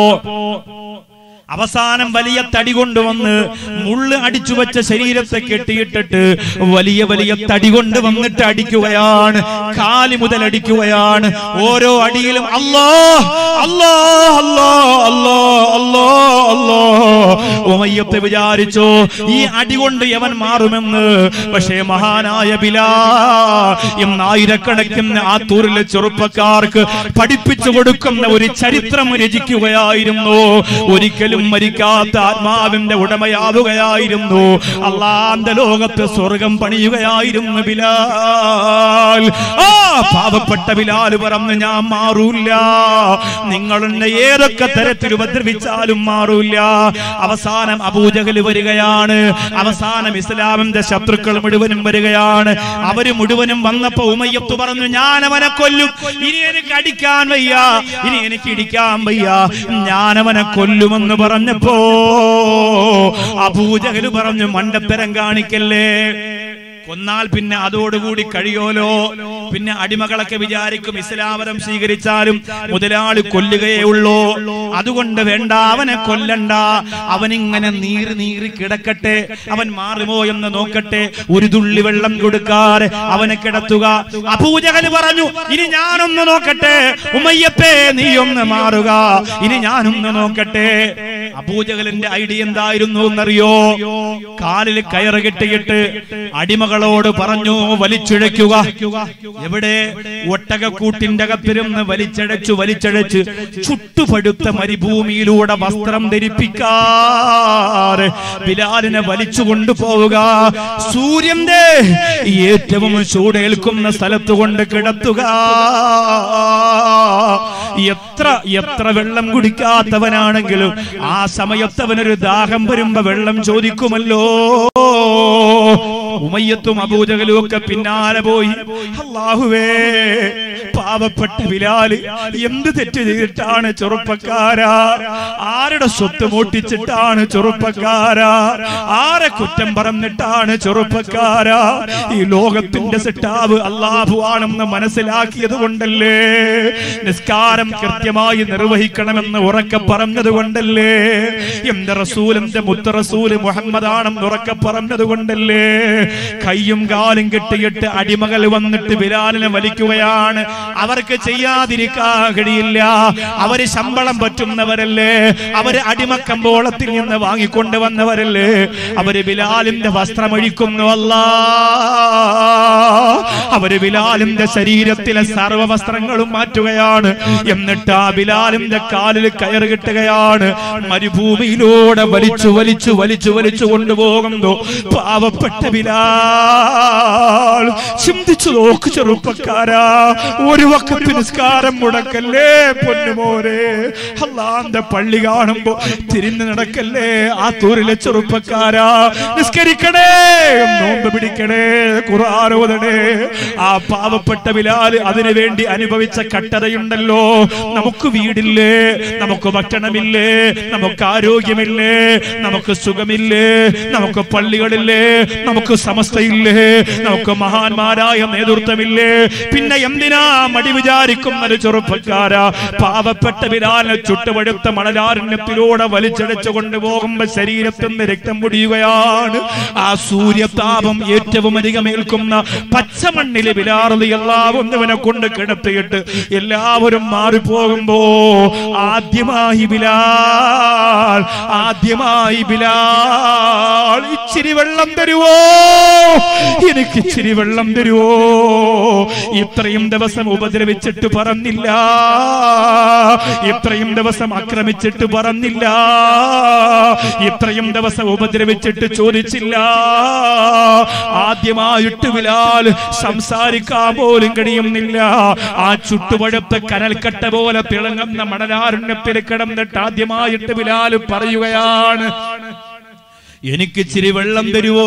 അവസാനം വലിയ തടി കൊണ്ടുവന്ന് മുള്ള് അടിച്ചു വെച്ച ശരീരത്തെ കെട്ടിയിട്ടിട്ട് വലിയ വലിയ തടി കൊണ്ട് വന്നിട്ട് അടിക്കുകയാണ് കാലി മുതൽ അടിക്കുകയാണ് ഓരോ അടിയിലും അല്ലോ അല്ലോ അല്ലോ അല്ലോ അല്ലോ അല്ലോ ഉമയ്യത്തെ വിചാരിച്ചു ഈ അടി കൊണ്ട് യവൻ മാറുമെന്ന് പക്ഷേ മഹാനായ ബിലാ എന്നായിരക്കണക്കിന് ആ തൂരിലെ ചെറുപ്പക്കാർക്ക് പഠിപ്പിച്ചു കൊടുക്കുന്ന ഒരു ചരിത്രം രചിക്കുകയായിരുന്നു ഒരിക്കലും ഒരിക്കലും മരിക്കാത്ത ആത്മാവിന്റെ ഉടമയാവുകയായിരുന്നു അള്ളാന്റെ ലോകത്ത് സ്വർഗം പണിയുകയായിരുന്നു ബിലാൽ ആ പാവപ്പെട്ട ബിലാൽ പറഞ്ഞു ഞാൻ മാറൂല നിങ്ങൾ എന്നെ ഏതൊക്കെ തരത്തിൽ ഉപദ്രവിച്ചാലും മാറൂല അവസാനം അബൂജഹൽ വരികയാണ് അവസാനം ഇസ്ലാമിന്റെ ശത്രുക്കൾ മുഴുവനും വരികയാണ് അവര് മുഴുവനും വന്നപ്പോ ഉമയ്യത്ത് പറഞ്ഞു ഞാൻ അവനെ കൊല്ലും ഇനി എനിക്ക് അടിക്കാൻ വയ്യ ഇനി എനിക്ക് ഇടിക്കാൻ വയ്യ ഞാൻ അവനെ കൊല്ലുമെന്ന് പറഞ്ഞപ്പോ അബൂജഹൽ പറഞ്ഞു മണ്ടത്തരം കാണിക്കല്ലേ കൊന്നാൽ പിന്നെ അതോടുകൂടി കഴിയോലോ പിന്നെ അടിമകളൊക്കെ വിചാരിക്കും ഇസ്ലാമതം സ്വീകരിച്ചാലും മുതലാളി കൊല്ലുകയേ ഉള്ളൂ അതുകൊണ്ട് വേണ്ട അവനെ കൊല്ലണ്ട അവനിങ്ങനെ നീറി നീറി കിടക്കട്ടെ അവൻ മാറുമോ എന്ന് നോക്കട്ടെ ഒരു തുള്ളി വെള്ളം കൊടുക്കാതെ അവനെ കിടത്തുക അപൂജകന് പറഞ്ഞു ഇനി ഞാനൊന്ന് നോക്കട്ടെ ഉമ്മയ്യപ്പേ നീ ഒന്ന് മാറുക ഇനി ഞാനൊന്ന് നോക്കട്ടെ അബൂജഹലിന്റെ ഐഡിയ എന്തായിരുന്നു എന്നറിയോ കാലിൽ കയറ് കെട്ടിയിട്ട് അടിമകളോട് പറഞ്ഞു വലിച്ചിഴയ്ക്കുക എവിടെ ഒട്ടകക്കൂട്ടിന്റെ അകത്തിരുന്ന് വലിച്ചഴച്ചു വലിച്ചഴച്ച് ചുട്ടുപടുത്ത മരുഭൂമിയിലൂടെ വസ്ത്രം ധരിപ്പിക്കാറ് ബിലാലിനെ വലിച്ചു കൊണ്ടുപോവുക സൂര്യന്റെ ഏറ്റവും ചൂടേൽക്കുന്ന സ്ഥലത്ത് കൊണ്ട് കിടത്തുക എത്ര എത്ര വെള്ളം കുടിക്കാത്തവനാണെങ്കിലും ആ സമയത്ത് അവനൊരു ദാഹം വരുമ്പോ വെള്ളം ചോദിക്കുമല്ലോ ഉമയ്യത്തും അബൂജകലും ഒക്കെ പിന്നാലെ പോയി അള്ളാഹുവേ പാവപ്പെട്ട ബിലാല് എന്ത് തെറ്റ് ചെയ്തിട്ടാണ് ചെറുപ്പക്കാരാ ആരുടെ സ്വത്ത് മോട്ടിച്ചിട്ടാണ് ചെറുപ്പക്കാരാ ആരെ കുറ്റം പറഞ്ഞിട്ടാണ് ചെറുപ്പക്കാരാ ഈ ലോകത്തിന്റെ സെട്ടാവ് അള്ളാഹു ആണെന്ന് മനസ്സിലാക്കിയത് കൊണ്ടല്ലേ നിസ്കാരം കൃത്യമായി നിർവഹിക്കണമെന്ന് ഉറക്കെ പറഞ്ഞത് കൊണ്ടല്ലേ എന്റെ റസൂൽ എന്റെ മുത്ത റസൂല് മുഹമ്മദ് ആണെന്ന് ഉറക്കെ പറഞ്ഞത് കൊണ്ടല്ലേ കയ്യും കാലും കെട്ടിയിട്ട് അടിമകൾ വന്നിട്ട് ബിലാലിനെ വലിക്കുകയാണ് അവർക്ക് ചെയ്യാതിരിക്കാൻ കഴിയില്ല അവര് ശമ്പളം പറ്റുന്നവരല്ലേ അവര് അടിമക്കമ്പോളത്തിൽ നിന്ന് വാങ്ങിക്കൊണ്ട് വന്നവരല്ലേ അവര് ബിലാലിന്റെ വസ്ത്രമഴിക്കുന്നു അല്ല അവര് ബിലാലിന്റെ ശരീരത്തിലെ സർവ വസ്ത്രങ്ങളും മാറ്റുകയാണ് എന്നിട്ട് ആ ബിലാലിന്റെ കാലിൽ കയറ് കിട്ടുകയാണ് മരുഭൂമിയിലൂടെ വലിച്ചു വലിച്ചു വലിച്ചു വലിച്ചു കൊണ്ടുപോകുന്നു പാവപ്പെട്ട ബിലാൽ ചിന്തിച്ചു നോക്ക് ചെറുപ്പക്കാരാ ഒരു വക്കത്ത് നിസ്കാരം മുടക്കല്ലേ പൊന്നുമോരെ അള്ളാന്റെ പള്ളി കാണുമ്പോ തിരിഞ്ഞു നടക്കല്ലേ ആ തൂരിലെ ചെറുപ്പക്കാരാ നിസ്കരിക്കണേ നോമ്പ് പിടിക്കണേ ഖുർആാനോദണേ ആ പാവപ്പെട്ട ബിലാൽ അതിനു വേണ്ടി അനുഭവിച്ച കട്ടതയുണ്ടല്ലോ നമുക്ക് വീടില്ലേ നമുക്ക് ഭക്ഷണമില്ലേ നമുക്ക് ആരോഗ്യമില്ലേ നമുക്ക് സുഖമില്ലേ നമുക്ക് പള്ളികളില്ലേ നമുക്ക് സമസ്തയില്ലേ നമുക്ക് മഹാന്മാരായ നേതൃത്വമില്ലേ പിന്നെ എന്തിനാ മടി വിചാരിക്കുന്നത് ചെറുപ്പക്കാരാ പാവപ്പെട്ട ബിലാലിനെ ചുട്ടുപഴുത്ത മണലാരണ്യത്തിലൂടെ വലിച്ചടച്ചു കൊണ്ടുപോകുമ്പോ ശരീരത്തിൽ നിന്ന് രക്തം പൊടിയുകയാണ് ആ സൂര്യതാപം ഏറ്റവും അധികം ഏൽക്കുന്ന പച്ചമണ്ണിലെ ബിലാറതി എല്ലാവൊന്നവനെ കൊണ്ട് കിടത്തിയിട്ട് എല്ലാവരും മാറിപ്പോകുമ്പോ ആദ്യമായി ബിലാൽ ആദ്യമായി ബിലാൽ ഇച്ചിരി വെള്ളം തരുവോ എനിക്ക് ഇച്ചിരി വെള്ളം തരുവോ ഇത്രയും ദിവസം ഉപദ്രവിച്ചിട്ട് പറഞ്ഞില്ല ഇത്രയും ദിവസം ആക്രമിച്ചിട്ട് പറഞ്ഞില്ല ഇത്രയും ദിവസം ഉപദ്രവിച്ചിട്ട് ചോദിച്ചില്ല ആദ്യമായിട്ട് ബിലാൽ സംസാരിക്കാൻ പോലും കഴിയുന്നില്ല ആ ചുട്ടുപഴുത്ത കനൽക്കട്ട പോലെ തിളങ്ങുന്ന മണലാരുണ്യത്തിൽ കിടന്നിട്ട് ആദ്യമായിട്ട് ബിലാൽ പറയുകയാണ് എനിക്ക് ഇച്ചിരി വെള്ളം തരുവോ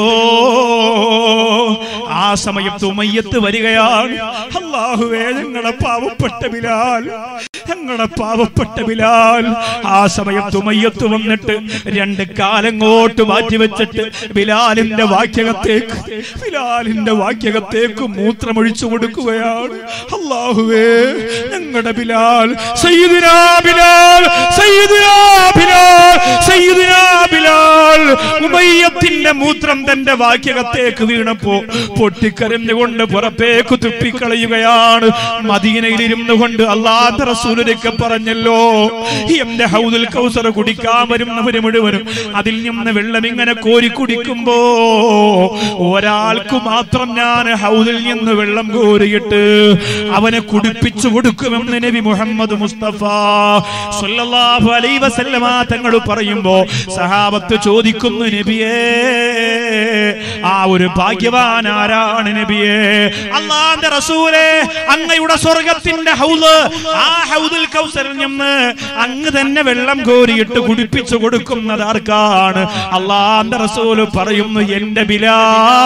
ആ സമയത്ത് ഉമയ്യത്ത് വരികയാണ് അള്ളാഹുവേ ഞങ്ങളെ പാവപ്പെട്ട ബിലാൽ ഞങ്ങളെ പാവപ്പെട്ട ബിലാൽ ആ സമയത്ത് ഉമയ്യത്ത് വന്നിട്ട് രണ്ട് കാലങ്ങോട്ട് മാറ്റിവെച്ചിട്ട് ബിലാലിന്റെ വാക്യകത്തേക്ക് ബിലാലിന്റെ വാക്യകത്തേക്ക് മൂത്രമൊഴിച്ചു കൊടുക്കുകയാണ് അള്ളാഹുവേ ഞങ്ങളുടെ ബിലാൽ സയ്യിദുനാ ബിലാൽ സയ്യിദുനാ ബിലാൽ സയ്യിദുനാ ബിലാൽ ഉമയ്യത്തിന്റെ മൂത്രം തന്റെ വാക്യകത്തേക്ക് വീണപ്പോ പൊട്ടിക്കരഞ്ഞുകൊണ്ട് പുറത്തേക്ക് തുപ്പിക്കളയുകയാണ് മദീനയിൽ ഇരുന്നു കൊണ്ട് അള്ളാഹ് റസൂൽ റസൂലൊക്കെ പറഞ്ഞല്ലോ എന്റെ ഹൗദുൽ കൗസർ കുടിക്കാൻ വരുന്നവര് മുഴുവനും അതിൽ നിന്ന് വെള്ളം ഇങ്ങനെ കോരി കുടിക്കുമ്പോ ഒരാൾക്ക് മാത്രം ഞാൻ ഹൗദിൽ നിന്ന് വെള്ളം കോരിയിട്ട് അവനെ കുടിപ്പിച്ചു കൊടുക്കുമെന്ന് നബി മുഹമ്മദ് മുസ്തഫ സല്ലല്ലാഹു അലൈഹി വസല്ലമ തങ്ങൾ പറയുമ്പോ സഹാബത്ത് ചോദിക്കുന്നു നബിയേ ആ ഒരു ഭാഗ്യവാൻ ആരാണ് നബിയേ അള്ളാന്റെ റസൂലേ അങ്ങയുടെ സ്വർഗത്തിന്റെ ഹൗദ് ആ ഹൗദുൽ കൗസറിൽ നിന്ന് അങ്ങ് തന്നെ വെള്ളം കോരിയിട്ട് കുടിപ്പിച്ചു കൊടുക്കുന്നത് ആർക്കാണ് അള്ളാന്റെ റസൂല് പറയുന്നു എന്റെ ബിലാ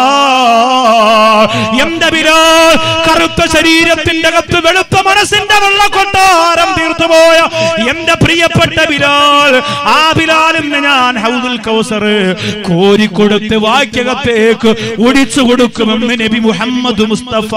എന്റെ ബിലാ കറുത്ത ശരീരത്തിന്റെ അകത്ത് വെളുത്ത മനസ്സിന്റെ വെള്ളക്കൊട്ടാരം തീർത്തുപോയ എന്റെ പ്രിയപ്പെട്ട ബിലാൽ ആ ബിലാലിന് ഞാൻ ഹൗദുൽ കൗസർ കോരിക്കൊടുത്ത് വാക്യകത്തേക്ക് ഒടിച്ചു കൊടുക്കുമെന്ന് നബി മുഹമ്മദ് മുസ്തഫ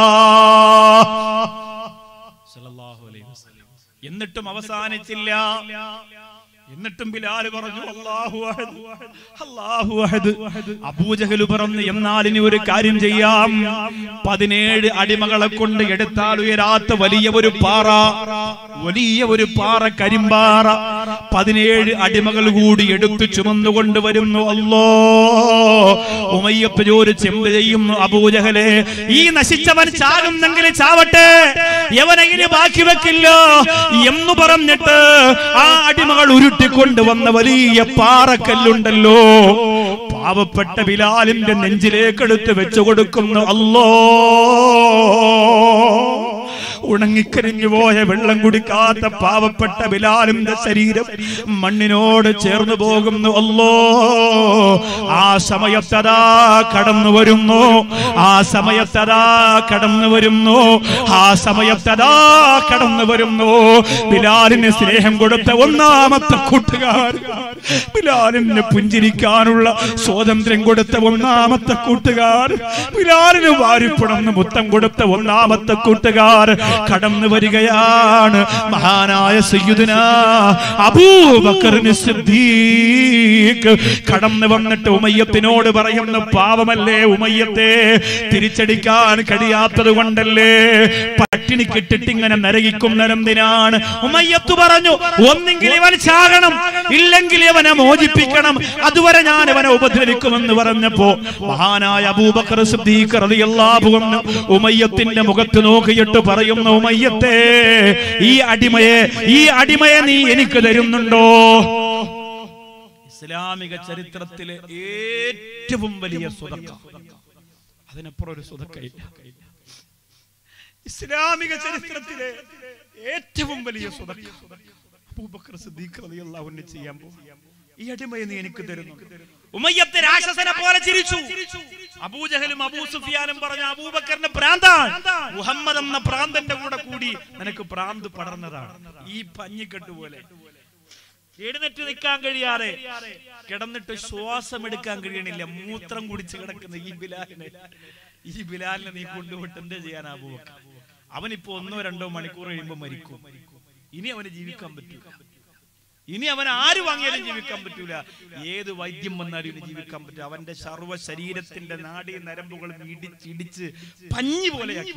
സല്ലല്ലാഹു അലൈഹി വസല്ലം. എന്നിട്ടും അവസാനിച്ചില്ല എന്നിട്ടും ബിലാൽ പറഞ്ഞു അല്ലാഹു അഹദ് അല്ലാഹു അഹദ് അബൂജഹൽ പറഞ്ഞു എന്നാൽ ഇനി ഒരു കാര്യം ചെയ്യാം പതിനേഴ് അടിമകളെ കൊണ്ട് എടുത്താൽ ഉയരാത്ത വലിയ ഒരു പാറ വലിയ ഒരു പാറ കരിമ്പാറ പതിനേഴ് അടിമകൾ കൂടി എടുത്തു ചുമന്നുകൊണ്ട് വരുന്നു അല്ലോ ഉമയ്യപ്പ ജോലി ചെമ്പ് ചെയ്യുന്നു അബൂജഹലെ ഈ നശിച്ചവൻ ചാകുന്നെങ്കിൽ ചാവട്ടെ യവനെങ്ങനെ ബാക്കി വെക്കില്ല എന്ന് പറഞ്ഞിട്ട് ആ അടിമകൾ ഉരുട്ടിക്കൊണ്ട് വന്ന വലിയ പാറക്കല്ലുണ്ടല്ലോ പാവപ്പെട്ട ബിലാലിന്റെ നെഞ്ചിലേക്ക് എടുത്ത് വെച്ചു കൊടുക്കുന്നു അല്ലോ ഉണങ്ങിക്കരിഞ്ഞു പോയ വെള്ളം കുടിക്കാത്ത പാവപ്പെട്ട ബിലാലിന്റെ ശരീരം മണ്ണിനോട് ചേർന്നു പോകുന്നു അല്ലോ ആ സമയത്തതാ കടന്നു വരുന്നു ആ സമയത്തതാ കടന്നു വരുന്നു ആ സമയത്തതാ കടന്നു വരുന്നു ബിലാലിന് സ്നേഹം കൊടുത്ത ഒന്നാമത്തെ കൂട്ടുകാർ ബിലാലിന് പുഞ്ചിരിക്കാനുള്ള സ്വാതന്ത്ര്യം കൊടുത്ത ഒന്നാമത്തെ കൂട്ടുകാർ ബിലാലിന് വാരിപ്പുണന്ന് മുത്തം കൊടുത്ത ഒന്നാമത്തെ കൂട്ടുകാർ കടന്നു വരികയാണ് മഹാനായ സയ്യുദന അബൂബക്കറിന് സിദ്ദീഖ് കടന്നു വന്നിട്ട് ഉമയ്യത്തിനോട് പറയുന്ന പാവമല്ലേ ഉമയ്യത്തെ തിരിച്ചടിക്കാൻ കഴിയാത്തത് കൊണ്ടല്ലേ പട്ടിണി കിട്ടിട്ട് ഇങ്ങനെ നരകിക്കുന്നതെന്തിനാണ് ഉമയ്യത്ത് പറഞ്ഞു ഒന്നെങ്കിൽ ഇവൻ ചാകണം ഇല്ലെങ്കിൽ ഇവനെ മോചിപ്പിക്കണം അതുവരെ ഞാൻ ഇവനെ ഉപദ്രവിക്കുമെന്ന് പറഞ്ഞപ്പോ മഹാനായ അബൂബക്കർ സിദ്ദീഖ് റളിയല്ലാഹു അൻഹു ഉമയ്യത്തിന്റെ മുഖത്ത് നോക്കിയിട്ട് പറയുന്നു ഉമയ്യത്തെ ഈ അടിമയെ ഈ അടിമയെ നീ എനിക്ക് തരുന്നുണ്ടോ ഇസ്ലാമിക ചരിത്രത്തിലെ ഏറ്റവും വലിയ സുതക്ക അതിനപ്പുറം ഒരു സുതക്കയില്ല ഇസ്ലാമിക ചരിത്രത്തിലെ ഏറ്റവും വലിയ സുതക്ക അബൂബക്കർ സിദ്ദീഖ് റളിയല്ലാഹു അൻഹു ചെയ്യാൻ പോകും ഈ അടിമയെ നീ എനിക്ക് തരുന്നു ഉമയ്യത്തെ രാക്ഷസനെ പോലെ ചിരിച്ചു അബൂജഹലും അബൂ സുഫിയാനും പറഞ്ഞ അബൂബക്കറിന്റെ പ്രാന്താണ് മുഹമ്മദ് എന്ന പ്രാന്തന്റെ കൂടെ കൂടി നിനക്ക് പ്രാന്ത് പടർന്നതാണ് ഈ പഞ്ഞിക്കെട്ട് പോലെ എഴുന്നേറ്റ് നിൽക്കാൻ കഴിയാതെ കിടന്നിട്ട് ശ്വാസം എടുക്കാൻ കഴിയണില്ല മൂത്രം കുടിച്ച് കിടക്കുന്ന ഈ ബിലാലിനെ ഈ ബിലാലിനെ നീ കൊണ്ടുപോയിട്ട് എന്ത് ചെയ്യാൻ അബൂബക്കർ അവനിപ്പോ ഒന്നോ രണ്ടോ മണിക്കൂർ കഴിയുമ്പോ മരിക്കും ഇനി അവന് ജീവിക്കാൻ പറ്റൂല ഇനി അവൻ ആര് വാങ്ങിയാലും ജീവിക്കാൻ പറ്റൂല ഏത് വൈദ്യം വന്നാലും ഇനി ജീവിക്കാൻ പറ്റൂല അവന്റെ സർവ്വ ശരീരത്തിന്റെ നാടി നരമ്പുകളും ഇടിച്ചിടിച്ച് പഞ്ഞി പോലെയാക്കി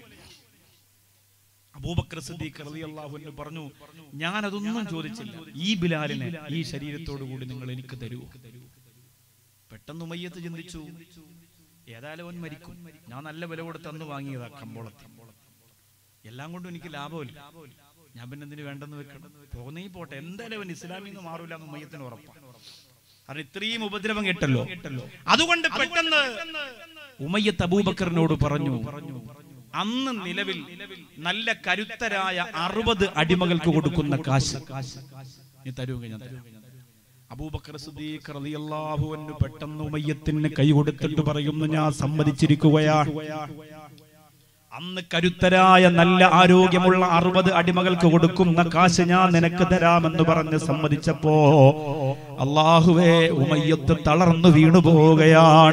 അബൂബക്കർ സിദ്ദീഖ് റളിയല്ലാഹു അൻഹു പറഞ്ഞു ഞാൻ അതൊന്നും ചോദിച്ചില്ല ഈ ബിലാലിനെ ഈ ശരീരത്തോടു കൂടി നിങ്ങൾ എനിക്ക് തരൂ പെട്ടെന്ന് ഉമയ്യത്ത് ചിന്തിച്ചു ഏതായാലും അവൻ മരിക്കും ഞാൻ നല്ല വില കൊടുത്ത് അന്ന് വാങ്ങിയതാ കമ്പോളത്തിൽ എല്ലാം കൊണ്ടും എനിക്ക് ലാഭമില്ല ഞാൻ പിന്നെ എന്തിനു വേണ്ടെന്ന് വെക്കണം പോകുന്നേ പോട്ടെ എന്തായാലും അവൻ ഇസ്ലാമിൽ നിന്ന് മാറൂല എന്ന് ഉമ്മയ്യത്തിന് ഉറപ്പാണ് കാരണം ഇത്രയും ഉപദ്രവം കേട്ടല്ലോ അതുകൊണ്ട് പെട്ടെന്ന് ഉമയ്യത്ത് അബൂബക്കറിനോട് പറഞ്ഞു അന്ന് നിലവിൽ നല്ല കരുത്തരായ അറുപത് അടിമകൾക്ക് കൊടുക്കുന്ന കാശ് നീ തരുമെങ്കിൽ ഞാൻ തരാം അബൂബക്കർ സിദ്ദീഖ് റളിയല്ലാഹു അൻഹു പെട്ടെന്ന് ഉമയ്യത്തിന് കൈ കൊടുത്തിട്ട് പറയുന്നു ഞാൻ സമ്മതിച്ചിരിക്കുകയാണ് അന്ന് കരുത്തരായ നല്ല ആരോഗ്യമുള്ള അറുപത് അടിമകൾക്ക് കൊടുക്കുന്ന കാശ് ഞാൻ നിനക്ക് തരാമെന്ന് പറഞ്ഞ് സമ്മതിച്ചപ്പോ അള്ളാഹുവേ ഉമയ്യത്ത് തളർന്നു വീണു പോവുകയാണ്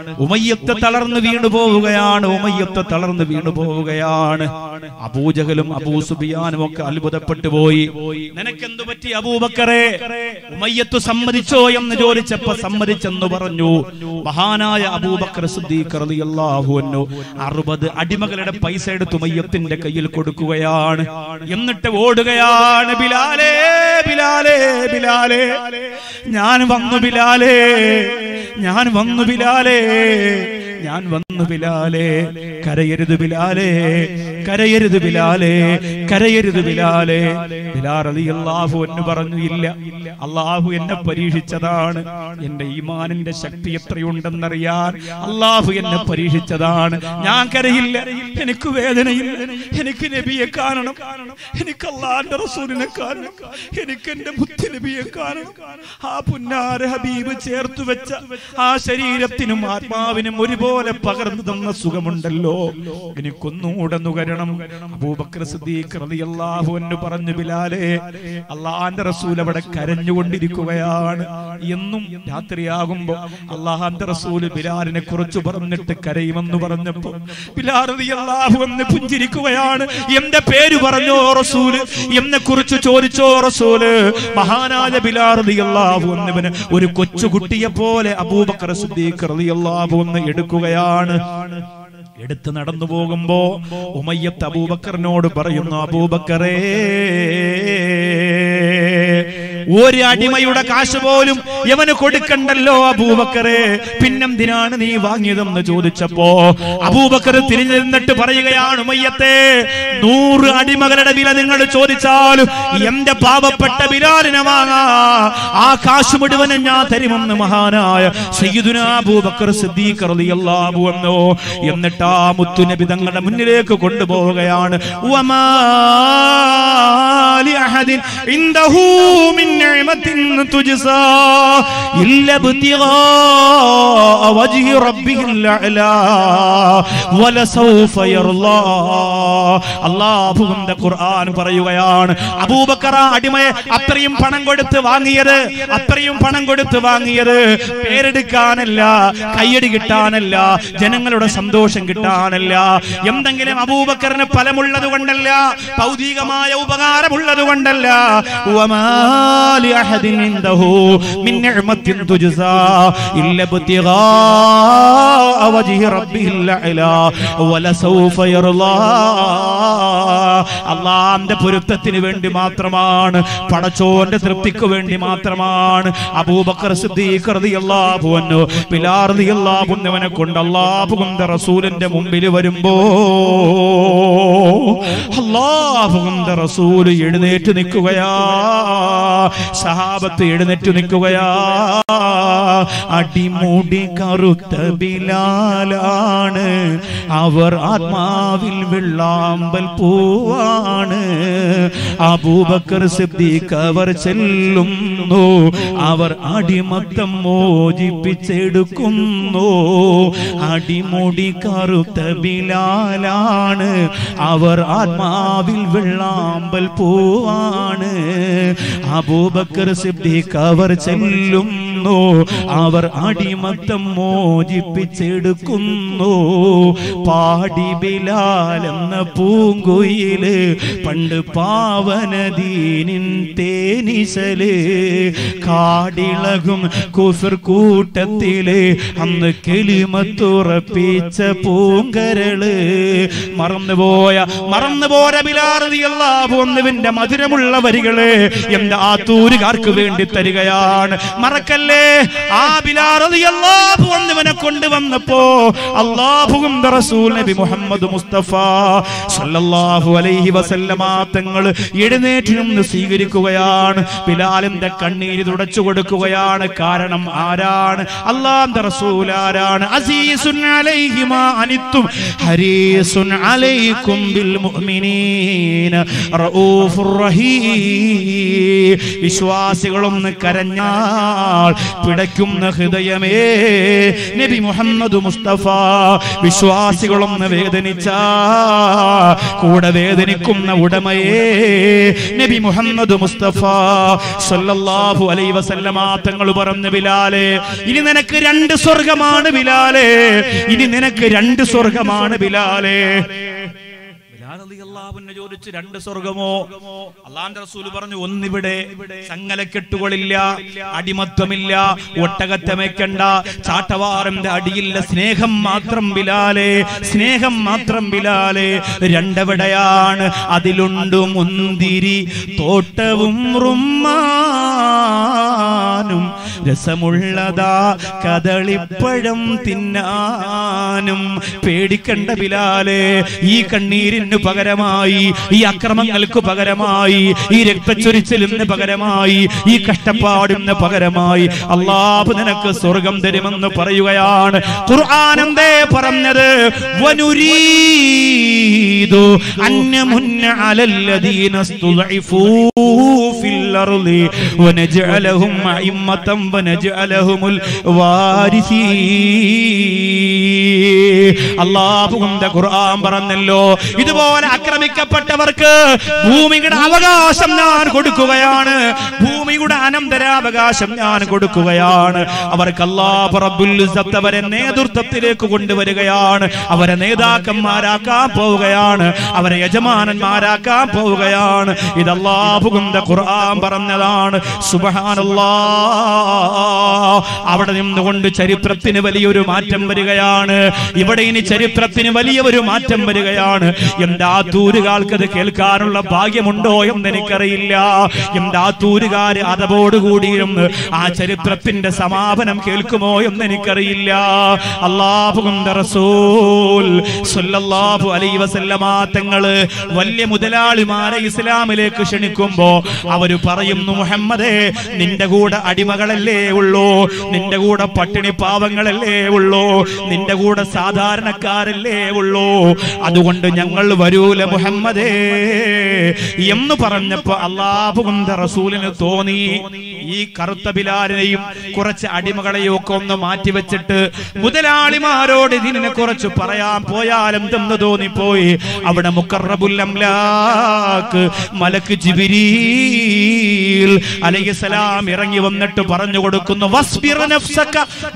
ഉമയ്യത്ത് തളർന്നു വീണു പോവുകയാണ് ഉമയ്യത്ത് തളർന്നു വീണു പോവുകയാണ് അബൂജഹലും അബൂ സുബിയാനും ഒക്കെ അത്ഭുതപ്പെട്ടു പോയി നിനക്കെന്തു പറ്റി അബൂബക്കറെ ഉമയ്യത്ത് സമ്മതിച്ചോ എന്ന് ചോദിച്ചപ്പോ സമ്മതിച്ചെന്ന് പറഞ്ഞു മഹാനായ അബൂബക്കർ സിദ്ദീഖ് റളിയല്ലാഹു അൻഹു അറുപത് അടിമകളുടെ പൈസ എടുത്ത് ഉമയ്യത്തിന്റെ കയ്യിൽ കൊടുക്കുകയാണ് എന്നിട്ട് ഓടുകയാണ് ബിലാലേ ബിലാലേ ബിലാലേ ഞാൻ വന്നു ബിലാലേ ഞാൻ വന്നു ബിലാലേ ഞാൻ വന്നു ബിലാലേ കരയരുത് ബിലാലേ കരയരുത് ബിലാലേ കരയരുത് ബിലാലേ ബിലാൽ റളിയല്ലാഹു എന്ന് പറഞ്ഞു ഇല്ല അള്ളാഹു എന്നെ പരീക്ഷിച്ചതാണ് എന്റെ ഈമാനിന്റെ ശക്തി എത്രയുണ്ടെന്നറിയാൻ അള്ളാഹു എന്നെ പരീക്ഷിച്ചതാണ് ഞാൻ കരയില്ല എനിക്ക് വേദനയില്ല എനിക്ക് നബിയെ കാണണം എനിക്ക് അള്ളാന്റെ റസൂലിനെ കാണണം എനിക്ക് എന്റെ മുത്ത് നബിയെ കാണണം ആ പുന്നാര ഹബീബ് ചേർത്തു വെച്ച ആ ശരീരത്തിനും ആത്മാവിനും ഒരുപോലെ പകർന്നു തന്ന സുഖമുണ്ടല്ലോ എനിക്കൊന്നുകൂടെ നുകരണം അബൂബക്കർ സിദ്ദീഖ് റളിയല്ലാഹു അൻഹു പറഞ്ഞു ബിലാലേ അള്ളാന്റെ റസൂൽ അവിടെ കരഞ്ഞുകൊണ്ടിരിക്കുകയാണ് എന്നും രാത്രിയാകുമ്പോ അള്ളാഹാന്റെ റസൂല് ബിലാലിനെ കുറിച്ച് പറഞ്ഞിട്ട് കരയുമെന്ന് പറഞ്ഞപ്പോ ബിലാൽ റളിയല്ലാഹു എന്ന് പുഞ്ചിരിക്കുകയാണ് എന്റെ പേര് പറഞ്ഞോ റസൂല് എന്നെ കുറിച്ച് ചോദിച്ചോ റസൂല് മഹാനായ ബിലാൽ റളിയല്ലാഹു എന്നിവന് ഒരു കൊച്ചുകുട്ടിയെ പോലെ അബൂബക്കർ സിദ്ദീഖ് റളിയല്ലാഹു എന്ന് എടുക്കുകയാണ് എടുത്ത് നടന്നു പോകുമ്പോ ഉമയ്യത്ത് അബൂബക്കറിനോട് പറയുന്നു അബൂബക്കറേ ഒരു അടിമയുടെ കാശ് പോലും യവന് കൊടുക്കണ്ടല്ലോ അബൂബക്കറെ പിന്നെന്തിനാണ് നീ വാങ്ങിയതെന്ന് ചോദിച്ചപ്പോ അബൂബക്കർ തിരിഞ്ഞു നിന്നിട്ട് പറയുകയാണ് ഉമയ്യത്തെ നൂറ് അടിമകളുടെ വില നിങ്ങൾ ചോദിച്ചാലും എന്റെ പാവപ്പെട്ട ബിലാലിനെ വാങ്ങാ ആ കാശ് മുഴുവനും ഞാൻ തരുമെന്ന് മഹാനായ സയ്യിദുന അബൂബക്കർ സിദ്ദീഖ് റളിയല്ലാഹു അൻഹു എന്നിട്ട് ആ മുത്തുനബി തങ്ങളുടെ മുന്നിലേക്ക് കൊണ്ടുപോവുകയാണ് വമാ لأحد عنده من نعمة تجزى إلا ابتغاء وجه ربه الأعلى ولسوف يرضى അള്ളാഹുവിന്റെ ഖുർആൻ പറയുകയാണ് അബൂബക്കർ ആ അടിമയെ അത്രയും പണം കൊടുത്ത് വാങ്ങിയത് അത്രയും പണം കൊടുത്ത് വാങ്ങിയത് പേരെടുക്കാനല്ല കയ്യടി കിട്ടാനല്ല ജനങ്ങളുടെ സന്തോഷം കിട്ടാനല്ല എന്തെങ്കിലും അബൂബക്കറിന് ഫലമുള്ളത് കൊണ്ടല്ല ഭൗതികമായ ഉപകാരമുള്ളത് കൊണ്ടല്ല വമാലി അഹദിൻ ഇൻദഹു മിൻ നിഅമത്തിൻ തുജ്സാ ഇല്ല ഇബ്തിഗാ വജ്ഹി റബ്ബിഹിൽ അഅലാ വലസൗഫ യർളാ അള്ളാന്റെ പൊരുത്തത്തിന് വേണ്ടി മാത്രമാണ് പടച്ചോന്റെ തൃപ്തിക്ക് വേണ്ടി മാത്രമാണ് അബൂബക്കർ സിദ്ദീഖ് റളിയല്ലാഹു അൻഹു ബിലാൽ റളിയല്ലാഹു അൻഹുവിനെ കൊണ്ട് അല്ലാഹുവിന്റെ റസൂലിന്റെ മുമ്പിൽ വരുമ്പോ അല്ലാഹുവിന്റെ റസൂൽ എഴുന്നേറ്റ് നിൽക്കുകയാ സഹാബത്ത് എഴുന്നേറ്റ് നിൽക്കുകയാ അടിമുടി കറുത്ത ബിലാലാണ് അവർ ആത്മാവിൽ വെള്ളാമ്പൽ പൂവാണ് അബൂബക്കർ സിദ്ദീഖ് അവർ ചെല്ലുന്നു അവർ അടിമത്തം മോചിപ്പിച്ചെടുക്കുന്നു അടിമുടി കറുത്ത ബിലാലാണ് അവർ ആത്മാവിൽ വെള്ളാമ്പൽ പൂവാണ് അബൂബക്കർ സിദ്ദീഖ് അവർ ചെല്ലുന്നു അവർ അടിമത്തം മോചിപ്പിച്ചെടുക്കുന്നു പാടി ബിലാൽ എന്ന പൂങ്കുയില് പണ്ട് പാവനദീനിൻ തേനിശല് കാടിളകും കുഫർ കൂട്ടത്തില് അന്ന് കിളിമത്തുറപ്പിച്ച പൂങ്കരള് മറന്നുപോയ മറന്നുപോയ ബിലാറിയല്ലാവുന്നവിന്റെ മധുരമുള്ള വരികള് എന്റെ ആത്തൂരുകാർക്ക് വേണ്ടി തരികയാണ് മറക്കല്ലേ ആ ബിലാറിയല്ലാഹു വന്നവനെ കൊണ്ടുവന്നപ്പോ അള്ളാഹുവും റസൂൽ നബി മുഹമ്മദ് മുസ്തഫ സല്ലല്ലാഹു അലൈഹി വസല്ലമ തങ്ങൾ എഴുന്നേറ്റ് നിന്ന് സ്വീകരിക്കുകയാണ് ബിലാലിന്റെ കണ്ണീര് തുടച്ചു കൊടുക്കുകയാണ് കാരണം ആരാണ് അള്ളാന്റെ റസൂൽ ആരാണ് അസീസുൻ അലൈഹി മാ അനിത്തും ഹരീസുൻ അലൈക്കും ബിൽ മുഅ്മിനീന റഊഫുർ റഹീം വിശ്വാസികളൊന്ന് കരഞ്ഞാൽ പിടയ്ക്കും പിടയ്ക്കുന്ന ഹൃദയമേ നബി മുഹമ്മദ് മുസ്തഫ വിശ്വാസികളൊന്ന് വേദനിച്ച കൂടെ വേദനിക്കുന്ന ഉടമയെ നബി മുഹമ്മദ് മുസ്തഫ സല്ലല്ലാഹു അലൈഹി വസല്ലമ തങ്ങൾ പറഞ്ഞു ബിലാലെ ഇനി നിനക്ക് രണ്ട് സ്വർഗമാണ് ബിലാലെ ഇനി നിനക്ക് രണ്ട് സ്വർഗമാണ് ബിലാലെ ബിലാൽ റളിയല്ലാഹു അൻഹു ചോദിച്ചു രണ്ട് സ്വർഗമോ അള്ളാന്റെ റസൂല് പറഞ്ഞു ഒന്നിവിടെ ചങ്ങലക്കെട്ടുകളില്ല അടിമത്വമില്ല ഒട്ടകത്തമയ്ക്കണ്ട ചാട്ടവാറിന്റെ അടിയില്ല സ്നേഹം മാത്രം ബിലാലെ സ്നേഹം മാത്രം ബിലാലെ രണ്ടെവിടെയാണ് അതിലുണ്ട് മുന്തിരി തോട്ടവും റുമ്മാനും രസമുള്ളതാ കദളിപ്പഴം തിന്നാനും പേടിക്കണ്ട ബിലാലെ ഈ കണ്ണീരിന് പകരമായി ഈ അക്രമങ്ങൾക്ക് പകരമായി ഈ രക്തച്ചൊരിച്ചിലിന് പകരമായി ഈ കഷ്ടപ്പാടിന് പകരമായി അള്ളാഹു നിനക്ക് സ്വർഗം തരുമെന്ന് പറയുകയാണ് ഖുർആാനന്തേ പറഞ്ഞത് വനുരീദു അന്നമുന്ന അലല്ലദീന സ്തുദഇഫൂ ഫിൽ അർളി വനജഅലഹും അഇമ്മതം വനജഅലഹുമുൽ വാരിസീൻ അള്ളാഹുവിന്റെ ഖുർആൻ പറഞ്ഞല്ലോ ഇതുപോലെ ആക്രമിക്കപ്പെട്ടവർക്ക് ഭൂമിയുടെ അവകാശം ഞാൻ കൊടുക്കുകയാണ് ഭൂമിയുടെ അനന്തരാവകാശം ഞാൻ കൊടുക്കുകയാണ് അവർക്ക് അള്ളാഹു റബ്ബുൽ ഇസ്സത്ത് അവരെ നേതൃത്വത്തിലേക്ക് കൊണ്ടുവരികയാണ് അവരെ നേതാക്കന്മാരാക്കാൻ പോവുകയാണ് അവരെ യജമാനന്മാരാക്കാൻ പോവുകയാണ് ഇത് അള്ളാഹുവിന്റെ ഖുർആൻ പറഞ്ഞതാണ് സുബ്ഹാനല്ലാ അവിടെ നിന്നുകൊണ്ട് ചരിത്രത്തിന് വലിയൊരു മാറ്റം വരികയാണ് ഇവിടെ ഇനി ചരിത്രത്തിന് വലിയ ഒരു മാറ്റം വരികയാണ് എന്താ തൂരുകാർക്ക് അത് കേൾക്കാനുള്ള ഭാഗ്യമുണ്ടോ എന്ന് എനിക്കറിയില്ല എന്താ തൂരുകാര് അതപോടുകൂടിയിരുന്ന് ആ ചരിത്രത്തിന്റെ സമാപനം കേൾക്കുമോ എന്ന് എനിക്കറിയില്ല അള്ളാഹുവിന്റെ റസൂൽ സല്ലല്ലാഹു അലൈഹി വസല്ലമ തങ്ങള് വലിയ മുതലാളിമാരെ ഇസ്ലാമിലേക്ക് ക്ഷണിക്കുമ്പോ അവര് പറയുന്നു മുഹമ്മദേ നിന്റെ കൂടെ അടിമകളല്ലേ ഉള്ളൂ നിന്റെ കൂടെ പട്ടിണി പാവങ്ങളല്ലേ ഉള്ളൂ നിന്റെ കൂടെ സാധാരണക്കാരല്ലേ ഉള്ളൂ അതുകൊണ്ട് ഞങ്ങൾ വരൂല മുഹമ്മദേ എന്ന് പറഞ്ഞപ്പോ അള്ളാഹുവിന്റെ റസൂലിന് തോന്നി ഈ കറുത്ത ബിലാലിനെയും കുറച്ച് അടിമകളെയും ഒക്കെ ഒന്ന് മാറ്റിവെച്ചിട്ട് മുതലാളിമാരോട് ഇതിനെ കുറിച്ച് പറയാൻ പോയാലും എന്തെന്ന് തോന്നിപ്പോയി അവിടെ മുക്കറബുൽ അംലാക്ക് മലക്ക് ജിബിരീൽ അലൈഹിസ്സലാം ഇറങ്ങി വന്നിട്ട് പറഞ്ഞു കൊടുക്കുന്നു വസ്ബിർ നഫ്സക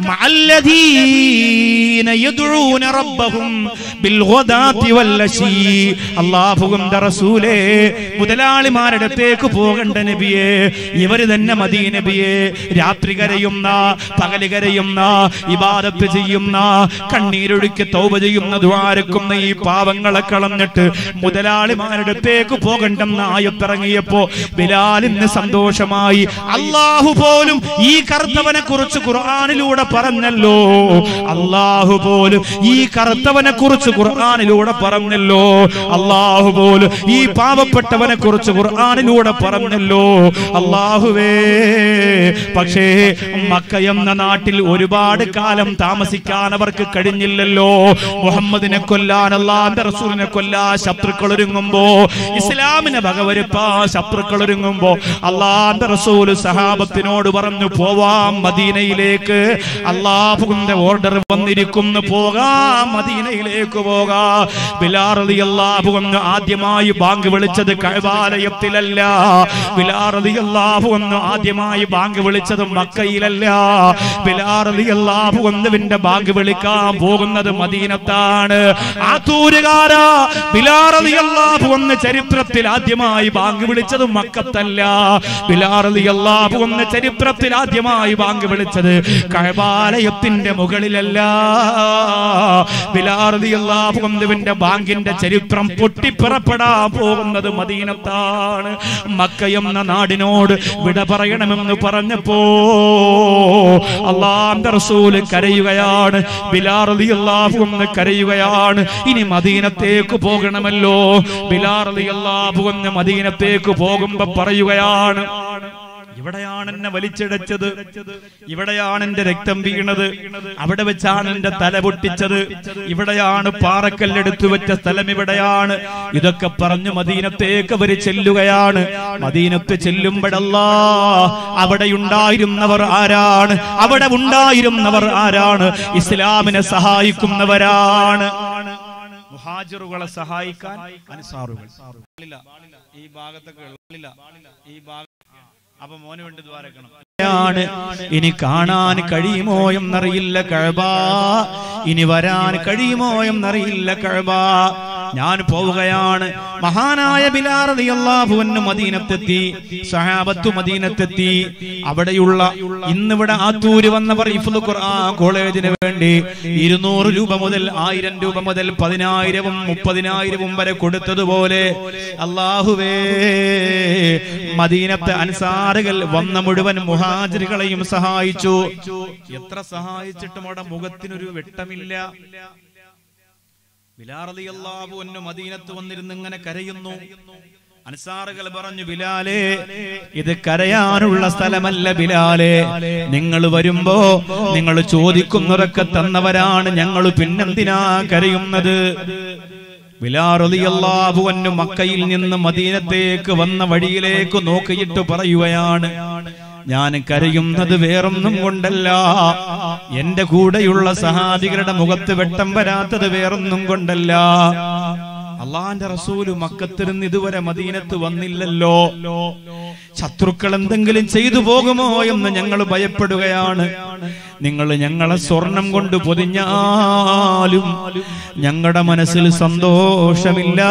മഅല്ലദീന യദ്ഊന റബ്ബഹും ബിൽഗദാതി വല്ലശീ അല്ലാഹുവിന്റെ റസൂലേ മുതലാളിമാരുടെ അടുത്തേക്ക് പോകണ്ട നബിയേ ഇവര് തന്നെ മദീ നബിയേ രാത്രി കരയുന്ന പകല് കരയുന്ന ഇബാദത്ത് ചെയ്യുന്ന കണ്ണീരൊഴുക്കി തൗബ ചെയ്യുന്ന ദ്വാരക്കുന്ന ഈ പാവങ്ങളെ കളഞ്ഞിട്ട് മുതലാളിമാരുടെ അടുത്തേക്ക് പോകണ്ടെന്ന് ആയത്തിറങ്ങിയപ്പോ ബിലാലിന് സന്തോഷമായി അള്ളാഹു പോലും ഈ കറുത്തവനെ കുറിച്ച് ഖുർആാനിലൂടെ പറഞ്ഞല്ലോ അള്ളാഹു പോലും ഈ കറുത്തവനെ കുറിച്ച് ഖുർആാനിലൂടെ പറഞ്ഞല്ലോ അള്ളാഹു പോലും ഈ പാവപ്പെട്ടവനെ കുറിച്ച് ഖുർആാനിലൂടെ പറഞ്ഞല്ലോ അള്ളാഹുവേ പക്ഷേ മക്ക എന്ന നാട്ടിൽ ഒരുപാട് കാലം താമസിക്കാൻ അവർക്ക് കഴിഞ്ഞില്ലല്ലോ മുഹമ്മദിനെ കൊല്ലാൻ അള്ളാന്റെ റസൂലിനെ കൊല്ലാ ശത്രുക്കൾ ഒരുങ്ങുമ്പോ ഇസ്ലാമിനെ വകവരുപ്പാ ശത്രുക്കൾ ഒരുങ്ങുമ്പോ അള്ളാന്റെ റസൂല് സഹാബത്തിനോട് പറഞ്ഞു പോവാം മദീനയിലേക്ക് അള്ളാഹുവിന്റെ ഓർഡർ വന്നിരിക്കുന്നു പോകാം മദീനയിലേക്ക് പോകാ ബിലാറലി അള്ളാഹു എന്ന് ആദ്യമായി ബാങ്ക് വിളിച്ചത് കഴബാലയത്തിലല്ല ബിലാറലി അള്ളാഹു എന്ന് ആദ്യമായി ബാങ്ക് വിളിച്ചത് മക്കയിലല്ല ബിലാറലി അള്ളാഹു എന്നവിന്റെ ബാങ്ക് വിളിക്കാൻ പോകുന്നത് മദീനത്താണ് ആ തൂരുകാരാ ബിലാറലി അള്ളാഹു എന്ന് ചരിത്രത്തിൽ ആദ്യമായി ബാങ്ക് വിളിച്ചത് മക്കത്തല്ല ബിലാറലി അള്ളാഹു എന്ന് ചരിത്രത്തിൽ ആദ്യമായി ബാങ്ക് വിളിച്ചത് കഴബാലയത്തിന്റെ മുകളിലല്ല ബിലാറലി അള്ളാഹു എന്നവിന്റെ ബാങ്കിന്റെ ചരിത്രം പൊട്ടിപ്പിറപ്പെടാൻ പോകുന്നത് മദീനത്താണ് മക്ക എന്ന നാടിനോട് വിട പറയണമെന്ന് പറഞ്ഞപ്പോ അള്ളാന്റെ റസൂല് കരയുകയാണ് ബിലാറലി അള്ളാഹു എന്ന് കരയുകയാണ് ഇനി മദീനത്തേക്ക് പോകണമല്ലോ ബിലാറലി അള്ളാഹു എന്ന് മദീനത്തേക്ക് പോകുമ്പോ പറയുകയാണ് ഇവിടെയാണ് എന്നെ വലിച്ചിടച്ചത് ഇവിടെയാണ് എന്റെ രക്തം വീണത് അവിടെ വെച്ചാണ് എന്റെ തല പൊട്ടിച്ചത് ഇവിടെയാണ് പാറക്കല്ലെടുത്തു വെച്ച സ്ഥലം ഇവിടെയാണ് ഇതൊക്കെ പറഞ്ഞു മദീനത്തേക്ക് അവര് ചെല്ലുകയാണ് മദീനത്ത് ചെല്ലുമ്പോഴല്ലാ അവിടെ ഉണ്ടായിരുന്നവർ ആരാണ് അവിടെ ഉണ്ടായിരുന്നവർ ആരാണ് ഇസ്ലാമിനെ സഹായിക്കുന്നവരാണ് മുഹാജിറുകളെ സഹായിക്കാൻ അൻസാറുകൾ ഇല്ല. ഈ ഭാഗത്തൊക്കെ ഇല്ല. ഈ ഭാഗം അപ്പൊ മോന് വേണ്ടി ദ്വാരക്കണം ാണ് ഇനി കാണാൻ കഴിയുമോ എന്നറിയില്ല കഴബ ഇനി വരാൻ കഴിയുമോ എന്നറിയില്ല കഴബ ഞാൻ പോവുകയാണ് മഹാനായ ബിലാറിയാഹുവിന് മദീനത്തെത്തി സഹാബത്തു മദീനത്തെത്തി അവിടെയുള്ള ഇന്നിവിടെ ആത്തൂര് വന്നവർ ഇഫ്ലു ഖുർആൻ കോളേജിന് വേണ്ടി ഇരുന്നൂറ് രൂപ മുതൽ ആയിരം രൂപ മുതൽ പതിനായിരവും മുപ്പതിനായിരവും വരെ കൊടുത്തതുപോലെ അള്ളാഹുവേ മദീനത്തെ അൻസാറുകൾ വന്ന മുഴുവൻ മുഹാജിറുകളെയും സഹായിച്ചു എത്ര സഹായിച്ചിട്ടും അവിടെ മുഖത്തിനൊരു വെട്ടമില്ല ബിലാറിയാഹു എന്നു മദീനത്ത് വന്നിരുന്ന് ഇങ്ങനെ കരയുന്നു അൻസാറുകൾ പറഞ്ഞു ബിലാലെ ഇത് കരയാനുള്ള സ്ഥലമല്ല ബിലാലെ നിങ്ങൾ വരുമ്പോ നിങ്ങൾ ചോദിക്കുന്നതൊക്കെ തന്നവരാണ് ഞങ്ങൾ പിന്നെന്തിനാ കരയുന്നത് ബിലാറിയാഹു മക്കയിൽ നിന്ന് മദീനത്തേക്ക് വന്ന വഴിയിലേക്ക് നോക്കിയിട്ട് പറയുകയാണ് ഞാൻ കരയുന്നത് വേറൊന്നും കൊണ്ടല്ല എന്റെ കൂടെയുള്ള സഹാബികളുടെ മുഖത്ത് വെട്ടം വരാത്തത് വേറൊന്നും കൊണ്ടല്ല അള്ളാന്റെ റസൂല് മക്കത്തിരുന്ന് ഇതുവരെ മദീനത്ത് വന്നില്ലല്ലോ ശത്രുക്കൾ എന്തെങ്കിലും ചെയ്തു പോകുമോ എന്ന് ഞങ്ങൾ ഭയപ്പെടുകയാണ് നിങ്ങൾ ഞങ്ങളെ സ്വർണം കൊണ്ട് പൊതിഞ്ഞാലും ഞങ്ങളുടെ മനസ്സിൽ സന്തോഷമില്ല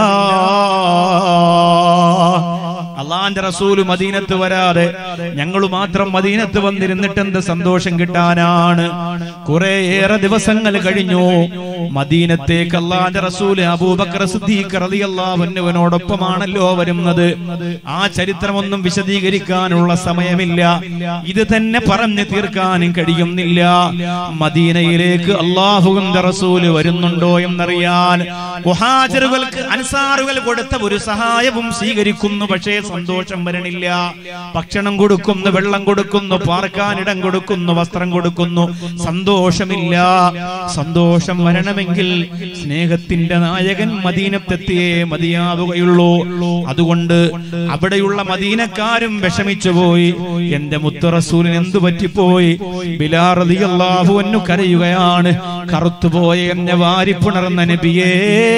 അള്ളാന്റെ റസൂല് മദീനത്ത് വരാതെ ഞങ്ങൾ മാത്രം മദീനത്ത് വന്നിരുന്നിട്ട് എന്ത് സന്തോഷം കിട്ടാനാണ് കുറെ ഏറെ ദിവസങ്ങൾ കഴിഞ്ഞു മദീനത്തേക്ക് അള്ളാന്റെ റസൂല് അബൂബക്കർ സിദ്ദീഖ് റളിയല്ലാഹുവിനോടൊപ്പമാണല്ലോ വരുന്നത് ആ ചരിത്രമൊന്നും വിശദീകരിക്കാനുള്ള സമയമില്ല ഇത് തന്നെ പറഞ്ഞു തീർക്കാനും കഴിയുന്നില്ല മദീനയിലേക്ക് അള്ളാഹുവിന്റെ റസൂല് വരുന്നുണ്ടോ എന്നറിയാൻ മുഹാജറുകൾക്ക് അൻസാറുകൾ കൊടുത്ത ഒരു സഹായവും സ്വീകരിക്കുന്നു പക്ഷേ സന്തോഷം വരണില്ല ഭക്ഷണം കൊടുക്കുന്നു വെള്ളം കൊടുക്കുന്നു പാർക്കാനിടം കൊടുക്കുന്നു വസ്ത്രം കൊടുക്കുന്നു സന്തോഷമില്ല സന്തോഷം വരണമെങ്കിൽ സ്നേഹത്തിന്റെ നായകൻ മദീനത്തെത്തിയേ മതിയാവുകയുള്ളൂ അതുകൊണ്ട് അവിടെയുള്ള മദീനക്കാരും വിഷമിച്ചു പോയി എന്റെ മുത്തറസൂലിന് എന്തു പറ്റിപ്പോയി ബിലാറിയാഹു എന്നു കരയുകയാണ് കറുത്തുപോയ എന്നെ വാരിപ്പുണർന്ന നബിയേ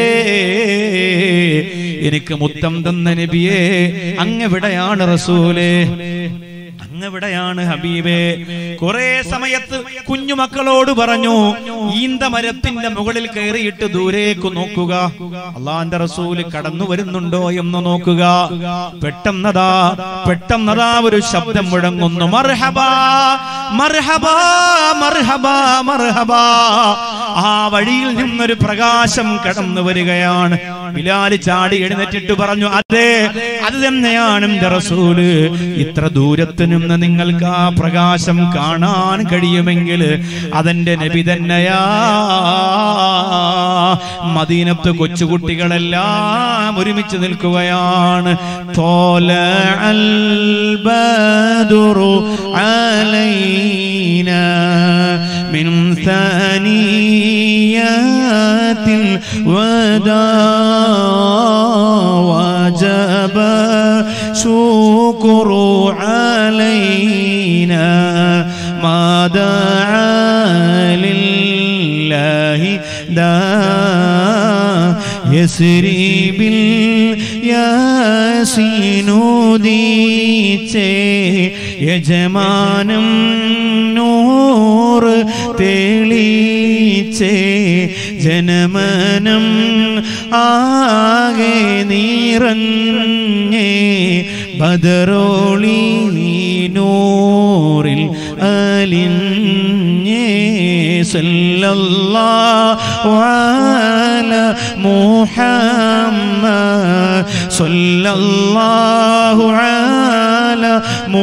എനിക്ക് മുത്തം തന്ന നബിയേ അങ്ങെവിടെയാണ് റസൂലേ അങ്ങെവിടെയാണ് ഹബീബേ കുറെ സമയത്ത് കുഞ്ഞുമക്കളോട് പറഞ്ഞു ഈന്ത മരത്തിന്റെ മുകളിൽ കയറിയിട്ട് ദൂരേക്ക് നോക്കുക അള്ളാന്റെ റസൂല് കടന്നു വരുന്നുണ്ടോ എന്ന് നോക്കുക പെട്ടെന്നതാ പെട്ടെന്നതാ ഒരു ശബ്ദം മുഴങ്ങുന്നു മർഹബാ മർഹബാ മർഹബാ മർഹബാ ആ വഴിയിൽ നിന്നൊരു പ്രകാശം കടന്നു വരികയാണ് ബിലാല് ചാടി എഴുന്നേറ്റിട്ട് പറഞ്ഞു അതെ അത് തന്നെയാണ് എന്റെ റസൂല് ഇത്ര ദൂരത്ത് നിന്ന് നിങ്ങൾക്ക് ആ പ്രകാശം കാണാൻ കഴിയുമെങ്കിൽ അതെന്റെ നബി തന്നെയാ മദീനത്ത് കൊച്ചുകുട്ടികളെല്ലാം ഒരുമിച്ച് നിൽക്കുകയാണ് തോല അൽ ബദുറു അലൈന من ثانيات الوداع وجب شكر علينا ما دعا لله داع يسري بالياسين ഉദീച്ചേ യജമാനം നൂറ് തെളിച്ചേ ജനമനം ആകെ നിറഞ്ഞേ ബദറോളി നൂറിൽ അലിഞ്ഞേ സല്ലല്ലാഹു അല على محمد صلى الله على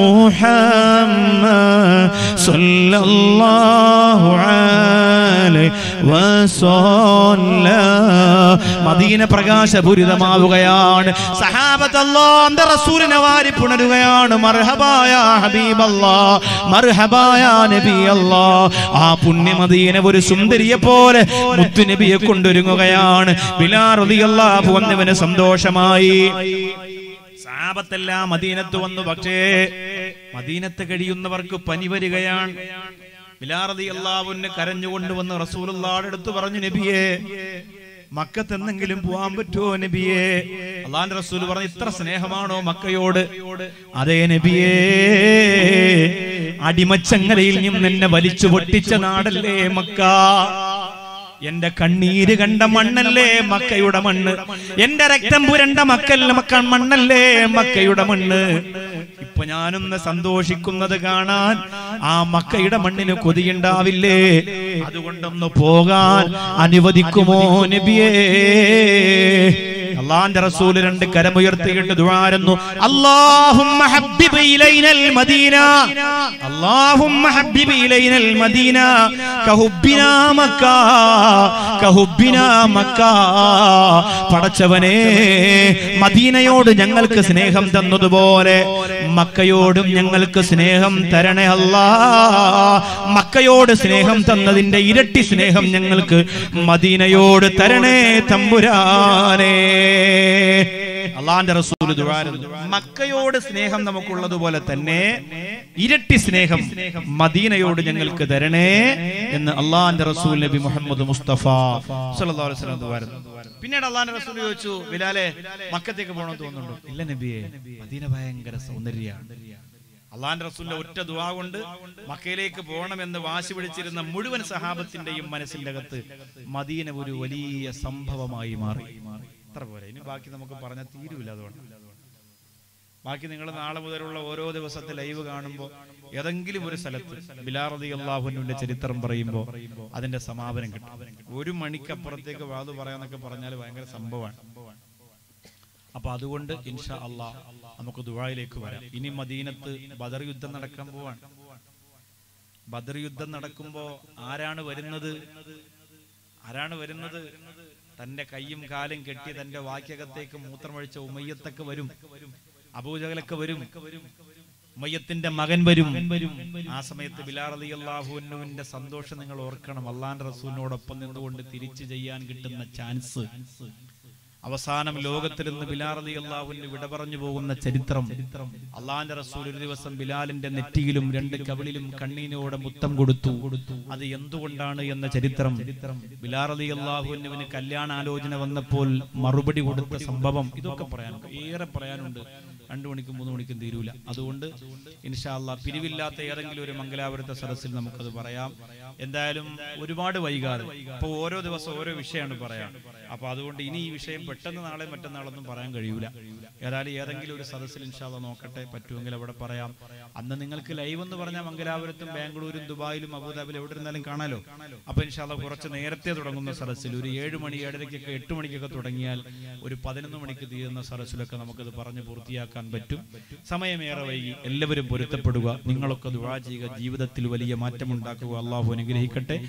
محمد صلى الله عليه وسلم മദീന പ്രകാശപൂരിതമാവുകയാണ് സഹാബത്ത് അല്ലാഹുവിന്റെ റസൂലിനെ വാരി പുണരുകയാണ് മർഹബായ ഹബീബല്ലാ മർഹബായ നബി അല്ലാ ആ പുണ്യ മദീന ഒരു സുന്ദരിയെ പോലെ മുത്തു നബിയെ കൊണ്ടൊരുങ്ങുകയാണ് ബിലാൽ റളിയല്ലാഹു അൻഹുവിന് സന്തോഷമായി സഹാബത്തെല്ലാം മദീനത്ത് വന്നു പക്ഷേ മദീനത്ത് കഴിയുന്നവർക്ക് പനി വരികയാണ് ബിലാറതി അള്ളാവുന്ന് കരഞ്ഞുകൊണ്ട് വന്ന് റസൂലുള്ളാടെ അടുത്ത് പറഞ്ഞു നബിയെ മക്കത്ത് എന്തെങ്കിലും പോവാൻ പറ്റുമോ നബിയെ അള്ളാന്റെ റസൂൽ പറഞ്ഞു ഇത്ര സ്നേഹമാണോ മക്കയോട് അതേ നബിയേ അടിമച്ചങ്ങലയിൽ നിന്നും എന്നെ വലിച്ചു പൊട്ടിച്ച നാടല്ലേ മക്ക എന്റെ കണ്ണീര് കണ്ട മണ്ണല്ലേ മക്കയുടെ മണ്ണ് എന്റെ രക്തം പുരണ്ട മക്കല്ല മക്ക മണ്ണല്ലേ മക്കയുടെ മണ്ണ് ഇപ്പൊ ഞാനൊന്ന് സന്തോഷിക്കുന്നത് കാണാൻ ആ മക്കയുടെ മണ്ണിന് കൊതിയുണ്ടാവില്ലേ അതുകൊണ്ടൊന്ന് പോകാൻ അനുവദിക്കുമോ നബിയേ അള്ളാന്റെ റസൂല് രണ്ട് കരമുയർത്തിയിട്ട് ദുആരുന്നു അല്ലാഹുമ്മ ഹബ്ബിബ് ഇലൈനൽ മദീന അല്ലാഹുമ്മ ഹബ്ബിബ് ഇലൈനൽ മദീന കഹുബ്ബിനാ മക്ക കഹുബ്ബിനാ മക്ക പടച്ചവനെ മദീനയോട് ഞങ്ങൾക്ക് സ്നേഹം തന്നതുപോലെ മക്കയോടും ഞങ്ങൾക്ക് സ്നേഹം തരണേ അല്ലാ മക്കയോട് സ്നേഹം തന്നതിന്റെ ഇരട്ടി സ്നേഹം ഞങ്ങൾക്ക് മദീനയോട് തരണേ തമ്പുരാനേ അള്ളാന്റെ റസൂൽ മക്കയോട് സ്നേഹം നമുക്കുള്ളതുപോലെ തന്നെ ഇരട്ടി സ്നേഹം മദീനയോട് ഞങ്ങൾക്ക് തരണേ എന്ന് അള്ളാന്റെ റസൂൽ നബി മുഹമ്മദ് മുസ്തഫ സല്ലല്ലാഹു അലൈഹി വസല്ലം ദുആരുന്നു. പിന്നീട് അള്ളാന്റെ റസൂൽ ചോദിച്ചു ബിലാലെ മക്കത്തേക്ക് പോകണമെന്ന് തോന്നുന്നുണ്ടോ ഇല്ല നബിയെ മദീന ഭയങ്കര സൗന്ദര്യമാണ് അള്ളാന്റെ റസൂലിന്റെ ഒറ്റ ദുവാ കൊണ്ട് മക്കയിലേക്ക് പോകണമെന്ന് വാശി പിടിച്ചിരുന്ന മുഴുവൻ സഹാബത്തിന്റെയും മനസ്സിന്റെ അകത്ത് മദീന ഒരു വലിയ സംഭവമായി മാറി അത്ര പോരെ ഇനി ബാക്കി നമുക്ക് പറഞ്ഞ തീരുവില്ല അതുകൊണ്ട് ബാക്കി നിങ്ങൾ നാളെ മുതലുള്ള ഓരോ ദിവസത്തെ ലൈവ് കാണുമ്പോൾ ഏതെങ്കിലും ഒരു സ്ഥലത്ത് ബിലാറതി അള്ളാഹുവിന്റെ ചരിത്രം പറയുമ്പോൾ അതിന്റെ സമാപനം കിട്ടും ഒരു മണിക്കപ്പുറത്തേക്ക് വാതു പറയാന്നൊക്കെ പറഞ്ഞാൽ ഭയങ്കര സംഭവമാണ് അപ്പൊ അതുകൊണ്ട് ഇൻഷാ അള്ളാഹ് നമുക്ക് ദുബായിലേക്ക് വരാം ഇനി മദീനത്ത് ബദർ യുദ്ധം നടക്കാൻ പോവാണ് ബദർ യുദ്ധം നടക്കുമ്പോ ആരാണ് വരുന്നത് ആരാണ് വരുന്നത് തന്റെ കൈയും കാലും കെട്ടി തന്റെ വാക്യകത്തേക്ക് മൂത്രമൊഴിച്ച ഉമയ്യത്തൊക്കെ വരും അബൂജകലൊക്കെ വരും ഉമയ്യത്തിന്റെ മകൻ വരും ആ സമയത്ത് ബിലാർ അലി അള്ളാഹുവിന്റെ സന്തോഷം നിങ്ങൾ ഓർക്കണം അള്ളാന്റെ റസൂലിനോടൊപ്പം നിന്നുകൊണ്ട് തിരിച്ചു ചെയ്യാൻ കിട്ടുന്ന ചാൻസ് അവസാനം ലോകത്തിൽ നിന്ന് ബിലാർ അലി അള്ളാഹുവിന് വിട പറഞ്ഞു പോകുന്ന ചരിത്രം അള്ളാന്റെ റസൂൽ ഒരു ദിവസം ബിലാലിന്റെ നെറ്റിയിലും രണ്ട് കവിളിലും കണ്ണീനോടെ മുത്തം കൊടുത്തു അത് എന്തുകൊണ്ടാണ് എന്ന ചരിത്രം ബിലാർ അലി അള്ളാഹുവിന് കല്യാണാലോചന വന്നപ്പോൾ മറുപടി കൊടുത്ത സംഭവം ഇതൊക്കെ പറയാനുണ്ട് ഏറെ പറയാനുണ്ട് രണ്ടു മണിക്കും മൂന്ന് മണിക്കും തീരൂല അതുകൊണ്ട് ഇൻഷാല്ല പിരിവില്ലാത്ത ഏതെങ്കിലും ഒരു മംഗലാപുരത്തെ സദസ്സിൽ നമുക്കത് പറയാം എന്തായാലും ഒരുപാട് വൈകാതെ ഇപ്പൊ ഓരോ ദിവസം ഓരോ വിഷയമാണ് പറയാം അപ്പൊ അതുകൊണ്ട് ഇനി ഈ വിഷയം പെട്ടെന്ന് നാളെ മറ്റന്നാളൊന്നും പറയാൻ കഴിയൂല ഏതായാലും ഏതെങ്കിലും ഒരു സദസ്സിൽ ഇൻഷാല്ല നോക്കട്ടെ പറ്റുമെങ്കിൽ അവിടെ പറയാം അന്ന് നിങ്ങൾക്ക് ലൈവ് എന്ന് പറഞ്ഞാൽ മംഗലാപുരത്തും ബാംഗ്ലൂരും ദുബായിലും അബുദാബിലും എവിടെ ഇരുന്നാലും കാണാലോ അപ്പൊ ഇൻഷാല്ല കുറച്ച് നേരത്തെ തുടങ്ങുന്ന സദസ്സിൽ ഒരു ഏഴ് മണി ഏഴരയ്ക്കൊക്കെ എട്ട് മണിക്കൊക്കെ തുടങ്ങിയാൽ ഒരു പതിനൊന്ന് മണിക്ക് തീരുന്ന സദസ്സിലൊക്കെ നമുക്കത് പറഞ്ഞു പൂർത്തിയാക്കാൻ പറ്റും സമയമേറെ വൈകി എല്ലാവരും പൊരുത്തപ്പെടുക നിങ്ങളൊക്കെ ദുവാ ചെയ്യുക ജീവിതത്തിൽ വലിയ മാറ്റമുണ്ടാക്കുക അള്ളാഹു അനുഗ്രഹിക്കട്ടെ